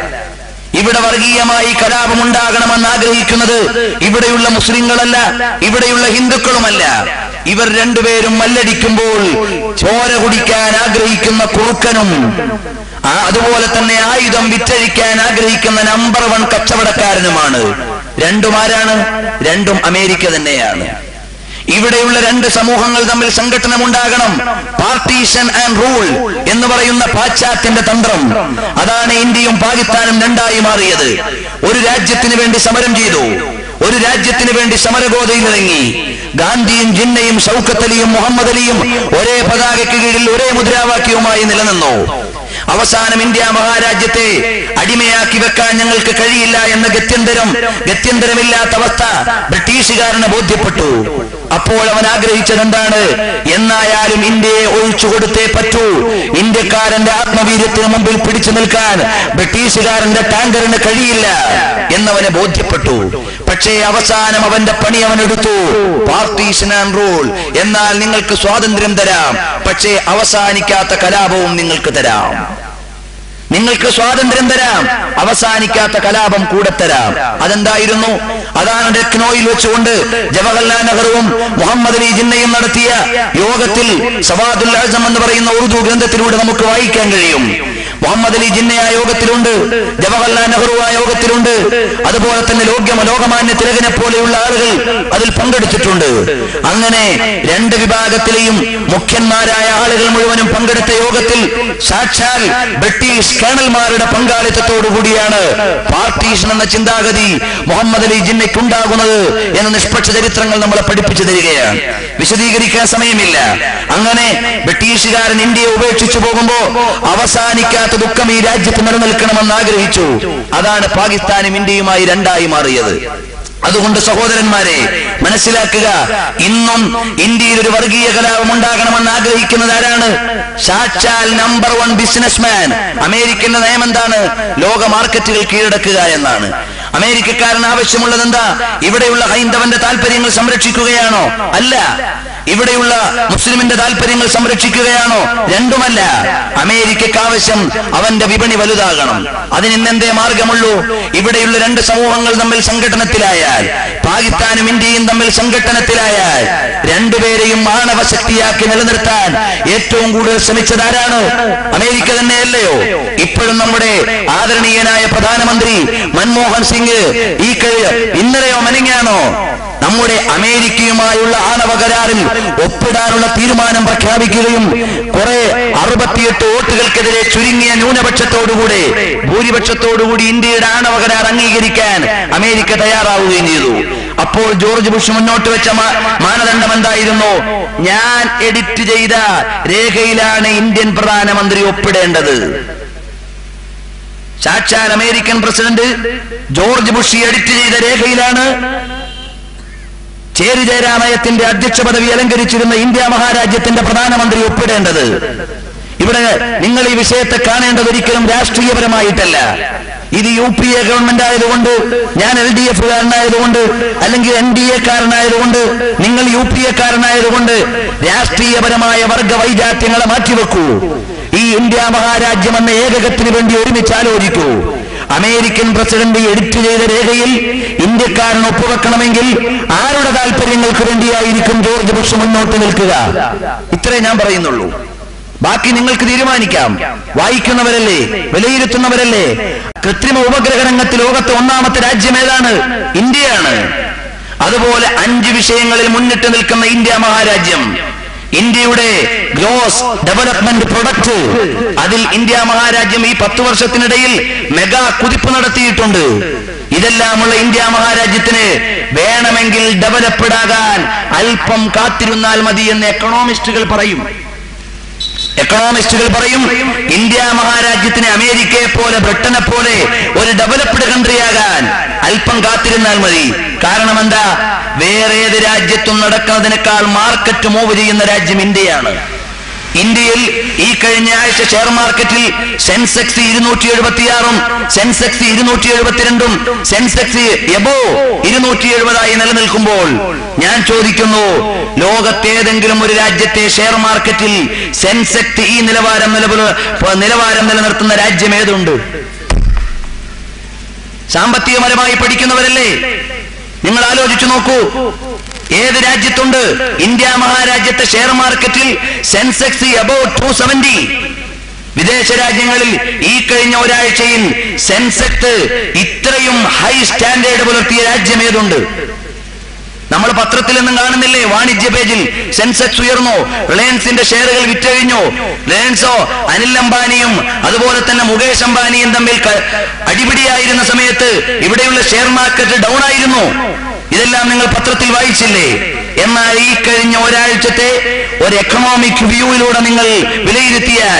ഇവിടെ വർഗീയമായി കലാപം ഉണ്ടാകണമെന്ന് ആഗ്രഹിക്കുന്നത് ഇവിടെയുള്ള മുസ്ലിങ്ങളല്ല ഇവിടെയുള്ള ഹിന്ദുക്കളുമല്ല ഇവർ രണ്ടുപേരും മല്ലടിക്കുമ്പോൾ ചോര കുടിക്കാൻ ആഗ്രഹിക്കുന്ന കുറുക്കനും ആ, അതുപോലെ തന്നെ ആയുധം വിറ്റഴിക്കാൻ ആഗ്രഹിക്കുന്ന നമ്പർ വൺ കച്ചവടക്കാരനുമാണ് രണ്ടും ആരാണ് രണ്ടും അമേരിക്ക തന്നെയാണ് ഇവിടെയുള്ള രണ്ട് സമൂഹങ്ങൾ തമ്മിൽ സംഘടനം ഉണ്ടാകണം പാർട്ടീഷൻ ആൻഡ് റൂൾ എന്ന് പറയുന്ന പാശ്ചാത്യന്റെ തന്ത്രം അതാണ് ഇന്ത്യയും പാകിസ്ഥാനും രണ്ടായി മാറിയത് ഒരു രാജ്യത്തിന് വേണ്ടി സമരം ചെയ്തു ഒരു രാജ്യത്തിന് വേണ്ടി സമരഗോതയിൽ ഇറങ്ങി ഗാന്ധിയും ജിന്നയും ഷൗക്കത്ത് അലിയും മുഹമ്മദ് അലിയും ഒരേ പതാകയ്ക്ക് കീഴിൽ ഒരേ മുദ്രാവാക്യവുമായി നിലനിന്നു അവസാനം ഇന്ത്യ മഹാരാജ്യത്തെ അടിമയാക്കി വെക്കാൻ ഞങ്ങൾക്ക് കഴിയില്ല എന്ന ഗത്യന്തരം ഗത്യന്തരമില്ലാത്ത അവസ്ഥ ബ്രിട്ടീഷുകാരന് ബോധ്യപ്പെട്ടു അപ്പോൾ അവൻ ആഗ്രഹിച്ചത് എന്താണ് എന്നായാലും ഇന്ത്യയെ ഒഴിച്ചു കൊടുത്തേ പറ്റൂ ഇന്ത്യക്കാരന്റെ ആത്മവീര്യത്തിന് മുമ്പിൽ പിടിച്ചു നിൽക്കാൻ ബ്രിട്ടീഷുകാരന്റെ ടാങ്കറിന് കഴിയില്ല എന്നവന് ബോധ്യപ്പെട്ടു പക്ഷേ അവസാനം അവന്റെ പണി അവൻ എടുത്തു പാർട്ടീഷൻ ആൻഡ് റൂൾ എന്നാൽ നിങ്ങൾക്ക് സ്വാതന്ത്ര്യം തരാം പക്ഷേ അവസാനിക്കാത്ത കലാപവും നിങ്ങൾക്ക് തരാം നിങ്ങൾക്ക് സ്വാതന്ത്ര്യം തരാം അവസാനിക്കാത്ത കലാപം കൂടെ തരാം അതെന്തായിരുന്നു അതാണ് ലക്നോയിൽ വെച്ചുകൊണ്ട് ജവഹർലാൽ നെഹ്റുവും മുഹമ്മദ് അലി ജിന്നയും നടത്തിയ യോഗത്തിൽ സവാദുൽ ആസം എന്ന് പറയുന്ന ഉറുദു ഗ്രന്ഥത്തിലൂടെ നമുക്ക് വായിക്കാൻ കഴിയും മുഹമ്മദ് അലി ജിന്ന ആ യോഗത്തിലുണ്ട് ജവഹർലാൽ നെഹ്റു ആ യോഗത്തിലുണ്ട് അതുപോലെ തന്നെ ലോക്യമ ലോകമാന്യ തിലകനെ പോലെയുള്ള ആളുകൾ അതിൽ പങ്കെടുത്തിട്ടുണ്ട് അങ്ങനെ രണ്ട് വിഭാഗത്തിലെയും മുഖ്യന്മാരായ ആളുകൾ മുഴുവനും പങ്കെടുത്ത യോഗത്തിൽ സാക്ഷാൽ ബ്രിട്ടീഷ് കേണൽമാരുടെ പങ്കാളിത്തത്തോടു കൂടിയാണ് പാർട്ടീഷൻ എന്ന ചിന്താഗതി മുഹമ്മദ് അലി ജിന്നയ്ക്കുണ്ടാകുന്നത് എന്ന നിഷ്പക്ഷ ചരിത്രങ്ങൾ നമ്മളെ പഠിപ്പിച്ചു തരികയാണ് വിശദീകരിക്കാൻ സമയമില്ല അങ്ങനെ ബ്രിട്ടീഷുകാരൻ ഇന്ത്യയെ ഉപേക്ഷിച്ചു പോകുമ്പോ അവസാനിക്കാത്ത ദുഃഖം ഈ രാജ്യത്ത് നിലനിൽക്കണമെന്ന് ആഗ്രഹിച്ചു അതാണ് പാകിസ്ഥാനും ഇന്ത്യയുമായി രണ്ടായി മാറിയത് അതുകൊണ്ട് സഹോദരന്മാരെ മനസ്സിലാക്കുക ഇന്നും ഇന്ത്യയിൽ ഒരു വർഗീയ കലാപം ഉണ്ടാകണമെന്ന് ആഗ്രഹിക്കുന്നത് ആരാണ് സാക്ഷാൽ നമ്പർ വൺ ബിസിനസ്മാൻ അമേരിക്കന്റെ നയം എന്താണ് ലോക മാർക്കറ്റുകൾ കീഴടക്കുക എന്നാണ് അമേരിക്കക്കാരൻ ആവശ്യമുള്ളത് എന്താ ഇവിടെയുള്ള ഹൈന്ദവന്റെ താല്പര്യങ്ങൾ സംരക്ഷിക്കുകയാണോ അല്ല ഇവിടെയുള്ള മുസ്ലിമിന്റെ താല്പര്യങ്ങൾ സംരക്ഷിക്കുകയാണോ രണ്ടുമല്ല അമേരിക്കക്ക് ആവശ്യം അവന്റെ വിപണി വലുതാകണം അതിന് ഇന്നെന്തേ മാർഗമുള്ളൂ ഇവിടെയുള്ള രണ്ട് സമൂഹങ്ങൾ തമ്മിൽ സംഘടനത്തിലായാൽ പാകിസ്ഥാനും ഇന്ത്യയും തമ്മിൽ സംഘടനത്തിലായാൽ രണ്ടുപേരെയും മാനവ ശക്തിയാക്കി നിലനിർത്താൻ ഏറ്റവും കൂടുതൽ ശ്രമിച്ചത് ആരാണ് അമേരിക്ക തന്നെയല്ലയോ ഇപ്പോഴും നമ്മുടെ ആദരണീയനായ പ്രധാനമന്ത്രി മൻമോഹൻ സിംഗ് ഈ കഴി ഇന്നലെയോ മനങ്ങാണോ നമ്മുടെ അമേരിക്കയുമായുള്ള ആണവ കരാറിൽ ഒപ്പിടാനുള്ള തീരുമാനം പ്രഖ്യാപിക്കുകയും കുറെ അറുപത്തിയെട്ട് വോട്ടുകൾക്കെതിരെ ചുരുങ്ങിയ ന്യൂനപക്ഷത്തോടുകൂടി ഭൂരിപക്ഷത്തോടുകൂടി ഇന്ത്യയുടെ ആണവ കരാർ അംഗീകരിക്കാൻ അമേരിക്ക തയ്യാറാവുകയും ചെയ്തു അപ്പോൾ ജോർജ് ബുഷ് മുന്നോട്ട് വെച്ച മാ- മാനദണ്ഡം എന്തായിരുന്നു ഞാൻ എഡിറ്റ് ചെയ്ത രേഖയിലാണ് ഇന്ത്യൻ പ്രധാനമന്ത്രി ഒപ്പിടേണ്ടത് സാക്ഷാൽ American president George Bush edit ചെയ്ത രേഖയിലാണ് ചേരിചേരാ നയത്തിന്റെ അധ്യക്ഷ പദവി അലങ്കരിച്ചിരുന്ന ഇന്ത്യ മഹാരാജ്യത്തിന്റെ പ്രധാനമന്ത്രി ഒപ്പിടേണ്ടത് ഇവിടെ നിങ്ങൾ ഈ വിഷയത്തെ കാണേണ്ടത് ഒരിക്കലും രാഷ്ട്രീയപരമായിട്ടല്ല ഇത് യു പി എ ഗവൺമെന്റ് ആയതുകൊണ്ട് ഞാൻ എൽ ഡി എഫ് കാരനായതുകൊണ്ട് അല്ലെങ്കിൽ എൻ ഡി എ കാരനായതുകൊണ്ട് നിങ്ങൾ യു പി എ കാരനായതുകൊണ്ട് രാഷ്ട്രീയപരമായ വർഗ വൈജാത്യങ്ങളെ മാറ്റിവെക്കൂ ഈ ഇന്ത്യ മഹാരാജ്യം എന്ന ഏകകത്തിന് വേണ്ടി ഒരുമിച്ച് ആലോചിക്കൂ അമേരിക്കൻ പ്രസിഡന്റ് എഡിറ്റ് ചെയ്ത രേഖയിൽ ഇന്ത്യക്കാരൻ ഒപ്പുവെക്കണമെങ്കിൽ ആരുടെ താല്പര്യങ്ങൾക്ക് വേണ്ടിയായിരിക്കും ജോർജ് ബുഷ് മുന്നോട്ട് നിൽക്കുക ഇത്രേ ഞാൻ പറയുന്നുള്ളൂ ബാക്കി നിങ്ങൾക്ക് തീരുമാനിക്കാം വായിക്കുന്നവരല്ലേ വിലയിരുത്തുന്നവരല്ലേ കൃത്രിമ ഉപഗ്രഹരംഗത്ത് ലോകത്തെ ഒന്നാമത്തെ രാജ്യം ഏതാണ് ഇന്ത്യയാണ് അതുപോലെ അഞ്ച് വിഷയങ്ങളിൽ മുന്നിട്ട് നിൽക്കുന്ന ഇന്ത്യ മഹാരാജ്യം ഇന്ത്യയുടെ ഗ്രോസ് ഡെവലപ്മെന്റ് പ്രൊഡക്റ്റ് അതിൽ ഇന്ത്യ മഹാരാജ്യം ഈ പത്തു വർഷത്തിനിടയിൽ മെഗാ കുതിപ്പ് നടത്തിയിട്ടുണ്ട് ഇതെല്ലാമുള്ള ഇന്ത്യ മഹാരാജ്യത്തിന് വേണമെങ്കിൽ ഡെവലപ്ഡ് ആകാൻ അല്പം കാത്തിരുന്നാൽ മതി എന്ന് എക്കണോമിസ്റ്റുകൾ പറയും എക്കണോമിസ്റ്റുകൾ പറയും ഇന്ത്യ മഹാരാജ്യത്തിന് അമേരിക്കയെ പോലെ ബ്രിട്ടനെ പോലെ ഒരു ഡെവലപ്ഡ് കൺട്രിയാകാൻ അല്പം കാത്തിരുന്നാൽ മതി കാരണം എന്താ വേറെ ഏത് രാജ്യത്തും നടക്കുന്നതിനേക്കാൾ മാർക്കറ്റ് മൂവ് ചെയ്യുന്ന രാജ്യം ഇന്ത്യയാണ് ഇന്ത്യയിൽ ഈ കഴിഞ്ഞ ആഴ്ച ഷെയർ മാർക്കറ്റിൽ സെൻസെക്സ് ഇരുന്നൂറ്റി എഴുപത്തിയാറും സെൻസെക്സ് ഇരുന്നൂറ്റി എഴുപത്തിരണ്ടും സെൻസെക്സ് എബോ ഇരുന്നൂറ്റി എഴുപതായി നിലനിൽക്കുമ്പോൾ ഞാൻ ചോദിക്കുന്നു ലോകത്തേതെങ്കിലും ഒരു രാജ്യത്തെ ഷെയർ മാർക്കറ്റിൽ സെൻസെക്സ് ഈ നിലവാരം നിലവിൽ നിലവാരം നിലനിർത്തുന്ന രാജ്യം ഏതുണ്ട് സാമ്പത്തികപരമായി പഠിക്കുന്നവരല്ലേ നിങ്ങൾ ആലോചിച്ചു നോക്കൂ ഏത് രാജ്യത്തുണ്ട് ഇന്ത്യ മഹാരാജ്യത്തെ ഷെയർ മാർക്കറ്റിൽ സെൻസെക്സ് അബൌട്ട് ടു സെവന്റി വിദേശ രാജ്യങ്ങളിൽ ഈ കഴിഞ്ഞ ഒരാഴ്ചയിൽ സെൻസെക്സ് ഇത്രയും ഹൈ സ്റ്റാൻഡേർഡ് പുലർത്തിയ രാജ്യം ഏതുണ്ട് നമ്മൾ പത്രത്തിൽ നിന്നും കാണുന്നില്ലേ വാണിജ്യ പേജിൽ സെൻസെക്സ് ഉയർന്നു റിലയൻസിന്റെ ഷെയറുകൾ വിറ്റഴിഞ്ഞു റിലയൻസോ അനിൽ അംബാനിയും അതുപോലെ തന്നെ മുകേഷ് അംബാനിയും തമ്മിൽ ക- അടിപിടിയായിരുന്ന സമയത്ത് ഇവിടെയുള്ള ഷെയർ മാർക്കറ്റ് ഡൗൺ ആയിരുന്നു ഇതെല്ലാം നിങ്ങൾ പത്രത്തിൽ വായിച്ചില്ലേ എന്നാൽ ഈ കഴിഞ്ഞ ഒരാഴ്ചത്തെ ഒരു എക്കണോമിക് വ്യൂവിലൂടെ നിങ്ങൾ വിലയിരുത്തിയാൽ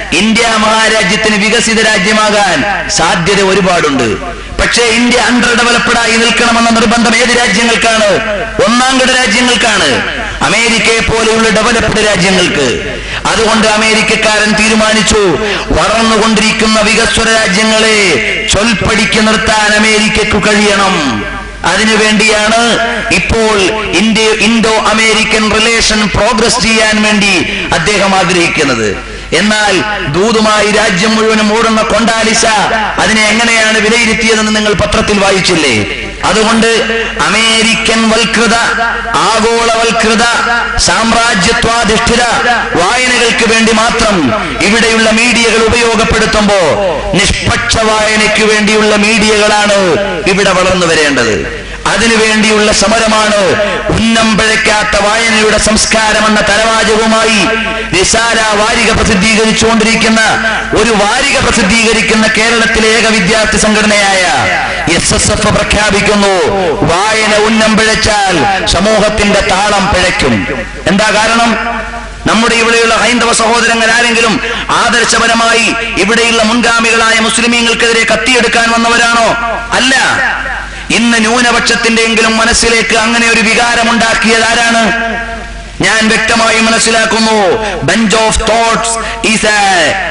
ഇന്ത്യ മഹാരാജ്യത്തിന് വികസിത രാജ്യമാകാൻ സാധ്യത ഒരുപാടുണ്ട് പക്ഷേ ഇന്ത്യ അണ്ടർ ഡെവലപ്ഡായി നിൽക്കണമെന്ന നിർബന്ധം ഏത് രാജ്യങ്ങൾക്കാണ് ഒന്നാം കിട രാജ്യങ്ങൾക്കാണ് അമേരിക്കയെ പോലെയുള്ള ഡെവലപ്ഡ് രാജ്യങ്ങൾക്ക് അതുകൊണ്ട് അമേരിക്കക്കാരൻ തീരുമാനിച്ചു വളർന്നുകൊണ്ടിരിക്കുന്ന വികസ്വര രാജ്യങ്ങളെ ചൊൽപ്പടിക്ക് നിർത്താൻ അമേരിക്കയ്ക്ക് കഴിയണം അതിനുവേണ്ടിയാണ് ഇപ്പോൾ India Indo American relation progress ചെയ്യാൻ വേണ്ടി അദ്ദേഹം ആഗ്രഹിക്കുന്നത് എന്നാൽ ദൂതുമായി രാജ്യം മുഴുവനും ഓടുന്ന കൊണ്ടാലിസ അതിനെ എങ്ങനെയാണ് വിലയിരുത്തിയതെന്ന് നിങ്ങൾ പത്രത്തിൽ വായിച്ചില്ലേ അതുകൊണ്ട് അമേരിക്കൻ വൽകൃത ആഗോളവൽകൃത സാമ്രാജ്യത്വാധിഷ്ഠിത വായനകൾക്ക് വേണ്ടി മാത്രം ഇവിടെയുള്ള മീഡിയകൾ ഉപയോഗപ്പെടുത്തുമ്പോ നിഷ്പക്ഷ വായനയ്ക്ക് വേണ്ടിയുള്ള മീഡിയകളാണ് ഇവിടെ വളർന്നു വരേണ്ടത് അതിനുവേണ്ടിയുള്ള സമരമാണ് ഉന്നം പിഴയ്ക്കാത്ത വായനയുടെ സംസ്കാരം എന്ന തലവാചകവുമായി റിസാല വാരിക പ്രസിദ്ധീകരിച്ചുകൊണ്ടിരിക്കുന്ന ഒരു വാരിക പ്രസിദ്ധീകരിക്കുന്ന കേരളത്തിലെ ഏക വിദ്യാർത്ഥി സംഘടനയായ എസ് എസ് എഫ് പ്രഖ്യാപിക്കുന്നു വായന ഉന്നം പിഴച്ചാൽ സമൂഹത്തിന്റെ താളം പിഴയ്ക്കും എന്താ കാരണം നമ്മുടെ ഇവിടെയുള്ള ഹൈന്ദവ സഹോദരങ്ങൾ ആരെങ്കിലും ആദർശപരമായി ഇവിടെയുള്ള മുൻഗാമികളായ മുസ്ലിമീങ്ങൾക്കെതിരെ കത്തിയെടുക്കാൻ വന്നവരാണോ അല്ല ഇന്ന് ന്യൂനപക്ഷത്തിന്റെയെങ്കിലും മനസ്സിലേക്ക് അങ്ങനെ ഒരു വികാരമുണ്ടാക്കിയത് ആരാണ് ഞാൻ വ്യക്തമായി മനസ്സിലാക്കുന്നു bench of thoughts is a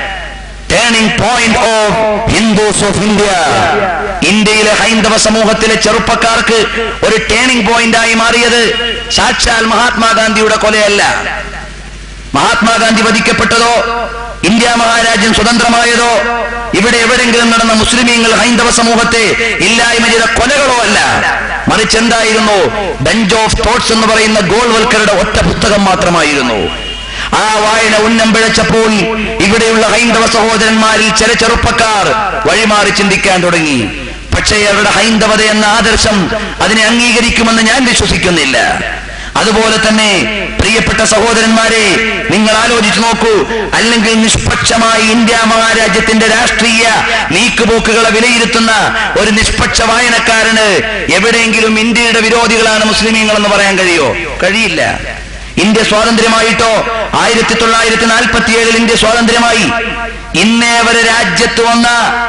turning point of Hindus of India ഇന്ത്യയിലെ ഹൈന്ദവ സമൂഹത്തിലെ ചെറുപ്പക്കാർക്ക് ഒരു ടേണിംഗ് പോയിന്റ് ആയി മാറിയത് സാക്ഷാൽ മഹാത്മാഗാന്ധിയുടെ കൊലയല്ല മഹാത്മാഗാന്ധി വധിക്കപ്പെട്ടതോ ഇന്ത്യ മഹാരാജ്യം സ്വതന്ത്രമായതോ ഇവിടെ എവിടെങ്കിലും നടന്ന മുസ്ലിമീങ്ങൾ ഹൈന്ദവ സമൂഹത്തെ ഇല്ലായ്മ ചെയ്ത കൊലകളോ അല്ല മറിച്ച് എന്തായിരുന്നു ബെഞ്ച് ഓഫ് തോട്ട്സ് എന്ന് പറയുന്ന ഗോൾവൽക്കറുടെ ഒറ്റ പുസ്തകം മാത്രമായിരുന്നു ആ വായന ഉന്നം പിഴച്ചപ്പോൾ ഇവിടെയുള്ള ഹൈന്ദവ സഹോദരന്മാരിൽ ചില ചെറുപ്പക്കാർ വഴിമാറി ചിന്തിക്കാൻ തുടങ്ങി പക്ഷേ അവരുടെ ഹൈന്ദവത എന്ന ആദർശം അതിനെ അംഗീകരിക്കുമെന്ന് ഞാൻ വിശ്വസിക്കുന്നില്ല അതുപോലെ തന്നെ പ്രിയപ്പെട്ട സഹോദരന്മാരെ നിങ്ങൾ ആലോചിച്ചു നോക്കൂ അല്ലെങ്കിൽ നിഷ്പക്ഷമായി ഇന്ത്യ മഹാരാജ്യത്തിന്റെ രാഷ്ട്രീയ നീക്കുപോക്കുകളെ വിലയിരുത്തുന്ന ഒരു നിഷ്പക്ഷ വായനക്കാരന് എവിടെയെങ്കിലും ഇന്ത്യയുടെ വിരോധികളാണ് മുസ്ലിമീങ്ങൾ എന്ന് പറയാൻ കഴിയോ കഴിയില്ല ഇന്ത്യ സ്വാതന്ത്ര്യമായിട്ടോ ആയിരത്തി തൊള്ളായിരത്തി നാൽപ്പത്തി ഏഴിൽ ഇന്ത്യ സ്വാതന്ത്ര്യമായി ഇന്നേ വരെ രാജ്യത്ത് വന്ന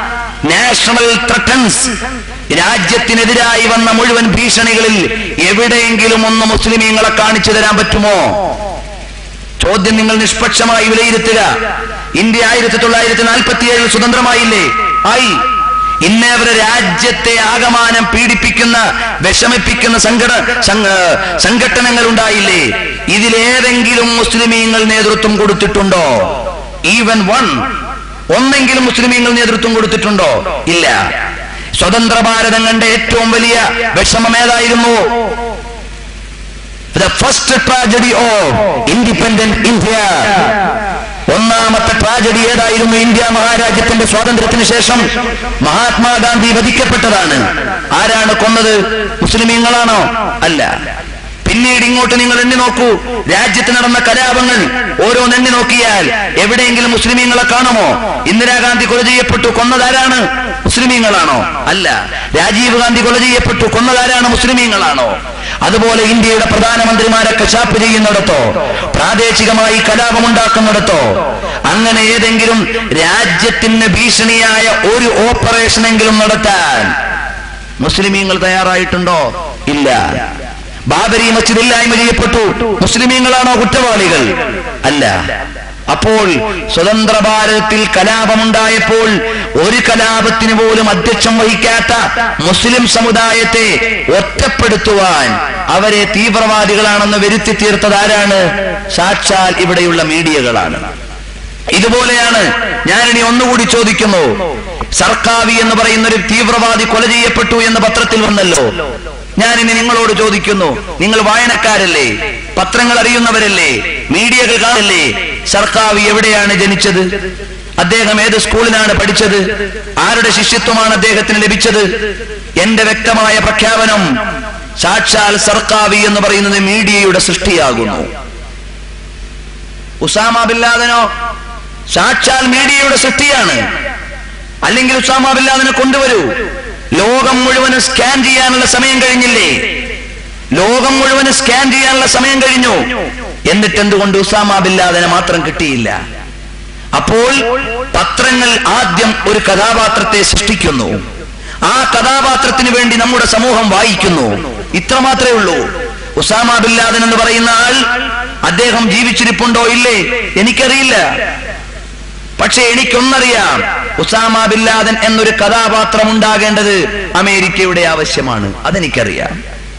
നാഷണൽ ത്രട്ടൻസ് രാജ്യത്തിനെതിരായി വന്ന മുഴുവൻ ഭീഷണികളിൽ എവിടെയെങ്കിലും ഒന്ന് മുസ്ലിമീങ്ങളെ കാണിച്ചു തരാൻ പറ്റുമോ ചോദ്യം നിങ്ങൾ നിഷ്പക്ഷമായി വിലയിരുത്തുക ഇന്ത്യ ആയിരത്തി തൊള്ളായിരത്തി നാൽപ്പത്തി ഏഴിൽ സ്വതന്ത്രമായില്ലേ ആയി ഇന്നേ വരെ രാജ്യത്തെ ആകമാനം പീഡിപ്പിക്കുന്ന വിഷമിപ്പിക്കുന്ന സംഘട സംഘ- സംഘടനകൾ ഉണ്ടായില്ലേ ഇതിലേതെങ്കിലും മുസ്ലിമീങ്ങൾ നേതൃത്വം കൊടുത്തിട്ടുണ്ടോ ഈവൻ വൺ ഒന്നെങ്കിലും മുസ്ലിമീങ്ങൾ നേതൃത്വം കൊടുത്തിട്ടുണ്ടോ ഇല്ല സ്വതന്ത്ര ഭാരതം കണ്ട ഏറ്റവും വലിയ വിഷമം ഏതായിരുന്നു the first tragedy of independent India ഒന്നാമത്തെ ട്രാജഡി ഏതായിരുന്നു ഇന്ത്യ മഹാരാജ്യത്തിന്റെ സ്വാതന്ത്ര്യത്തിന് ശേഷം മഹാത്മാഗാന്ധി വധിക്കപ്പെട്ടതാണ് ആരാണ് കൊന്നത് മുസ്ലിമീങ്ങളാണോ അല്ല പിന്നീട് ഇങ്ങോട്ട് നിങ്ങൾ എണ്ണി നോക്കൂ രാജ്യത്ത് നടന്ന കലാപങ്ങൾ ഓരോന്ന് എണ്ണി നോക്കിയാൽ എവിടെയെങ്കിലും മുസ്ലിമീങ്ങളെ കാണുമോ ഇന്ദിരാഗാന്ധി കൊല ചെയ്യപ്പെട്ടു കൊന്നതാരാണ് മുസ്ലിമീങ്ങളാണോ അല്ല രാജീവ് ഗാന്ധി കൊല ചെയ്യപ്പെട്ടു കൊന്നതാരാണ് മുസ്ലിമീങ്ങളാണോ അതുപോലെ ഇന്ത്യയുടെ പ്രധാനമന്ത്രിമാരെ കശാപ്പ് ചെയ്യുന്നിടത്തോ പ്രാദേശികമായി കലാപമുണ്ടാക്കുന്നിടത്തോ അങ്ങനെ ഏതെങ്കിലും രാജ്യത്തിന് ഭീഷണിയായ ഒരു ഓപ്പറേഷനെങ്കിലും നടത്താൻ മുസ്ലിമീങ്ങൾ തയ്യാറായിട്ടുണ്ടോ ഇല്ല ബാബരി മസ്ജിദ് ഇല്ലായ്മ ചെയ്യപ്പെട്ടു മുസ്ലിമീങ്ങളാണോ കുറ്റവാളികൾ അല്ല അപ്പോൾ സ്വതന്ത്ര ഭാരതത്തിൽ കലാപമുണ്ടായപ്പോൾ ഒരു കലാപത്തിന് പോലും അധ്യക്ഷം വഹിക്കാത്ത മുസ്ലിം സമുദായത്തെ ഒറ്റപ്പെടുത്തുവാൻ അവരെ തീവ്രവാദികളാണെന്ന് വരുത്തി തീർത്തത് ആരാണ് സാക്ഷാൽ ഇവിടെയുള്ള മീഡിയകളാണ് ഇതുപോലെയാണ് ഞാനിനി ഒന്നുകൂടി ചോദിക്കുന്നു സർക്കാവി എന്ന് പറയുന്ന ഒരു തീവ്രവാദി കൊല ചെയ്യപ്പെട്ടു എന്ന് പത്രത്തിൽ വന്നല്ലോ ഞാനിനി നിങ്ങളോട് ചോദിക്കുന്നു നിങ്ങൾ വായനക്കാരല്ലേ പത്രങ്ങൾ അറിയുന്നവരല്ലേ മീഡിയകൾ കാണല്ലേ സർക്കാവി എവിടെയാണ് ജനിച്ചത് അദ്ദേഹം ഏത് സ്കൂളിലാണ് പഠിച്ചത് ആരുടെ ശിഷ്യത്വമാണ് അദ്ദേഹത്തിന് ലഭിച്ചത് എന്റെ വ്യക്തമായ പ്രഖ്യാപനം സാക്ഷാൽ സർക്കാവി എന്ന് പറയുന്നത് മീഡിയയുടെ സൃഷ്ടിയാകുന്നു ഉസാമ ബില്ലാദനോ സാക്ഷാൽ മീഡിയയുടെ സൃഷ്ടിയാണ് അല്ലെങ്കിൽ ഉസാമ ബില്ലാദിനെ കൊണ്ടുവരൂ ലോകം മുഴുവനും സ്കാൻ ചെയ്യാനുള്ള സമയം കഴിഞ്ഞില്ലേ ലോകം മുഴുവനും സ്കാൻ ചെയ്യാനുള്ള സമയം കഴിഞ്ഞു എന്നിട്ട് എന്തുകൊണ്ട് ഉസാമ ബില്ലാദിനെ മാത്രം കിട്ടിയില്ല അപ്പോൾ പത്രങ്ങൾ ആദ്യം ഒരു കഥാപാത്രത്തെ സൃഷ്ടിക്കുന്നു ആ കഥാപാത്രത്തിന് വേണ്ടി നമ്മുടെ സമൂഹം വായിക്കുന്നു ഇത്ര മാത്രമേ ഉള്ളൂ ഉസാമ ബിൻ ലാദൻ എന്ന് പറയുന്ന ആൾ അദ്ദേഹം ജീവിച്ചിരിപ്പുണ്ടോ ഇല്ലേ എനിക്കറിയില്ല പക്ഷെ എനിക്കൊന്നറിയാം ഉസാമ ബിൻ ലാദൻ എന്നൊരു കഥാപാത്രം ഉണ്ടാകേണ്ടത് അമേരിക്കയുടെ ആവശ്യമാണ് അതെനിക്കറിയാം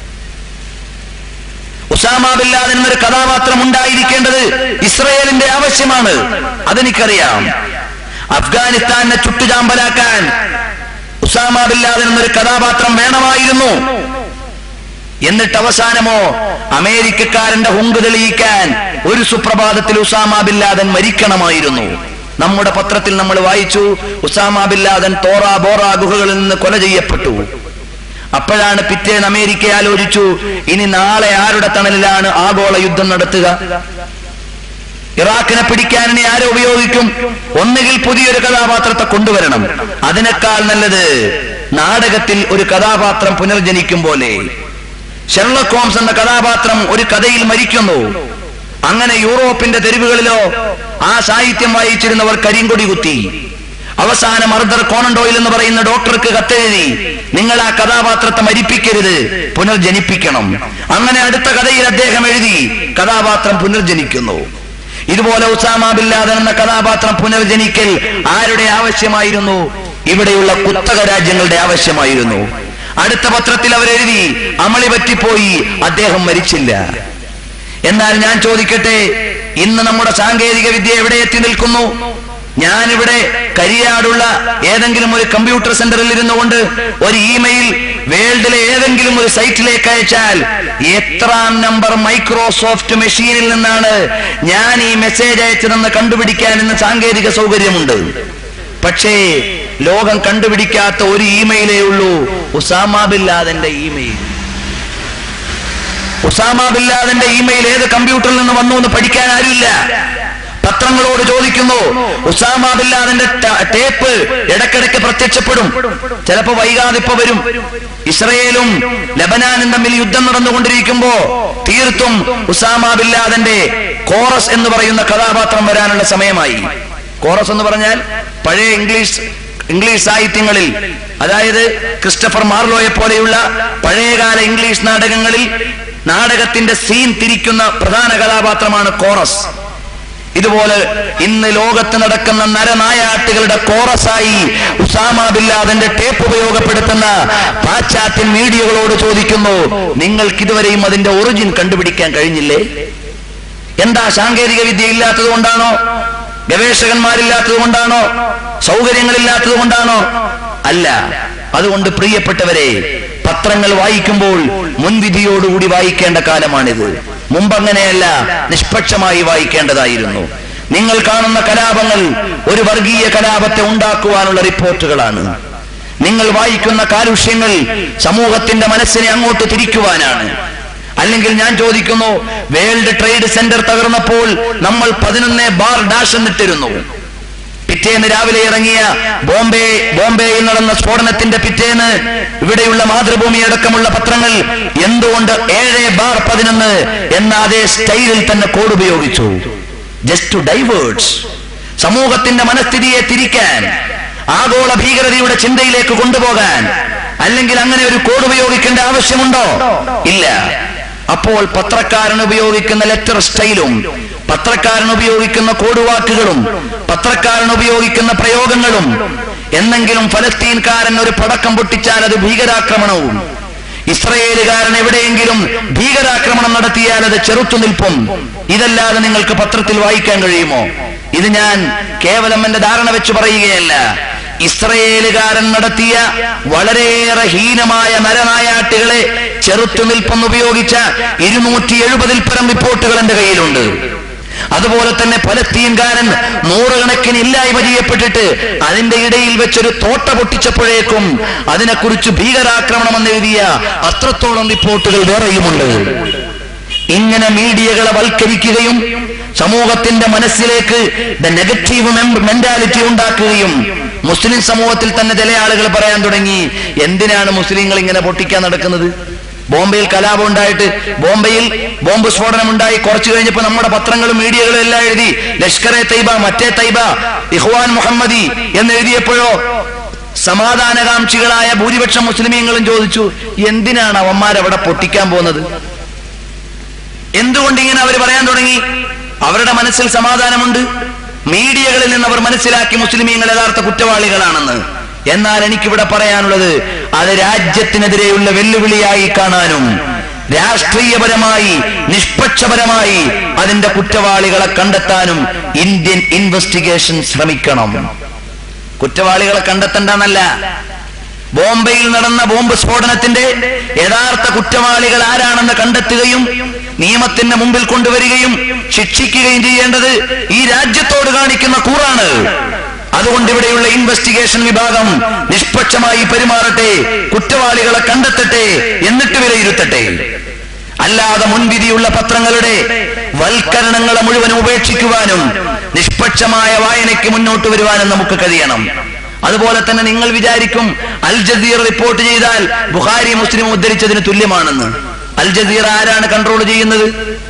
ഉസാമ ബിൻ ലാദൻ എന്നൊരു കഥാപാത്രം ഉണ്ടായിരിക്കേണ്ടത് ഇസ്രയേലിന്റെ ആവശ്യമാണ് അതെനിക്കറിയാം അഫ്ഗാനിസ്ഥാനെ ചുട്ടുചാമ്പലാക്കാൻ ഉസാമ ബിൻ ലാദൻ എന്നൊരു കഥാപാത്രം വേണമായിരുന്നു എന്നിട്ട് അവസാനമോ അമേരിക്കക്കാരന്റെ ഹുങ്ക് തെളിയിക്കാൻ ഒരു സുപ്രഭാതത്തിൽ ഉസാമ ബിൻ ലാദൻ മരിക്കണമായിരുന്നു നമ്മുടെ പത്രത്തിൽ നമ്മൾ വായിച്ചു Osama bin Laden Tora Bora ഗുഹകളിൽ നിന്ന് കൊല ചെയ്യപ്പെട്ടു അപ്പോഴാണ് പിറ്റേന്ന് അമേരിക്ക ആലോചിച്ചു ഇനി നാളെ ആരുടെ തണലിലാണ് ആഗോള യുദ്ധം നടത്തുക ഇറാഖിനെ പിടിക്കാൻ ഇനി ആരെ ഉപയോഗിക്കും ഒന്നുകിൽ പുതിയൊരു കഥാപാത്രത്തെ കൊണ്ടുവരണം അതിനേക്കാൾ നല്ലത് നാടകത്തിൽ ഒരു കഥാപാത്രം പുനർജനിക്കും പോലെ ഷെർലക് ഹോംസ് എന്ന കഥാപാത്രം ഒരു കഥയിൽ മരിക്കുന്നു അങ്ങനെ യൂറോപ്പിന്റെ തെരുവുകളിലോ ആ സാഹിത്യം വായിച്ചിരുന്നവർ കരിങ്കൊടി കുത്തി അവസാനം അർദർ കോണൻഡോയിൽ എന്ന് പറയുന്ന ഡോക്ടർക്ക് കത്തെഴുതി നിങ്ങൾ ആ കഥാപാത്രത്തെ മരിപ്പിക്കരുത് പുനർജനിപ്പിക്കണം അങ്ങനെ അടുത്ത കഥയിൽ അദ്ദേഹം എഴുതി കഥാപാത്രം പുനർജനിക്കുന്നു ഇതുപോലെ ഉസാമ ബിൻ ലാദൻ എന്ന കഥാപാത്രം പുനർജനിക്കൽ ആരുടെ ആവശ്യമായിരുന്നു ഇവിടെയുള്ള കുത്തക രാജ്യങ്ങളുടെ ആവശ്യമായിരുന്നു അടുത്ത പത്രത്തിൽ അവരെഴുതി അമളി പറ്റിപ്പോയി അദ്ദേഹം മരിച്ചില്ല എന്നാൽ ഞാൻ ചോദിക്കട്ടെ ഇന്ന് നമ്മുടെ സാങ്കേതിക വിദ്യ എവിടെ എത്തി നിൽക്കുന്നു ഞാനിവിടെ കരിയാടുള്ള ഏതെങ്കിലും ഒരു കമ്പ്യൂട്ടർ സെന്ററിൽ ഇരുന്നു കൊണ്ട് ഒരു ഇമെയിൽ വേൾഡിലെ ഏതെങ്കിലും ഒരു സൈറ്റിലേക്ക് അയച്ചാൽ എത്രാം നമ്പർ മൈക്രോസോഫ്റ്റ് മെഷീനിൽ നിന്നാണ് ഞാൻ ഈ മെസ്സേജ് അയച്ചതെന്ന് കണ്ടുപിടിക്കാൻ ഇന്ന് സാങ്കേതിക സൗകര്യമുണ്ട് പക്ഷേ ലോകം കണ്ടുപിടിക്കാത്ത ഒരു ഇമെയിലേ ഉള്ളൂ ഉസാമ ബിൻ ലാദന്റെ ഇമെയിൽ ഉസാമ ബിൻ ലാദന്റെ ഇമെയിൽ ഏത് കമ്പ്യൂട്ടറിൽ നിന്ന് വന്നു എന്ന് പഠിക്കാൻ ആരുമില്ല പത്രങ്ങളോട് ചോദിക്കുന്നു ഉസാമ ബിൻ ലാദന്റെ ട- ടേപ്പ് ഇടക്കിടയ്ക്ക് പ്രത്യക്ഷപ്പെടും ചിലപ്പോ വൈകാതെ ഇപ്പൊ വരും ഇസ്രയേലും ലബനാനും തമ്മിൽ യുദ്ധം നടന്നുകൊണ്ടിരിക്കുമ്പോ തീർത്തും ഉസാമ ബിൻ ലാദന്റെ കോറസ് എന്ന് പറയുന്ന കഥാപാത്രം വരാനുള്ള സമയമായി കോറസ് എന്ന് പറഞ്ഞാൽ പഴയ ഇംഗ്ലീഷ് ഇംഗ്ലീഷ് സാഹിത്യങ്ങളിൽ അതായത് ക്രിസ്റ്റഫർ മാർലോയെ പോലെയുള്ള പഴയകാല ഇംഗ്ലീഷ് നാടകങ്ങളിൽ നാടകത്തിന്റെ സീൻ തിരിക്കുന്ന പ്രധാന കഥാപാത്രമാണ് കോറസ് ഇതുപോലെ ഇന്ന് ലോകത്ത് നടക്കുന്ന നരനായാട്ടുകളുടെ കോറസായി ഉസാമ ബില്ലാദന്റെ ടേപ്പ് ഉപയോഗപ്പെടുത്തുന്ന പാശ്ചാത്യൻ മീഡിയകളോട് ചോദിക്കുന്നു നിങ്ങൾക്ക് ഇതുവരെയും അതിന്റെ ഒറിജിൻ കണ്ടുപിടിക്കാൻ കഴിഞ്ഞില്ലേ എന്താ സാങ്കേതിക വിദ്യ ഇല്ലാത്തത് കൊണ്ടാണോ ഗവേഷകന്മാരില്ലാത്തത് കൊണ്ടാണോ സൗകര്യങ്ങളില്ലാത്തത് കൊണ്ടാണോ അല്ല അതുകൊണ്ട് പ്രിയപ്പെട്ടവരെ പത്രങ്ങൾ വായിക്കുമ്പോൾ മുൻവിധിയോടുകൂടി വായിക്കേണ്ട കാലമാണിത് മുമ്പങ്ങനെയല്ല നിഷ്പക്ഷമായി വായിക്കേണ്ടതായിരുന്നു നിങ്ങൾ കാണുന്ന കലാപങ്ങൾ ഒരു വർഗീയ കലാപത്തെ ഉണ്ടാക്കുവാനുള്ള റിപ്പോർട്ടുകളാണ് നിങ്ങൾ വായിക്കുന്ന കാലുഷ്യങ്ങൾ സമൂഹത്തിന്റെ മനസ്സിനെ അങ്ങോട്ട് തിരിക്കുവാനാണ് അല്ലെങ്കിൽ ഞാൻ ചോദിക്കുന്നു വേൾഡ് ട്രേഡ് സെന്റർ തകർന്നപ്പോൾ നമ്മൾ പതിനൊന്ന് ബാർ ഡാഷ് എന്നിട്ടിരുന്നു പിറ്റേന്ന് രാവിലെ ഇറങ്ങിയ ബോംബെ ബോംബെയിൽ നടന്ന സ്ഫോടനത്തിന്റെ പിറ്റേന്ന് ഇവിടെയുള്ള മാതൃഭൂമി അടക്കമുള്ള പത്രങ്ങൾ എന്തുകൊണ്ട് ഏഴ് ബാർ പതിനൊന്ന് എന്ന അതേ സ്റ്റൈലിൽ തന്നെ കോഡ് ഉപയോഗിച്ചു ജസ്റ്റ് ടു ഡൈവേർട്സ് സമൂഹത്തിന്റെ മനസ്ഥിതിയെ തിരിക്കാൻ ആഗോള ഭീകരതയുടെ ചിന്തയിലേക്ക് കൊണ്ടുപോകാൻ അല്ലെങ്കിൽ അങ്ങനെ ഒരു കോഡ് ഉപയോഗിക്കേണ്ട ആവശ്യമുണ്ടോ ഇല്ല അപ്പോൾ പത്രക്കാരൻ ഉപയോഗിക്കുന്ന ലെറ്റർ സ്റ്റൈലും പത്രക്കാരൻ ഉപയോഗിക്കുന്ന കോടുവാക്കുകളും പത്രക്കാരൻ ഉപയോഗിക്കുന്ന പ്രയോഗങ്ങളും എന്നെങ്കിലും ഫലസ്തീൻകാരൻ ഒരു പടക്കം പൊട്ടിച്ചാൽ അത് ഭീകരാക്രമണവും ഇസ്രയേലുകാരൻ എവിടെയെങ്കിലും ഭീകരാക്രമണം നടത്തിയാൽ അത് ചെറുത്തുനിൽപ്പും ഇതല്ലാതെ നിങ്ങൾക്ക് പത്രത്തിൽ വായിക്കാൻ കഴിയുമോ ഇത് ഞാൻ കേവലം എന്റെ ധാരണ വെച്ച് പറയുകയല്ല ഇസ്രയേലുകാരൻ നടത്തിയ വളരെയേറെ ഹീനമായ നരനായാട്ടുകളെ ചെറുത്തുനിൽപ്പെന്ന് ഉപയോഗിച്ച ഇരുന്നൂറ്റി എഴുപതിൽ പരം റിപ്പോർട്ടുകൾ എന്റെ കയ്യിലുണ്ട് അതുപോലെ തന്നെ ഫലസ്തീൻകാരൻ നൂറുകണക്കിന് ഇല്ലായ്മ ചെയ്യപ്പെട്ടിട്ട് അതിന്റെ ഇടയിൽ വെച്ചൊരു തോട്ട പൊട്ടിച്ചപ്പോഴേക്കും അതിനെക്കുറിച്ച് ഭീകരാക്രമണം എന്ന് എഴുതിയ അത്രത്തോളം റിപ്പോർട്ടുകൾ വേറെയുമുണ്ട് ഇങ്ങനെ മീഡിയകളെ വൽക്കരിക്കുകയും സമൂഹത്തിന്റെ മനസ്സിലേക്ക് ദ നെഗറ്റീവ് മെന്റാലിറ്റി ഉണ്ടാക്കുകയും മുസ്ലിം സമൂഹത്തിൽ തന്നെ ചില ആളുകൾ പറയാൻ തുടങ്ങി എന്തിനാണ് മുസ്ലിങ്ങൾ ഇങ്ങനെ പൊട്ടിക്കാൻ നടക്കുന്നത് ബോംബെയിൽ കലാപം ഉണ്ടായിട്ട് ബോംബെയിൽ ബോംബ് സ്ഫോടനം ഉണ്ടായി കുറച്ചു കഴിഞ്ഞപ്പോൾ നമ്മുടെ പത്രങ്ങളും മീഡിയകളും എല്ലാം എഴുതി ലഷ്കർ എ തൈബ മറ്റേ തൈബ ഇഹ്വാൻ മുഹമ്മദി എന്ന് എഴുതിയപ്പോഴോ സമാധാനകാംക്ഷികളായ ഭൂരിപക്ഷം മുസ്ലിമീങ്ങളും ചോദിച്ചു എന്തിനാണ് അവന്മാരവിടെ പൊട്ടിക്കാൻ പോകുന്നത് എന്തുകൊണ്ട് ഇങ്ങനെ അവർ പറയാൻ തുടങ്ങി അവരുടെ മനസ്സിൽ സമാധാനമുണ്ട് മീഡിയകളിൽ നിന്ന് അവർ മനസ്സിലാക്കി മുസ്ലിമീങ്ങൾ യഥാർത്ഥ കുറ്റവാളികളാണെന്ന് എന്നാൽ എനിക്കിവിടെ പറയാനുള്ളത് അത് രാജ്യത്തിനെതിരെയുള്ള വെല്ലുവിളിയായി കാണാനും രാഷ്ട്രീയപരമായി നിഷ്പക്ഷപരമായി അതിന്റെ കുറ്റവാളികളെ കണ്ടെത്താനും ഇന്ത്യൻ ഇൻവെസ്റ്റിഗേഷൻ ശ്രമിക്കണം കുറ്റവാളികളെ കണ്ടെത്തണ്ടെന്നല്ല ബോംബെയിൽ നടന്ന ബോംബ് സ്ഫോടനത്തിന്റെ യഥാർത്ഥ കുറ്റവാളികൾ ആരാണെന്ന് കണ്ടെത്തുകയും നിയമത്തിന്റെ മുമ്പിൽ കൊണ്ടുവരികയും ശിക്ഷിക്കുകയും ചെയ്യേണ്ടത് ഈ രാജ്യത്തോട് കാണിക്കുന്ന കൂറാണ് അതുകൊണ്ട് ഇവിടെയുള്ള ഇൻവെസ്റ്റിഗേഷൻ വിഭാഗം നിഷ്പക്ഷമായി പെരുമാറട്ടെ കുറ്റവാളികളെ കണ്ടെത്തട്ടെ എന്നിട്ട് വിലയിരുത്തട്ടെ അല്ലാതെ മുൻവിധിയുള്ള പത്രങ്ങളുടെ വൽക്കരണങ്ങളെ മുഴുവൻ ഉപേക്ഷിക്കുവാനും നിഷ്പക്ഷമായ വായനയ്ക്ക് മുന്നോട്ട് വരുവാനും നമുക്ക് കഴിയണം അതുപോലെ തന്നെ നിങ്ങൾ വിചാരിക്കും അൽ ജസീർ റിപ്പോർട്ട് ചെയ്താൽ ബുഖാരി മുസ്ലിം ഉദ്ധരിച്ചതിന് തുല്യമാണെന്ന് അൽ ജസീർ ആരാണ് കൺട്രോൾ ചെയ്യുന്നത്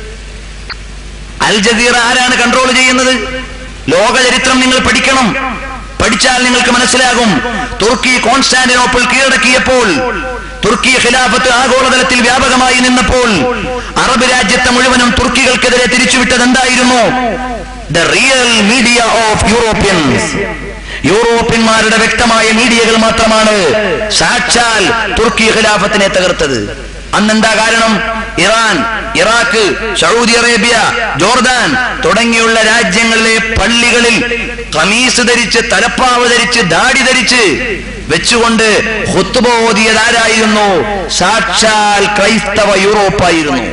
അൽ ജസീർ ആരാണ് കൺട്രോൾ ചെയ്യുന്നത് ലോക ചരിത്രം നിങ്ങൾ പഠിക്കണം പഠിച്ചാൽ നിങ്ങൾക്ക് മനസ്സിലാകും തുർക്കി കോൺസ്റ്റാന്റിനോപ്പിൾ കീഴടക്കിയപ്പോൾ തുർക്കി ഖിലാഫത്ത് ആഗോളതലത്തിൽ വ്യാപകമായി നിന്നപ്പോൾ അറബ് രാജ്യത്തെ മുഴുവനും തുർക്കികൾക്കെതിരെ തിരിച്ചുവിട്ടത് എന്തായിരുന്നു the real media of Europeans യൂറോപ്യന്മാരുടെ വ്യക്തമായ മീഡിയകൾ മാത്രമാണ് സാക്ഷാൽ തുർക്കി ഖിലാഫത്തിനെ തകർത്തത് അന്നെന്താ കാരണം Iran Iraq Saudi Arabia Jordan തുടങ്ങിയുള്ള രാജ്യങ്ങളിലെ പള്ളികളിൽ കമീസ് ധരിച്ച് തലപ്പാവ് ധരിച്ച് ദാടി ധരിച്ച് വെച്ചുകൊണ്ട് ഹുത്തുബ ഓതിയത് ആരായിരുന്നു സാക്ഷാൽ ക്രൈസ്തവ യൂറോപ്പായിരുന്നു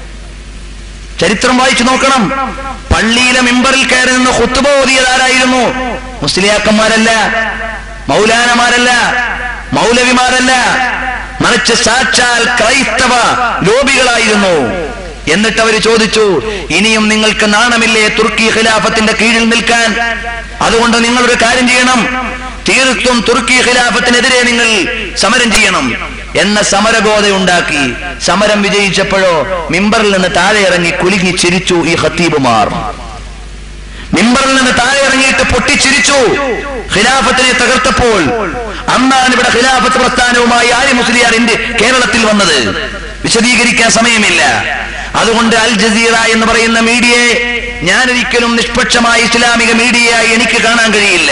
ചരിത്രം വായിച്ചു നോക്കണം പള്ളിയിലെ മിമ്പറിൽ കയറി നിന്ന് ഹുത്തുബ ഓതിയത് ആരായിരുന്നു മുസ്ലിയാക്കന്മാരല്ല മൗലാനമാരല്ല മൗലവിമാരല്ല മറിച്ച് സാക്ഷാൽ ക്രൈസ്തവ ലോബികളായിരുന്നു എന്നിട്ട് അവർ ചോദിച്ചു ഇനിയും നിങ്ങൾക്ക് നാണമില്ലേ തുർക്കി ഖിലാഫത്തിന്റെ കീഴിൽ നിൽക്കാൻ അതുകൊണ്ട് നിങ്ങളൊരു കാര്യം ചെയ്യണം തീർത്തും തുർക്കി ഖിലാഫത്തിനെതിരെ നിങ്ങൾ സമരം ചെയ്യണം എന്ന സമരബോധ ഉണ്ടാക്കി സമരം വിജയിച്ചപ്പോഴോ മിമ്പറിൽ നിന്ന് താഴെ ഇറങ്ങി കുലുങ്ങി ചിരിച്ചു ഈ ഹത്തീബുമാർ മിമ്പറിൽ നിന്ന് താഴെ ഇറങ്ങിയിട്ട് പൊട്ടിച്ചിരിച്ചു ഖിലാഫത്തിനെ തകർത്തപ്പോൾ അന്നാണ് ഇവിടെ ഖിലാഫത്ത് പ്രസ്ഥാനവുമായി ആര്യ മുസ്ലിയാർ ഇന്ത്യ കേരളത്തിൽ വന്നത് വിശദീകരിക്കാൻ സമയമില്ല അതുകൊണ്ട് അൽ ജസീറ എന്ന് പറയുന്ന മീഡിയയെ ഞാനൊരിക്കലും നിഷ്പക്ഷമായ ഇസ്ലാമിക മീഡിയയായി എനിക്ക് കാണാൻ കഴിയില്ല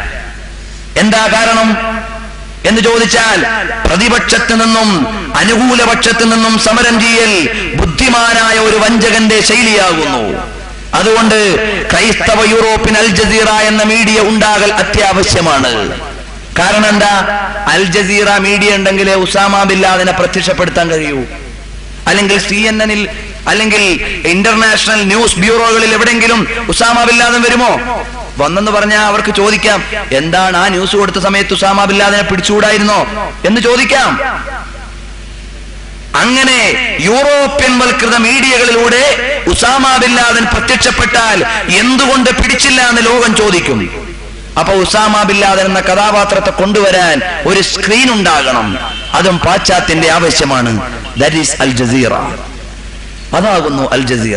എന്താ കാരണം എന്ന് ചോദിച്ചാൽ പ്രതിപക്ഷത്ത് നിന്നും അനുകൂല പക്ഷത്ത് നിന്നും സമരം ചെയ്യൽ ബുദ്ധിമാനായ ഒരു വഞ്ചകന്റെ ശൈലിയാകുന്നു അതുകൊണ്ട് ക്രൈസ്തവ യൂറോപ്പിൻ അൽ ജസീറ എന്ന മീഡിയ ഉണ്ടാകൽ അത്യാവശ്യമാണ് കാരണം എന്താ അൽ ജസീറ മീഡിയ ഉണ്ടെങ്കിലേ ഉസാമ ബില്ലാദിനെ പ്രത്യക്ഷപ്പെടുത്താൻ കഴിയൂ അല്ലെങ്കിൽ സി എൻ എന്നിൽ അല്ലെങ്കിൽ ഇന്റർനാഷണൽ ന്യൂസ് ബ്യൂറോകളിൽ എവിടെങ്കിലും ഉസാമ ബില്ലാദൻ വരുമോ വന്നെന്ന് പറഞ്ഞാൽ അവർക്ക് ചോദിക്കാം എന്താണ് ആ ന്യൂസ് കൊടുത്ത സമയത്ത് ഉസാമ ബില്ലാദിനെ പിടിച്ചുകൂടായിരുന്നോ എന്ന് ചോദിക്കാം അങ്ങനെ യൂറോപ്യൻ വൽകൃത മീഡിയകളിലൂടെ ഉസാമ ബില്ലാദൻ പ്രത്യക്ഷപ്പെട്ടാൽ എന്തുകൊണ്ട് പിടിച്ചില്ല എന്ന് ലോകം ചോദിക്കും അപ്പൊ ഉസാമ ബില്ലാദൻ എന്ന കഥാപാത്രത്തെ കൊണ്ടുവരാൻ ഒരു സ്ക്രീൻ ഉണ്ടാകണം അതും പാശ്ചാത്യന്റെ ആവശ്യമാണ് ദറ്റ് ഈസ് അൽ ജസീറ അതാകുന്നു അൽ ജസീറ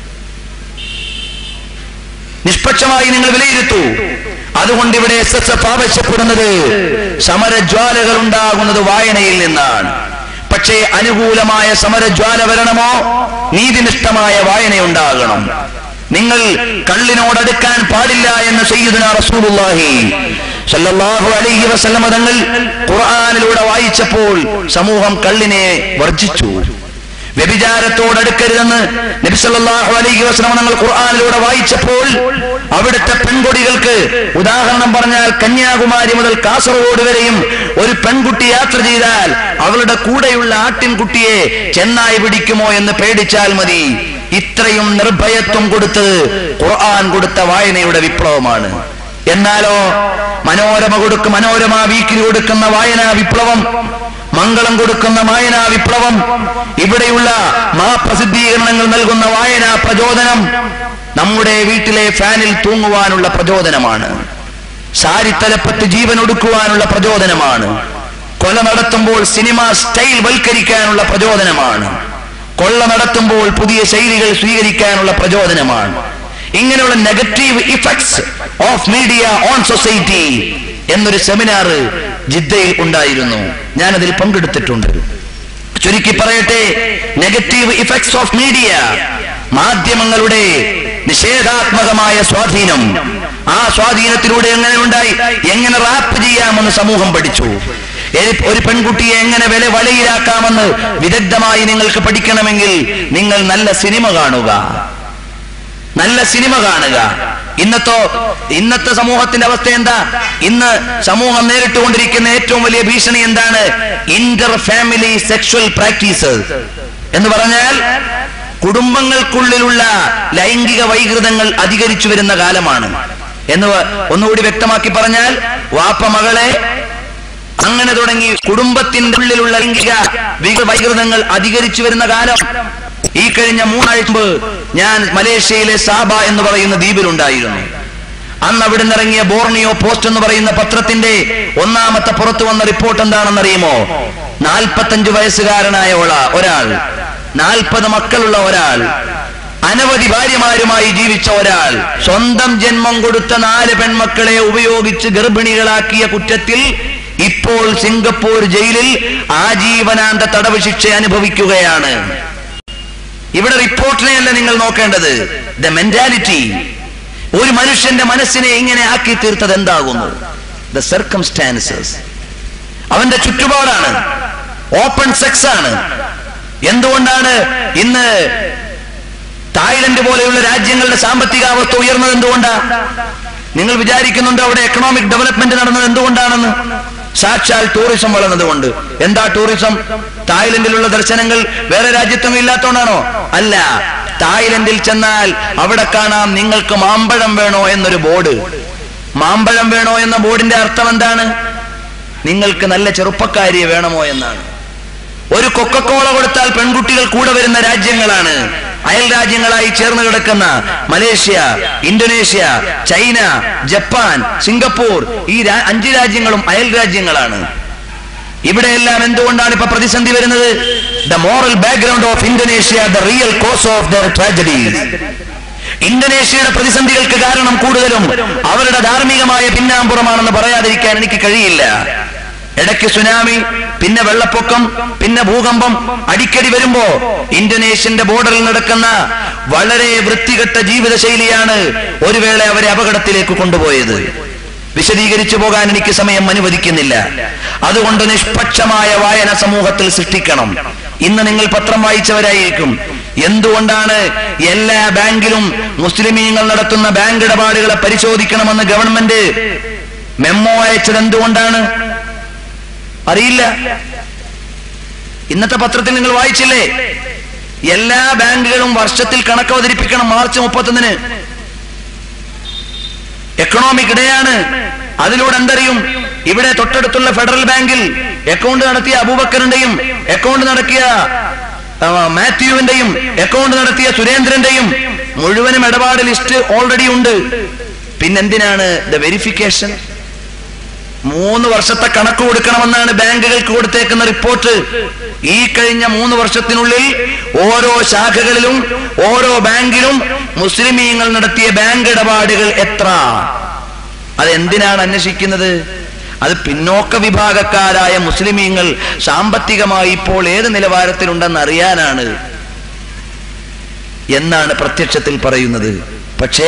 നിഷ്പക്ഷമായി നിങ്ങൾ വിലയിരുത്തൂ അതുകൊണ്ട് ഇവിടെ എസ് എസ് എഫ് ആവശ്യപ്പെടുന്നത് സമരജ്വാലകൾ ഉണ്ടാകുന്നത് വായനയിൽ നിന്നാണ് പക്ഷേ അനുകൂലമായ സമരജ്വാല വരണമോ നീതിനിഷ്ഠമായ വായനയുണ്ടാകണം നിങ്ങൾ കള്ളിനോടടുക്കാൻ പാടില്ല എന്ന് സയ്യിദുന റസൂലുള്ളാഹി സല്ലല്ലാഹു അലൈഹി വസല്ലമ തങ്ങൾ ഖുർആനിലൂടെ വായിച്ചപ്പോൾ സമൂഹം കള്ളിനെ വർജിച്ചു വ്യഭിചാരത്തോടടുക്കരുതെന്ന് നബി സല്ലല്ലാഹു അലൈഹി വസല്ലമ തങ്ങൾ ഖുർആനിലൂടെ വായിച്ചപ്പോൾ അവിടുത്തെ പെൺകൊടികൾക്ക് ഉദാഹരണം പറഞ്ഞാൽ കന്യാകുമാരി മുതൽ കാസർഗോഡ് വരെയും ഒരു പെൺകുട്ടി യാത്ര ചെയ്താൽ അവളുടെ കൂടെയുള്ള ആട്ടിൻകുട്ടിയെ ചെന്നായി പിടിക്കുമോ എന്ന് പേടിച്ചാൽ മതി ഇത്രയും നിർഭയത്വം കൊടുത്തത് ഖുർആൻ കൊടുത്ത വായനയുടെ വിപ്ലവമാണ് എന്നാലോ മനോരമ കൊടുക്കും മനോരമ വീക്കിലി കൊടുക്കുന്ന വായനാ വിപ്ലവം മംഗളം കൊടുക്കുന്ന വായനാ വിപ്ലവം ഇവിടെയുള്ള മാ പ്രസിദ്ധീകരണങ്ങൾ നൽകുന്ന വായനാ പ്രചോദനം നമ്മുടെ വീട്ടിലെ ഫാനിൽ തൂങ്ങുവാനുള്ള പ്രചോദനമാണ് സാരി തലപ്പത്ത് ജീവൻ ഒടുക്കുവാനുള്ള പ്രചോദനമാണ് കൊല നടത്തുമ്പോൾ സിനിമ സ്റ്റൈൽ വൽക്കരിക്കാനുള്ള പ്രചോദനമാണ് കൊള്ള നടത്തുമ്പോൾ പുതിയ ശൈലികൾ സ്വീകരിക്കാനുള്ള പ്രചോദനമാണ് ഇങ്ങനെയുള്ള negative effects of media on society എന്നൊരു സെമിനാർ ജിദ്ദയിൽ ഉണ്ടായിരുന്നു ഞാനതിൽ പങ്കെടുത്തിട്ടുണ്ട് ചുരുക്കി പറയട്ടെ നെഗറ്റീവ് ഇഫക്ട്സ് ഓഫ് മീഡിയ മാധ്യമങ്ങളുടെ നിഷേധാത്മകമായ സ്വാധീനം ആ സ്വാധീനത്തിലൂടെ എങ്ങനെ ഉണ്ടായി എങ്ങനെ റാപ്പ് ചെയ്യാമെന്ന് സമൂഹം പഠിച്ചു ഏ- ഒരു പെൺകുട്ടിയെ എങ്ങനെ വില വലയിലാക്കാമെന്ന് വിദഗ്ധമായി നിങ്ങൾക്ക് പഠിക്കണമെങ്കിൽ നിങ്ങൾ നല്ല സിനിമ കാണുക നല്ല സിനിമ കാണുക ഇന്നത്തോ ഇന്നത്തെ സമൂഹത്തിന്റെ അവസ്ഥ എന്താ ഇന്ന് സമൂഹം നേരിട്ടുകൊണ്ടിരിക്കുന്ന ഏറ്റവും വലിയ ഭീഷണി എന്താണ് ഇന്റർ ഫാമിലി സെക്ഷൽ പ്രാക്ടീസസ് എന്ന് പറഞ്ഞാൽ കുടുംബങ്ങൾക്കുള്ളിലുള്ള ലൈംഗിക വൈകൃതങ്ങൾ അധികരിച്ചു വരുന്ന കാലമാണ് എന്ന് വ- ഒന്നുകൂടി വ്യക്തമാക്കി പറഞ്ഞാൽ വാപ്പ മകളെ അങ്ങനെ തുടങ്ങി കുടുംബത്തിന്റെ ഉള്ളിലുള്ള ലൈംഗിക വിക- വൈകൃതങ്ങൾ അധികരിച്ചു വരുന്ന കാലം ഈ കഴിഞ്ഞ മൂന്നാഴ്ച മുമ്പ് ഞാൻ മലേഷ്യയിലെ സാബ എന്ന് പറയുന്ന ദ്വീപിലുണ്ടായിരുന്നു അന്ന് അവിടെ നിന്നിറങ്ങിയ ബോർണിയോ പോസ്റ്റ് എന്ന് പറയുന്ന പത്രത്തിന്റെ ഒന്നാമത്തെ പുറത്തു വന്ന റിപ്പോർട്ട് എന്താണെന്നറിയുമോ നാൽപ്പത്തഞ്ചു വയസ്സുകാരനായ ഒള- ഒരാൾ നാൽപ്പത് മക്കളുള്ള ഒരാൾ അനവധി ഭാര്യമാരുമായി ജീവിച്ച ഒരാൾ സ്വന്തം ജന്മം കൊടുത്ത നാല് പെൺമക്കളെ ഉപയോഗിച്ച് ഗർഭിണികളാക്കിയ കുറ്റത്തിൽ ഇപ്പോൾ സിംഗപ്പൂർ ജയിലിൽ ആജീവനാന്ത തടവ് ശിക്ഷ അനുഭവിക്കുകയാണ് ഇവിടെ റിപ്പോർട്ടിനെയല്ല നിങ്ങൾ നോക്കേണ്ടത് ദ മെന്റാലിറ്റി ഒരു മനുഷ്യന്റെ മനസ്സിനെ ഇങ്ങനെ ആക്കി തീർത്തത് എന്താകുന്നു ദ സർക്കംസ്റ്റാൻസസ് അവന്റെ ചുറ്റുപാടാണ് ഓപ്പൺ സെക്സ് ആണ് എന്തുകൊണ്ടാണ് ഇന്ന് തായ്ലൻഡ് പോലെയുള്ള രാജ്യങ്ങളുടെ സാമ്പത്തിക അവസ്ഥ ഉയർന്നത് എന്തുകൊണ്ടാ നിങ്ങൾ വിചാരിക്കുന്നുണ്ട് അവിടെ എക്കണോമിക് ഡെവലപ്മെന്റ് നടന്നത് എന്തുകൊണ്ടാണെന്ന് സാക്ഷാൽ ടൂറിസം വളർന്നതുകൊണ്ട് എന്താ ടൂറിസം തായ്ലൻഡിലുള്ള ദർശനങ്ങൾ വേറെ രാജ്യത്തൊന്നും ഇല്ലാത്തതുകൊണ്ടാണോ അല്ല തായ്ലൻഡിൽ ചെന്നാൽ അവിടെ കാണാം നിങ്ങൾക്ക് മാമ്പഴം വേണോ എന്നൊരു ബോർഡ് മാമ്പഴം വേണോ എന്ന ബോർഡിന്റെ അർത്ഥം എന്താണ് നിങ്ങൾക്ക് നല്ല ചെറുപ്പക്കാരിയെ വേണമോ എന്നാണ് ഒരു കൊക്കക്കോള കൊടുത്താൽ പെൺകുട്ടികൾ കൂടെ വരുന്ന രാജ്യങ്ങളാണ് അയൽ രാജ്യങ്ങളായി ചേർന്ന് കിടക്കുന്ന Malaysia Indonesia China Japan Singapore ഈ രാ- അഞ്ച് രാജ്യങ്ങളും അയൽ രാജ്യങ്ങളാണ് ഇവിടെയെല്ലാം എന്തുകൊണ്ടാണ് ഇപ്പൊ പ്രതിസന്ധി വരുന്നത് the moral background of Indonesia the real cause of their tragedies ഇന്തോനേഷ്യയുടെ പ്രതിസന്ധികൾക്ക് കാരണം കൂടുതലും അവരുടെ ധാർമ്മികമായ പിന്നാമ്പുറമാണെന്ന് പറയാതിരിക്കാൻ എനിക്ക് കഴിയില്ല ഇടയ്ക്ക് സുനാമി പിന്നെ വെള്ളപ്പൊക്കം പിന്നെ ഭൂകമ്പം അടിക്കടി വരുമ്പോ ഇന്തോനേഷ്യന്റെ ബോർഡറിൽ നടക്കുന്ന വളരെ വൃത്തികെട്ട ജീവിതശൈലിയാണ് ഒരു വേള അവരെ അപകടത്തിലേക്ക് കൊണ്ടുപോയത് വിശദീകരിച്ചു പോകാൻ എനിക്ക് സമയം അനുവദിക്കുന്നില്ല അതുകൊണ്ട് നിഷ്പക്ഷമായ വായന സമൂഹത്തിൽ സൃഷ്ടിക്കണം ഇന്ന് നിങ്ങൾ പത്രം വായിച്ചവരായിരിക്കും എന്തുകൊണ്ടാണ് എല്ലാ ബാങ്കിലും മുസ്ലിമീങ്ങൾ നടത്തുന്ന ബാങ്ക് ഇടപാടുകളെ പരിശോധിക്കണമെന്ന് ഗവൺമെന്റ് മെമ്മോ അയച്ചത് എന്തുകൊണ്ടാണ് അറിയില്ല ഇന്നത്തെ പത്രത്തിൽ നിങ്ങൾ വായിച്ചില്ലേ എല്ലാ ബാങ്കുകളും വർഷത്തിൽ കണക്ക് അവതരിപ്പിക്കണം മാർച്ച് മുപ്പത്തൊന്നിന് എക്കണോമിക് ഡേ ആണ് അതിലൂടെ എന്തറിയും ഇവിടെ തൊട്ടടുത്തുള്ള ഫെഡറൽ ബാങ്കിൽ അക്കൗണ്ട് നടത്തിയ അബൂബക്കറിന്റെയും അക്കൗണ്ട് നടത്തിയ ആ, മാത്യുവിന്റെയും അക്കൗണ്ട് നടത്തിയ സുരേന്ദ്രന്റെയും മുഴുവനും ഇടപാട് ലിസ്റ്റ് ഓൾറെഡി ഉണ്ട് പിന്നെന്തിനാണ് ദ വെരിഫിക്കേഷൻ മൂന്ന് വർഷത്തെ കണക്ക് കൊടുക്കണമെന്നാണ് ബാങ്കുകൾക്ക് കൊടുത്തേക്കുന്ന റിപ്പോർട്ട് ഈ കഴിഞ്ഞ മൂന്ന് വർഷത്തിനുള്ളിൽ ഓരോ ശാഖകളിലും ഓരോ ബാങ്കിലും മുസ്ലിമീങ്ങൾ നടത്തിയ ബാങ്ക് ഇടപാടുകൾ എത്ര അത് എന്തിനാണ് അന്വേഷിക്കുന്നത് അത് പിന്നോക്ക വിഭാഗക്കാരായ മുസ്ലിമീങ്ങൾ സാമ്പത്തികമായി ഇപ്പോൾ ഏത് നിലവാരത്തിലുണ്ടെന്ന് അറിയാനാണ് എന്നാണ് പ്രത്യക്ഷത്തിൽ പറയുന്നത് പക്ഷേ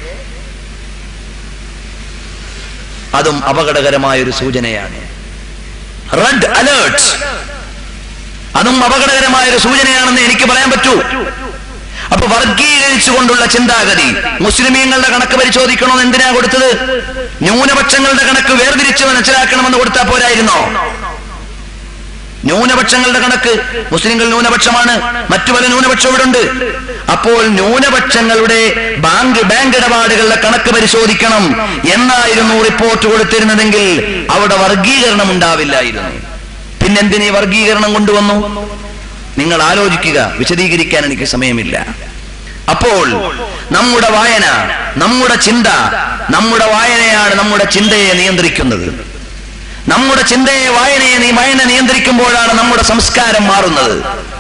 അതും അപകടകരമായ ഒരു സൂചനയാണ് റെഡ് അലേർട്ട് അതും അപകടകരമായ ഒരു സൂചനയാണെന്ന് എനിക്ക് പറയാൻ പറ്റൂ അപ്പൊ വർഗീകരിച്ചുകൊണ്ടുള്ള ചിന്താഗതി മുസ്ലിമീങ്ങളുടെ കണക്ക് പരിശോധിക്കണമെന്ന് എന്തിനാ കൊടുത്തത് ന്യൂനപക്ഷങ്ങളുടെ കണക്ക് വേർതിരിച്ച് മനസ്സിലാക്കണമെന്ന് കൊടുത്താൽ പോരായിരുന്നോ ന്യൂനപക്ഷങ്ങളുടെ കണക്ക് മുസ്ലിങ്ങൾ ന്യൂനപക്ഷമാണ് മറ്റു പല ന്യൂനപക്ഷം ഇവിടെ ഉണ്ട് അപ്പോൾ ന്യൂനപക്ഷങ്ങളുടെ ബാങ്ക് ബാങ്ക് ഇടപാടുകളുടെ കണക്ക് പരിശോധിക്കണം എന്നായിരുന്നു റിപ്പോർട്ട് കൊടുത്തിരുന്നതെങ്കിൽ അവിടെ വർഗീകരണം ഉണ്ടാവില്ലായിരുന്നു പിന്നെന്തിനീ വർഗീകരണം കൊണ്ടുവന്നു നിങ്ങൾ ആലോചിക്കുക വിശദീകരിക്കാൻ എനിക്ക് സമയമില്ല അപ്പോൾ നമ്മുടെ വായന നമ്മുടെ ചിന്ത നമ്മുടെ വായനയാണ് നമ്മുടെ ചിന്തയെ നിയന്ത്രിക്കുന്നത് നമ്മുടെ ചിന്തയെ വായനയെ നീ വായന നിയന്ത്രിക്കുമ്പോഴാണ് നമ്മുടെ സംസ്കാരം മാറുന്നത്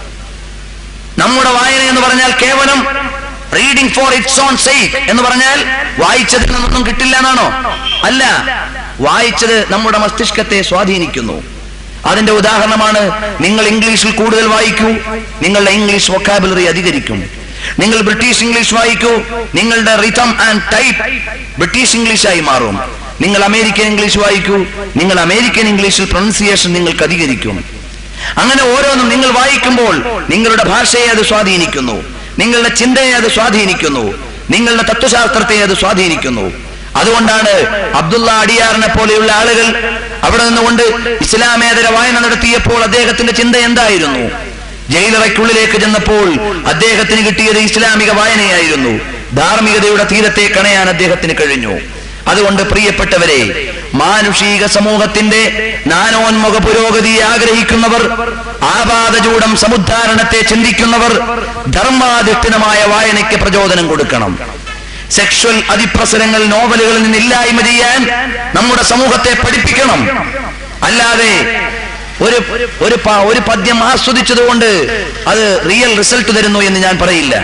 നമ്മുടെ വായന എന്ന് പറഞ്ഞാൽ കേവലം reading for its own sake എന്ന് പറഞ്ഞാൽ വായിച്ചതിൽ നിന്നൊന്നും കിട്ടില്ല എന്നാണോ അല്ല വായിച്ചത് നമ്മുടെ മസ്തിഷ്കത്തെ സ്വാധീനിക്കുന്നു അതിന്റെ ഉദാഹരണമാണ് നിങ്ങൾ ഇംഗ്ലീഷിൽ കൂടുതൽ വായിക്കൂ നിങ്ങളുടെ ഇംഗ്ലീഷ് വൊക്കാബുലറി അധികരിക്കും നിങ്ങൾ ബ്രിട്ടീഷ് ഇംഗ്ലീഷ് വായിക്കൂ നിങ്ങളുടെ റിതം ആൻഡ് ടൈപ്പ് ബ്രിട്ടീഷ് ഇംഗ്ലീഷായി മാറും നിങ്ങൾ അമേരിക്കൻ ഇംഗ്ലീഷ് വായിക്കൂ നിങ്ങൾ അമേരിക്കൻ ഇംഗ്ലീഷിൽ പ്രൊനൗൺസിയേഷൻ നിങ്ങൾക്ക് അധികരിക്കും അങ്ങനെ ഓരോന്നും നിങ്ങൾ വായിക്കുമ്പോൾ നിങ്ങളുടെ ഭാഷയെ അത് സ്വാധീനിക്കുന്നു നിങ്ങളുടെ ചിന്തയെ അത് സ്വാധീനിക്കുന്നു നിങ്ങളുടെ തത്വശാസ്ത്രത്തെ അത് സ്വാധീനിക്കുന്നു അതുകൊണ്ടാണ് അബ്ദുള്ള അടിയാറിനെ പോലെയുള്ള ആളുകൾ അവിടെ നിന്നുകൊണ്ട് ഇസ്ലാമേതര വായന നടത്തിയപ്പോൾ അദ്ദേഹത്തിന്റെ ചിന്ത എന്തായിരുന്നു ജയിലറയ്ക്കുള്ളിലേക്ക് ചെന്നപ്പോൾ അദ്ദേഹത്തിന് കിട്ടിയത് ഇസ്ലാമിക വായനയായിരുന്നു ധാർമ്മികതയുടെ തീരത്തെ കണയാൻ അദ്ദേഹത്തിന് കഴിഞ്ഞു അതുകൊണ്ട് പ്രിയപ്പെട്ടവരെ മാനുഷിക സമൂഹത്തിന്റെ നാനോന്മുഖ പുരോഗതി ആഗ്രഹിക്കുന്നവർ ആപാദചൂടം സമുദ്ധാരണത്തെ ചിന്തിക്കുന്നവർ ധർമാധിഷ്ഠിതമായ വായനയ്ക്ക് പ്രചോദനം കൊടുക്കണം സെക്ഷൽ അതിപ്രസരങ്ങൾ നോവലുകളിൽ നിന്ന് ഇല്ലായ്മ ചെയ്യാൻ നമ്മുടെ സമൂഹത്തെ പഠിപ്പിക്കണം അല്ലാതെ ഒരു ഒരു പ- ഒരു പദ്യം ആസ്വദിച്ചതുകൊണ്ട് അത് റിയൽ റിസൾട്ട് തരുന്നു എന്ന് ഞാൻ പറയില്ല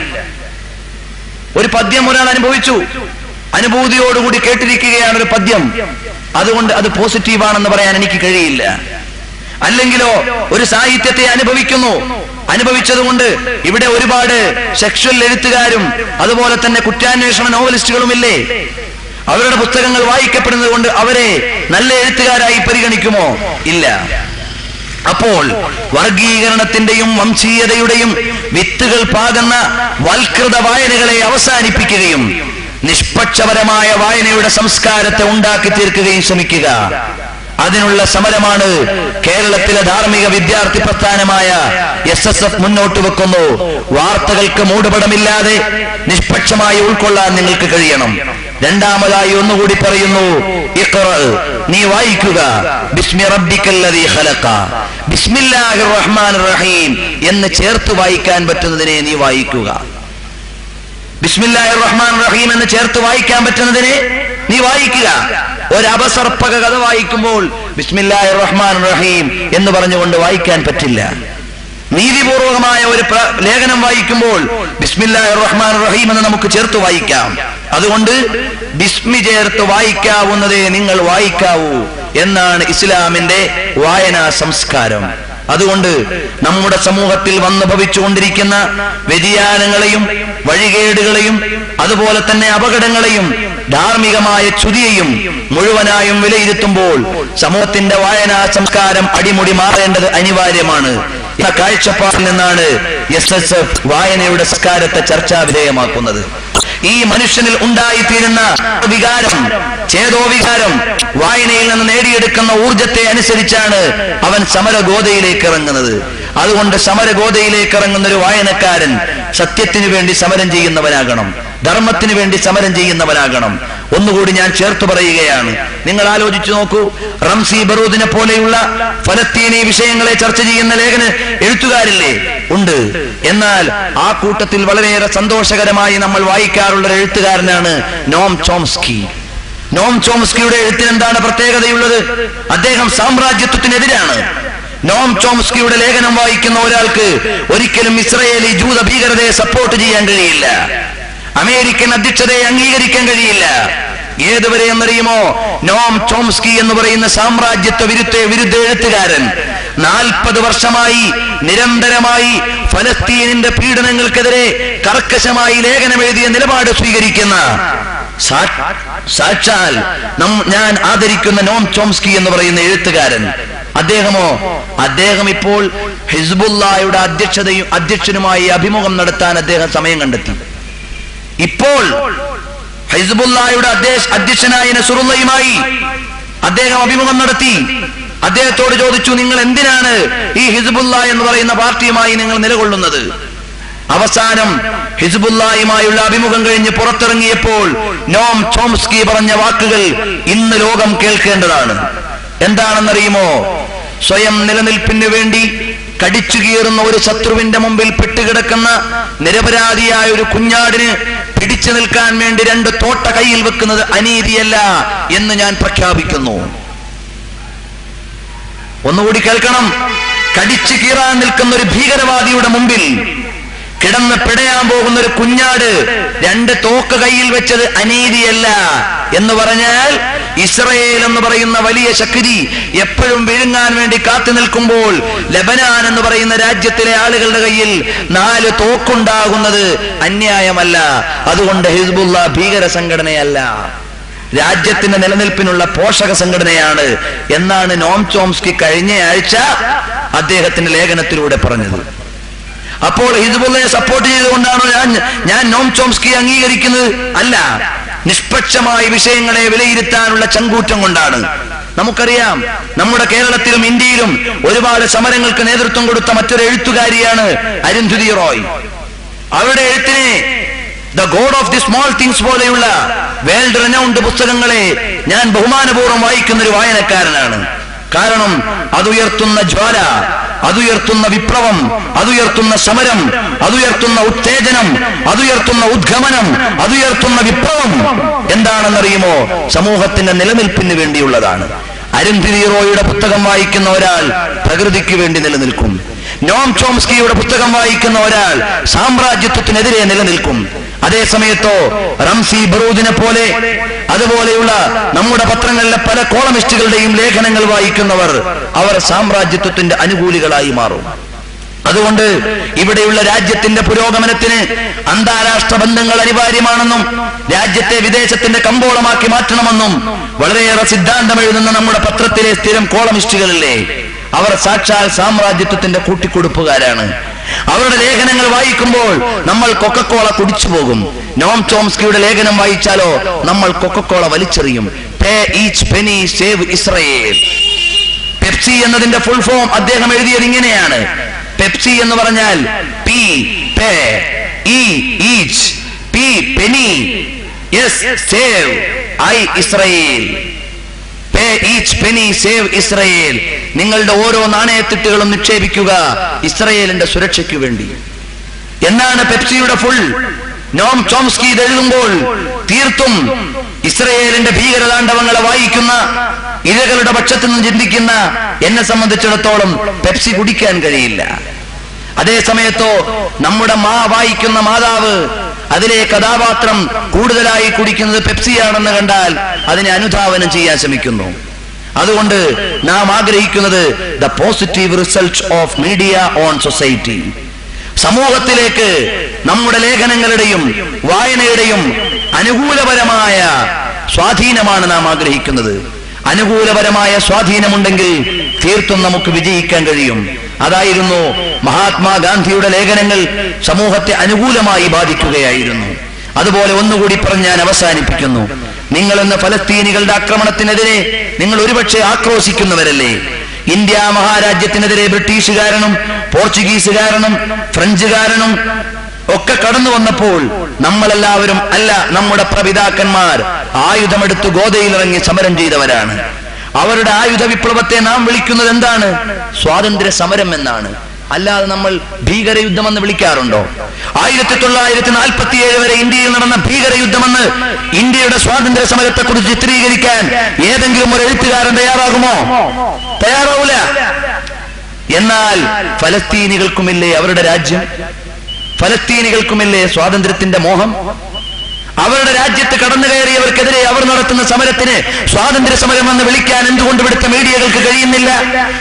ഒരു പദ്യം ഒരാൾ അനുഭവിച്ചു അനുഭൂതിയോടുകൂടി കേട്ടിരിക്കുകയാണ് ഒരു പദ്യം അതുകൊണ്ട് അത് പോസിറ്റീവാണെന്ന് പറയാൻ എനിക്ക് കഴിയില്ല അല്ലെങ്കിലോ ഒരു സാഹിത്യത്തെ അനുഭവിക്കുന്നു അനുഭവിച്ചതുകൊണ്ട് ഇവിടെ ഒരുപാട് സെക്ഷൽ എഴുത്തുകാരും അതുപോലെ തന്നെ കുറ്റാന്വേഷണ നോവലിസ്റ്റുകളുമില്ലേ അവരുടെ പുസ്തകങ്ങൾ വായിക്കപ്പെടുന്നത് കൊണ്ട് അവരെ നല്ല എഴുത്തുകാരായി പരിഗണിക്കുമോ ഇല്ല അപ്പോൾ വർഗീകരണത്തിന്റെയും വംശീയതയുടെയും വിത്തുകൾ പാകുന്ന വൽകൃത വായനകളെ അവസാനിപ്പിക്കുകയും നിഷ്പക്ഷപരമായ വായനയുടെ സംസ്കാരത്തെ ഉണ്ടാക്കി തീർക്കുകയും ശ്രമിക്കുക അതിനുള്ള സമരമാണ് കേരളത്തിലെ ധാർമ്മിക വിദ്യാർത്ഥി പ്രസ്ഥാനമായ എസ് എസ് എഫ് മുന്നോട്ട് വെക്കുന്നു വാർത്തകൾക്ക് മൂടുപടമില്ലാതെ നിഷ്പക്ഷമായി ഉൾക്കൊള്ളാൻ നിങ്ങൾക്ക് കഴിയണം രണ്ടാമതായി ഒന്നുകൂടി പറയുന്നു ഇഖ്റ, നീ വായിക്കുക ബിസ്മി റബ്ബിക്കല്ലദീ ഖലഖ ബിസ്മില്ലാഹിർ റഹ്മാനിർ റഹീം എന്ന് ചേർത്ത് വായിക്കാൻ പറ്റുന്നതിനെ നീ വായിക്കുക ബിസ്മില്ലാഹിർ റഹ്മാൻ റഹീം എന്ന് ചേർത്ത് വായിക്കാൻ പറ്റുന്നതിനെ നീ വായിക്കുക ഒരു അപസർപ്പക കഥ വായിക്കുമ്പോൾ ബിസ്മില്ലാഹിർ റഹ്മാൻ റഹീം എന്ന് പറഞ്ഞുകൊണ്ട് വായിക്കാൻ പറ്റില്ല നീതിപൂർവകമായ ഒരു പ്ര- ലേഖനം വായിക്കുമ്പോൾ ബിസ്മില്ലാഹിർ റഹ്മാൻ റഹീം എന്ന് നമുക്ക് ചേർത്ത് വായിക്കാം അതുകൊണ്ട് ബിസ്മി ചേർത്ത് വായിക്കാവുന്നതേ നിങ്ങൾ വായിക്കാവൂ എന്നാണ് ഇസ്ലാമിന്റെ വായനാ സംസ്കാരം അതുകൊണ്ട് നമ്മുടെ സമൂഹത്തിൽ വന്നു ഭവിച്ചുകൊണ്ടിരിക്കുന്ന വ്യതിയാനങ്ങളെയും വഴികേടുകളെയും അതുപോലെ തന്നെ അപകടങ്ങളെയും ധാർമ്മികമായ ചുതിയെയും മുഴുവനായും വിലയിരുത്തുമ്പോൾ സമൂഹത്തിന്റെ വായനാ സംസ്കാരം അടിമുടി മാറേണ്ടത് അനിവാര്യമാണ് എന്ന കാഴ്ചപ്പാടിൽ നിന്നാണ് എസ് എസ് എഫ് വായനയുടെ സംസ്കാരത്തെ ചർച്ചാ വിധേയമാക്കുന്നത് ഈ മനുഷ്യനിൽ ഉണ്ടായിത്തീരുന്ന വികാരം ചേതോ വികാരം വായനയിൽ നിന്ന് നേടിയെടുക്കുന്ന ഊർജത്തെ അനുസരിച്ചാണ് അവൻ സമരഗോതയിലേക്ക് ഇറങ്ങുന്നത് അതുകൊണ്ട് സമരഗോതയിലേക്ക് ഇറങ്ങുന്ന ഒരു വായനക്കാരൻ സത്യത്തിന് വേണ്ടി സമരം ചെയ്യുന്നവനാകണം ധർമ്മത്തിന് വേണ്ടി സമരം ചെയ്യുന്നവനാകണം ഒന്നുകൂടി ഞാൻ ചേർത്ത് പറയുകയാണ് നിങ്ങൾ ആലോചിച്ചു നോക്കൂ റംസി ബറൂദിനെ പോലെയുള്ള ഫലസ്തീനി വിഷയങ്ങളെ ചർച്ച ചെയ്യുന്ന ലേഖന എഴുത്തുകാരില്ലേ ഉണ്ട് എന്നാൽ ആ കൂട്ടത്തിൽ വളരെയേറെ സന്തോഷകരമായി നമ്മൾ വായിക്കാറുള്ള ഒരു എഴുത്തുകാരനാണ് നോം ചോംസ്കി നോം ചോംസ്കിയുടെ എഴുത്തിന് എന്താണ് പ്രത്യേകതയുള്ളത് അദ്ദേഹം സാമ്രാജ്യത്വത്തിനെതിരാണ് നോം ചോംസ്കിയുടെ ലേഖനം വായിക്കുന്ന ഒരാൾക്ക് ഒരിക്കലും ഇസ്രയേലി ജൂത ഭീകരതയെ സപ്പോർട്ട് ചെയ്യാൻ കഴിയില്ല അമേരിക്കൻ അധ്യക്ഷതയെ അംഗീകരിക്കാൻ കഴിയില്ല ഏതുവരെ എന്നറിയുമോ നോം ചോംസ്കി എന്ന് പറയുന്ന സാമ്രാജ്യത്വ വിരുദ്ധ വിരുദ്ധ എഴുത്തുകാരൻ നാൽപ്പത് വർഷമായി നിരന്തരമായി ഫലസ്തീനിന്റെ പീഡനങ്ങൾക്കെതിരെ കർക്കശമായി ലേഖനം എഴുതിയ നിലപാട് സ്വീകരിക്കുന്ന സാ- സാക്ഷാൽ നം- ഞാൻ ആദരിക്കുന്ന നോം ചോംസ്കി എന്ന് പറയുന്ന എഴുത്തുകാരൻ അദ്ദേഹമോ അദ്ദേഹം ഇപ്പോൾ ഹിസ്ബുല്ലായുടെ അധ്യക്ഷതയും അധ്യക്ഷനുമായി അഭിമുഖം നടത്താൻ അദ്ദേഹം സമയം കണ്ടെത്തി ഇപ്പോൾ ഹിസ്ബുല്ലായുടെ അധ്യക്ഷ- അധ്യക്ഷനായ നസുറുള്ളയുമായി അദ്ദേഹം അഭിമുഖം നടത്തി അദ്ദേഹത്തോട് ചോദിച്ചു നിങ്ങൾ എന്തിനാണ് ഈ ഹിസ്ബുല്ല എന്ന് പറയുന്ന പാർട്ടിയുമായി നിങ്ങൾ നിലകൊള്ളുന്നത് അവസാനം ഹിസ്ബുല്ലായുമായുള്ള അഭിമുഖം കഴിഞ്ഞ് പുറത്തിറങ്ങിയപ്പോൾ നോം ചോംസ്കി പറഞ്ഞ വാക്കുകൾ ഇന്ന് ലോകം കേൾക്കേണ്ടതാണ് എന്താണെന്നറിയുമോ സ്വയം നിലനിൽപ്പിന് വേണ്ടി കടിച്ചു കീറുന്ന ഒരു ശത്രുവിന്റെ മുമ്പിൽ പെട്ടുകിടക്കുന്ന നിരപരാധിയായ ഒരു കുഞ്ഞാടിന് പിടിച്ചു നിൽക്കാൻ വേണ്ടി രണ്ട് തോട്ട കയ്യിൽ വെക്കുന്നത് അനീതിയല്ല എന്ന് ഞാൻ പ്രഖ്യാപിക്കുന്നു ഒന്നുകൂടി കേൾക്കണം കടിച്ചു കീറാൻ നിൽക്കുന്ന ഒരു ഭീകരവാദിയുടെ മുമ്പിൽ കിടന്ന് പിടയാൻ പോകുന്ന ഒരു കുഞ്ഞാട് രണ്ട് തോക്ക് കയ്യിൽ വെച്ചത് അനീതിയല്ല എന്ന് പറഞ്ഞാൽ ഇസ്രയേൽ എന്ന് പറയുന്ന വലിയ ശക്തി എപ്പോഴും വിഴുങ്ങാൻ വേണ്ടി കാത്തു നിൽക്കുമ്പോൾ ലബനാൻ എന്ന് പറയുന്ന രാജ്യത്തിലെ ആളുകളുടെ കയ്യിൽ നാല് തോക്കുണ്ടാകുന്നത് അന്യായമല്ല അതുകൊണ്ട് ഹിസ്ബുള്ള ഭീകര സംഘടനയല്ല രാജ്യത്തിന്റെ നിലനിൽപ്പിനുള്ള പോഷക സംഘടനയാണ് എന്നാണ് നോം ചോംസ്കി കഴിഞ്ഞ ആഴ്ച അദ്ദേഹത്തിന്റെ ലേഖനത്തിലൂടെ പറഞ്ഞത് അപ്പോൾ ഹിസ്ബുള്ളയെ സപ്പോർട്ട് ചെയ്തുകൊണ്ടാണോ ഞാൻ ഞാൻ നോം ചോംസ്കി അംഗീകരിക്കുന്നത് അല്ല നിഷ്പക്ഷമായ വിഷയങ്ങളെ വിലയിരുത്താനുള്ള ചങ്കൂറ്റം കൊണ്ടാണ് നമുക്കറിയാം നമ്മുടെ കേരളത്തിലും ഇന്ത്യയിലും ഒരുപാട് സമരങ്ങൾക്ക് നേതൃത്വം കൊടുത്ത മറ്റൊരു എഴുത്തുകാരിയാണ് അരുന്ധുതി റോയ് അവരുടെ എഴുത്തിനെ the God of the small things പോലെയുള്ള വേൾഡ് റെനൗണ്ട് പുസ്തകങ്ങളെ ഞാൻ ബഹുമാനപൂർവ്വം വായിക്കുന്ന ഒരു വായനക്കാരനാണ് കാരണം അതുയർത്തുന്ന ജ്വാല അതുയർത്തുന്ന വിപ്ലവം അതുയർത്തുന്ന സമരം അതുയർത്തുന്ന ഉത്തേജനം അതുയർത്തുന്ന ഉദ്ഗമനം അതുയർത്തുന്ന വിപ്ലവം എന്താണെന്നറിയുമോ സമൂഹത്തിന്റെ നിലനിൽപ്പിന് വേണ്ടിയുള്ളതാണ് അരുന്ധതി റോയുടെ പുസ്തകം വായിക്കുന്ന ഒരാൾ പ്രകൃതിക്ക് വേണ്ടി നിലനിൽക്കും നോം ചോംസ്കിയുടെ പുസ്തകം വായിക്കുന്ന ഒരാൾ സാമ്രാജ്യത്വത്തിനെതിരെ നിലനിൽക്കും അതേ സമയത്തോ റംസി ബറൂദിനെ പോലെ അതുപോലെയുള്ള നമ്മുടെ പത്രങ്ങളിലെ പല കോളമിസ്റ്റുകളുടെയും ലേഖനങ്ങൾ വായിക്കുന്നവർ അവർ സാമ്രാജ്യത്വത്തിന്റെ അനുകൂലികളായി മാറും അതുകൊണ്ട് ഇവിടെയുള്ള രാജ്യത്തിന്റെ പുരോഗമനത്തിന് അന്താരാഷ്ട്ര ബന്ധങ്ങൾ അനിവാര്യമാണെന്നും രാജ്യത്തെ വിദേശത്തിന്റെ കമ്പോളമാക്കി മാറ്റണമെന്നും വളരെയേറെ സിദ്ധാന്തം എഴുതുന്ന നമ്മുടെ പത്രത്തിലെ സ്ഥിരം കോളമിസ്റ്റുകളില്ലേ അവർ സാക്ഷാൽ സാമ്രാജ്യത്വത്തിന്റെ കൂട്ടിക്കൊടുപ്പുകാരാണ് അവരുടെ ലേഖനങ്ങൾ വായിക്കുമ്പോൾ നമ്മൾ കൊക്കക്കോള കുടിച്ചു പോകും നോം ചോംസ്കിയുടെ ലേഖനം വായിച്ചാലോ നമ്മൾ കൊക്കക്കോള വലിച്ചെറിയും pay each penny save Israel Pepsi എന്നതിന്റെ ഫുൾ ഫോം അദ്ദേഹം എഴുതിയത് ഇങ്ങനെയാണ് പെപ്സി എന്ന് പറഞ്ഞാൽ P pay E each P penny yes save I Israel pay each penny save Israel നിങ്ങളുടെ ഓരോ നാണയത്തിട്ടുകളും നിക്ഷേപിക്കുക ഇസ്രയേലിന്റെ സുരക്ഷയ്ക്ക് വേണ്ടി എന്നാണ് പെപ്സിയുടെ ഫുൾ നോം ചോംസ്കി ഇത് എഴുതുമ്പോൾ തീർത്തും ഇസ്രയേലിന്റെ ഭീകരതാണ്ഡവങ്ങളെ വായിക്കുന്ന ഇരകളുടെ പക്ഷത്തു നിന്ന് ചിന്തിക്കുന്ന എന്നെ സംബന്ധിച്ചിടത്തോളം പെപ്സി കുടിക്കാൻ കഴിയില്ല അതേ സമയത്തോ നമ്മുടെ മാ വായിക്കുന്ന മാതാവ് അതിലെ കഥാപാത്രം കൂടുതലായി കുടിക്കുന്നത് പെപ്സിയാണെന്ന് കണ്ടാൽ അതിനെ അനുധാവനം ചെയ്യാൻ ശ്രമിക്കുന്നു അതുകൊണ്ട് നാം ആഗ്രഹിക്കുന്നത് the positive result of media on society സമൂഹത്തിലേക്ക് നമ്മുടെ ലേഖനങ്ങളുടെയും വായനയുടെയും അനുകൂലപരമായ സ്വാധീനമാണ് നാം ആഗ്രഹിക്കുന്നത് അനുകൂലപരമായ സ്വാധീനമുണ്ടെങ്കിൽ തീർത്തും നമുക്ക് വിജയിക്കാൻ കഴിയും അതായിരുന്നു മഹാത്മാഗാന്ധിയുടെ ലേഖനങ്ങൾ സമൂഹത്തെ അനുകൂലമായി ബാധിക്കുകയായിരുന്നു അതുപോലെ ഒന്നുകൂടി പറഞ്ഞ് ഞാൻ അവസാനിപ്പിക്കുന്നു നിങ്ങൾ ഇന്ന് ഫലസ്തീനികളുടെ ആക്രമണത്തിനെതിരെ നിങ്ങൾ ഒരുപക്ഷെ ആക്രോശിക്കുന്നവരല്ലേ ഇന്ത്യ മഹാരാജ്യത്തിനെതിരെ ബ്രിട്ടീഷുകാരനും പോർച്ചുഗീസുകാരനും ഫ്രഞ്ചുകാരനും ഒക്കെ കടന്നു വന്നപ്പോൾ നമ്മളെല്ലാവരും അല്ല നമ്മുടെ പ്രപിതാക്കന്മാർ ആയുധമെടുത്ത് ഗോതയിലിറങ്ങി സമരം ചെയ്തവരാണ് അവരുടെ ആയുധ വിപ്ലവത്തെ നാം വിളിക്കുന്നത് എന്താണ് സ്വാതന്ത്ര്യ സമരം എന്നാണ് അല്ലാതെ നമ്മൾ ഭീകരയുദ്ധമെന്ന് വിളിക്കാറുണ്ടോ ആയിരത്തി തൊള്ളായിരത്തി നാൽപ്പത്തി ഏഴ് വരെ ഇന്ത്യയിൽ നടന്ന ഭീകരയുദ്ധമെന്ന് ഇന്ത്യയുടെ സ്വാതന്ത്ര്യ സമരത്തെ കുറിച്ച് ചിത്രീകരിക്കാൻ ഏതെങ്കിലും ഒരു എഴുത്തുകാരൻ തയ്യാറാകുമോ തയ്യാറാവൂല എന്നാൽ ഫലസ്തീനികൾക്കുമില്ലേ അവരുടെ രാജ്യം ഫലസ്തീനികൾക്കുമില്ലേ സ്വാതന്ത്ര്യത്തിന്റെ മോഹം അവരുടെ രാജ്യത്ത് കടന്നു കയറിയവർക്കെതിരെ അവർ നടത്തുന്ന സമരത്തിന് സ്വാതന്ത്ര്യ സമരം എന്ന് വിളിക്കാൻ എന്തുകൊണ്ട് ഇവിടുത്തെ മീഡിയകൾക്ക് കഴിയുന്നില്ല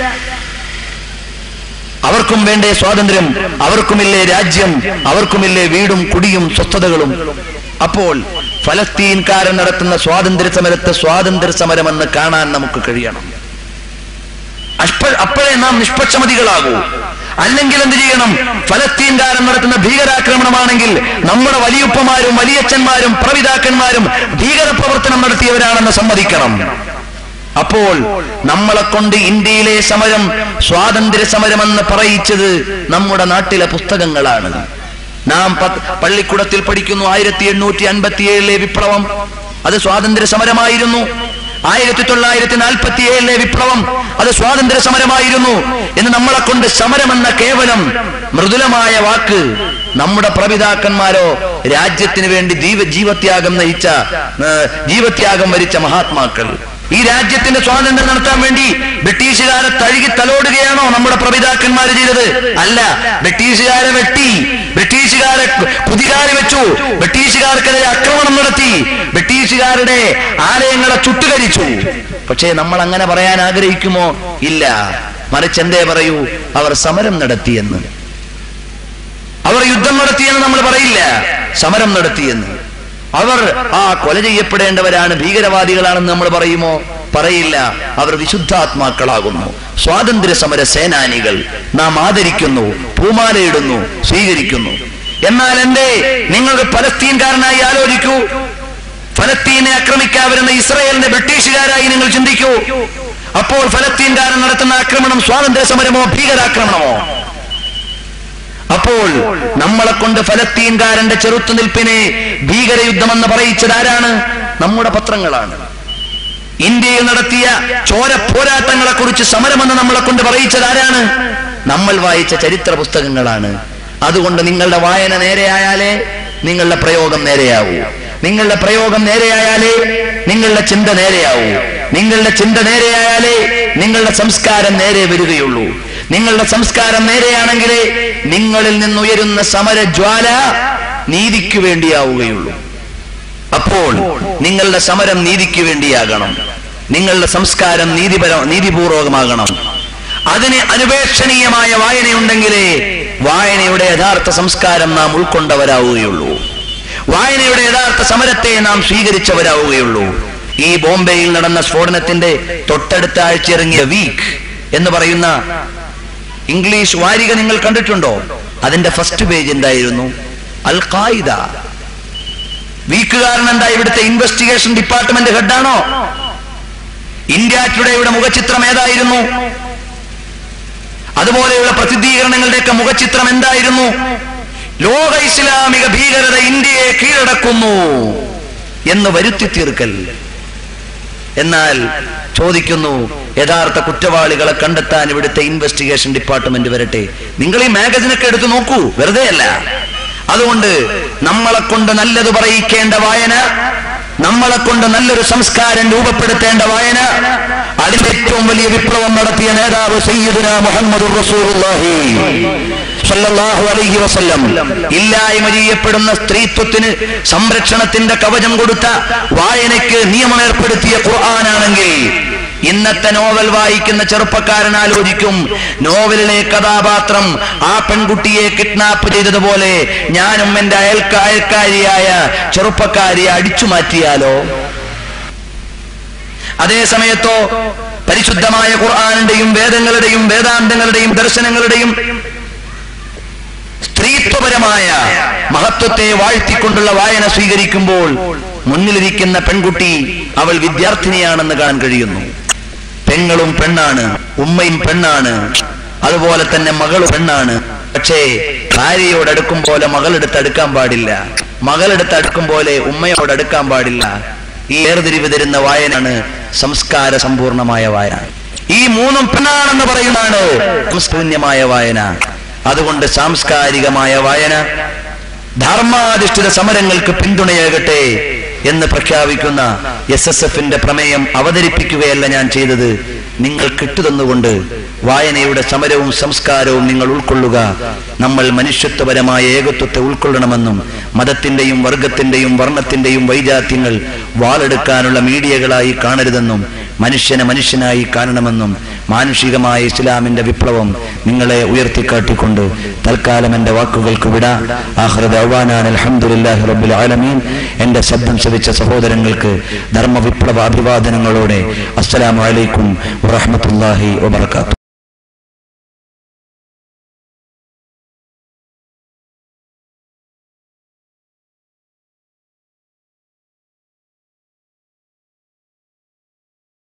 അവർക്കും വേണ്ടേ സ്വാതന്ത്ര്യം അവർക്കുമില്ലേ രാജ്യം അവർക്കുമില്ലേ വീടും കുടിയും സ്വസ്ഥതകളും അപ്പോൾ ഫലസ്തീൻകാരൻ നടത്തുന്ന സ്വാതന്ത്ര്യ സമരത്തെ സ്വാതന്ത്ര്യ സമരമെന്ന് കാണാൻ നമുക്ക് കഴിയണം അഷ്പ- അപ്പോഴേ നാം നിഷ്പക്ഷമതികളാകൂ അല്ലെങ്കിൽ എന്ത് ചെയ്യണം ഫലസ്തീൻകാരൻ നടത്തുന്ന ഭീകരാക്രമണമാണെങ്കിൽ നമ്മുടെ വലിയുപ്പമാരും വലിയച്ഛന്മാരും പ്രവിതാക്കന്മാരും ഭീകര പ്രവർത്തനം നടത്തിയവരാണെന്ന് സമ്മതിക്കണം അപ്പോൾ നമ്മളെ കൊണ്ട് ഇന്ത്യയിലെ സമരം സ്വാതന്ത്ര്യ സമരമെന്ന് പറയിച്ചത് നമ്മുടെ നാട്ടിലെ പുസ്തകങ്ങളാണ് നാം പത്ത് പള്ളിക്കൂടത്തിൽ പഠിക്കുന്നു ആയിരത്തി എണ്ണൂറ്റി അൻപത്തി ഏഴിലെ വിപ്ലവം അത് സ്വാതന്ത്ര്യ സമരമായിരുന്നു ആയിരത്തി തൊള്ളായിരത്തി നാൽപ്പത്തി ഏഴിലെ വിപ്ലവം അത് സ്വാതന്ത്ര്യ സമരമായിരുന്നു എന്ന് നമ്മളെ കൊണ്ട് സമരമെന്ന കേവലം മൃദുലമായ വാക്ക് നമ്മുടെ പ്രപിതാക്കന്മാരോ രാജ്യത്തിന് വേണ്ടി ജീവ ജീവത്യാഗം നയിച്ച ഏ, ജീവത്യാഗം വരിച്ച മഹാത്മാക്കൾ ഈ രാജ്യത്തിന്റെ സ്വാതന്ത്ര്യം നടത്താൻ വേണ്ടി ബ്രിട്ടീഷുകാരെ തഴുകി തലോടുകയാണോ നമ്മുടെ പ്രപിതാക്കന്മാർ ചെയ്തത് അല്ല ബ്രിട്ടീഷുകാരെ വെട്ടി ബ്രിട്ടീഷുകാരെ കുതികാരി വെച്ചു ബ്രിട്ടീഷുകാർക്കെതിരെ ആക്രമണം നടത്തി ബ്രിട്ടീഷുകാരുടെ ആലയങ്ങളെ ചുട്ടുകരിച്ചു പക്ഷേ നമ്മൾ അങ്ങനെ പറയാൻ ആഗ്രഹിക്കുമോ ഇല്ല മറിച്ച് എന്തേ പറയൂ അവർ സമരം നടത്തിയെന്ന് അവർ യുദ്ധം നടത്തിയെന്ന് നമ്മൾ പറയില്ല സമരം നടത്തിയെന്ന് അവർ ആ കൊല ചെയ്യപ്പെടേണ്ടവരാണ് ഭീകരവാദികളാണെന്ന് നമ്മൾ പറയുമോ പറയില്ല അവർ വിശുദ്ധാത്മാക്കളാകുന്നു സ്വാതന്ത്ര്യ സമര സേനാനികൾ നാം ആദരിക്കുന്നു പൂമാലയിടുന്നു സ്വീകരിക്കുന്നു എന്നാൽ എന്തേ നിങ്ങൾ ഫലസ്തീൻകാരനായി ആലോചിക്കൂ ഫലസ്തീനെ ആക്രമിക്കാൻ വരുന്ന ഇസ്രയേലിന്റെ ബ്രിട്ടീഷുകാരായി നിങ്ങൾ ചിന്തിക്കൂ അപ്പോൾ ഫലസ്തീൻകാരൻ നടത്തുന്ന ആക്രമണം സ്വാതന്ത്ര്യ സമരമോ ഭീകരാക്രമണമോ അപ്പോൾ നമ്മളെ കൊണ്ട് ഫലസ്തീൻകാരന്റെ ചെറുത്തുനിൽപ്പിനെ ഭീകരയുദ്ധമെന്ന് പറയിച്ചത് ആരാണ് നമ്മുടെ പത്രങ്ങളാണ് ഇന്ത്യയിൽ നടത്തിയ ചോര പോരാട്ടങ്ങളെ കുറിച്ച് സമരമെന്ന് നമ്മളെ കൊണ്ട് പറയിച്ചത് ആരാണ് നമ്മൾ വായിച്ച ചരിത്ര പുസ്തകങ്ങളാണ് അതുകൊണ്ട് നിങ്ങളുടെ വായന നേരെയായാലേ നിങ്ങളുടെ പ്രയോഗം നേരെയാവൂ നിങ്ങളുടെ പ്രയോഗം നേരെയായാലേ നിങ്ങളുടെ ചിന്ത നേരെയാവൂ നിങ്ങളുടെ ചിന്ത നേരെയായാലേ നിങ്ങളുടെ സംസ്കാരം നേരെ വരികയുള്ളൂ നിങ്ങളുടെ സംസ്കാരം നേരെയാണെങ്കിലേ നിങ്ങളിൽ നിന്നുയരുന്ന സമരജ്വാല നീതിക്ക് വേണ്ടിയാവുകയുള്ളൂ അപ്പോൾ നിങ്ങളുടെ സമരം നീതിക്ക് വേണ്ടിയാകണം നിങ്ങളുടെ സംസ്കാരം നീതിപര നീതിപൂർവകമാകണം അതിന് അനുപേക്ഷണീയമായ വായനയുണ്ടെങ്കിലേ വായനയുടെ യഥാർത്ഥ സംസ്കാരം നാം ഉൾക്കൊണ്ടവരാവുകയുള്ളൂ വായനയുടെ യഥാർത്ഥ സമരത്തെ നാം സ്വീകരിച്ചവരാവുകയുള്ളൂ ഈ ബോംബെയിൽ നടന്ന സ്ഫോടനത്തിന്റെ തൊട്ടടുത്ത ആഴ്ച ഇറങ്ങിയ വീക്ക് എന്ന് പറയുന്ന ഇംഗ്ലീഷ് വാരിക നിങ്ങൾ കണ്ടിട്ടുണ്ടോ അതിന്റെ ഫസ്റ്റ് പേജ് എന്തായിരുന്നു അൽ ഖായിദ വീക്കുകാരൻ എന്താ ഇവിടുത്തെ ഇൻവെസ്റ്റിഗേഷൻ ഡിപ്പാർട്ട്മെന്റ് ഹെഡാണോ ഇന്ത്യ ടുഡേയുടെ മുഖചിത്രം ഏതായിരുന്നു അതുപോലെയുള്ള പ്രസിദ്ധീകരണങ്ങളുടെയൊക്കെ മുഖചിത്രം എന്തായിരുന്നു ലോക ഇസ്ലാമിക ഭീകരത ഇന്ത്യയെ കീഴടക്കുന്നു എന്ന് വരുത്തി തീർക്കൽ എന്നാൽ ചോദിക്കുന്നു യഥാർത്ഥ കുറ്റവാളികളെ കണ്ടെത്താൻ ഇവിടുത്തെ ഇൻവെസ്റ്റിഗേഷൻ ഡിപ്പാർട്ട്മെന്റ് വരട്ടെ നിങ്ങൾ ഈ മാഗസിനൊക്കെ എടുത്ത് നോക്കൂ വെറുതെ അല്ല അതുകൊണ്ട് നമ്മളെ കൊണ്ട് നല്ലത് പറയിക്കേണ്ട വായന നമ്മളെ കൊണ്ട് നല്ലൊരു സംസ്കാരം രൂപപ്പെടുത്തേണ്ട വായന അതിന്റെ ഏറ്റവും വലിയ വിപ്ലവം നടത്തിയ നേതാവ് സയ്യിദുന മുഹമ്മദ് റസൂലുള്ളാഹി സല്ലല്ലാഹു അലൈഹി വസല്ലം ഇല്ലായ്മ ചെയ്യപ്പെടുന്ന സ്ത്രീത്വത്തിന് സംരക്ഷണത്തിന്റെ കവചം കൊടുത്ത വായനയ്ക്ക് നിയമം ഏർപ്പെടുത്തിയ ഖുർആനാണെങ്കിൽ ഇന്നത്തെ നോവൽ വായിക്കുന്ന ചെറുപ്പക്കാരൻ ആലോചിക്കും നോവലിലെ കഥാപാത്രം ആ പെൺകുട്ടിയെ കിഡ്നാപ്പ് ചെയ്തതുപോലെ ഞാനും എന്റെ അയൽക്ക അയൽക്കാരിയായ ചെറുപ്പക്കാരിയെ അടിച്ചു മാറ്റിയാലോ അതേ സമയത്തോ പരിശുദ്ധമായ ഖുർആാനിന്റെയും വേദങ്ങളുടെയും വേദാന്തങ്ങളുടെയും ദർശനങ്ങളുടെയും സ്ത്രീത്വപരമായ മഹത്വത്തെ വാഴ്ത്തിക്കൊണ്ടുള്ള വായന സ്വീകരിക്കുമ്പോൾ മുന്നിലിരിക്കുന്ന പെൺകുട്ടി അവൾ വിദ്യാർത്ഥിനിയാണെന്ന് കാണാൻ കഴിയുന്നു പെങ്ങളും പെണ്ണാണ് ഉമ്മയും പെണ്ണാണ് അതുപോലെ തന്നെ മകളും പെണ്ണാണ് പക്ഷേ ഭാര്യയോട് അടുക്കും പോലെ മകളെടുത്ത് അടുക്കാൻ പാടില്ല മകളെടുത്ത് അടുക്കും പോലെ ഉമ്മയോട് അടുക്കാൻ പാടില്ല ഈ വേർതിരിവ് തരുന്ന വായനാണ് സംസ്കാര സമ്പൂർണമായ വായന ഈ മൂന്നും പെണ്ണാണെന്ന് പറയുന്നതാണ് സംസ്കൃന്യമായ വായന അതുകൊണ്ട് സാംസ്കാരികമായ വായന ധർമാധിഷ്ഠിത സമരങ്ങൾക്ക് പിന്തുണയാകട്ടെ എന്ന് പ്രഖ്യാപിക്കുന്ന എസ് എസ് എഫിന്റെ പ്രമേയം അവതരിപ്പിക്കുകയല്ല ഞാൻ ചെയ്തത് നിങ്ങൾ കിട്ടുതന്നുകൊണ്ട് വായനയുടെ സമരവും സംസ്കാരവും നിങ്ങൾ ഉൾക്കൊള്ളുക നമ്മൾ മനുഷ്യത്വപരമായ ഏകത്വത്തെ ഉൾക്കൊള്ളണമെന്നും മതത്തിന്റെയും വർഗത്തിന്റെയും വർണ്ണത്തിന്റെയും വൈജാത്യങ്ങൾ വാളെടുക്കാനുള്ള മീഡിയകളായി കാണരുതെന്നും മനുഷ്യനെ മനുഷ്യനായി കാണണമെന്നും മാനുഷികമായ ഇസ്ലാമിന്റെ വിപ്ലവം നിങ്ങളെ ഉയർത്തിക്കാട്ടിക്കൊണ്ട് തൽക്കാലം എന്റെ വാക്കുകൾക്ക് വിട ആഹ്റദ് അവാനാൻ അലഹമുല്ലാഹി റബ്ബുൽ ആലമീൻ എന്റെ ശബ്ദം ശ്രവിച്ച സഹോദരങ്ങൾക്ക് ധർമ്മ വിപ്ലവ അഭിവാദനങ്ങളോടെ അസ്സലാമു അലൈക്കും വറഹ്മത്തുള്ളാഹി വബർക്കാത്തു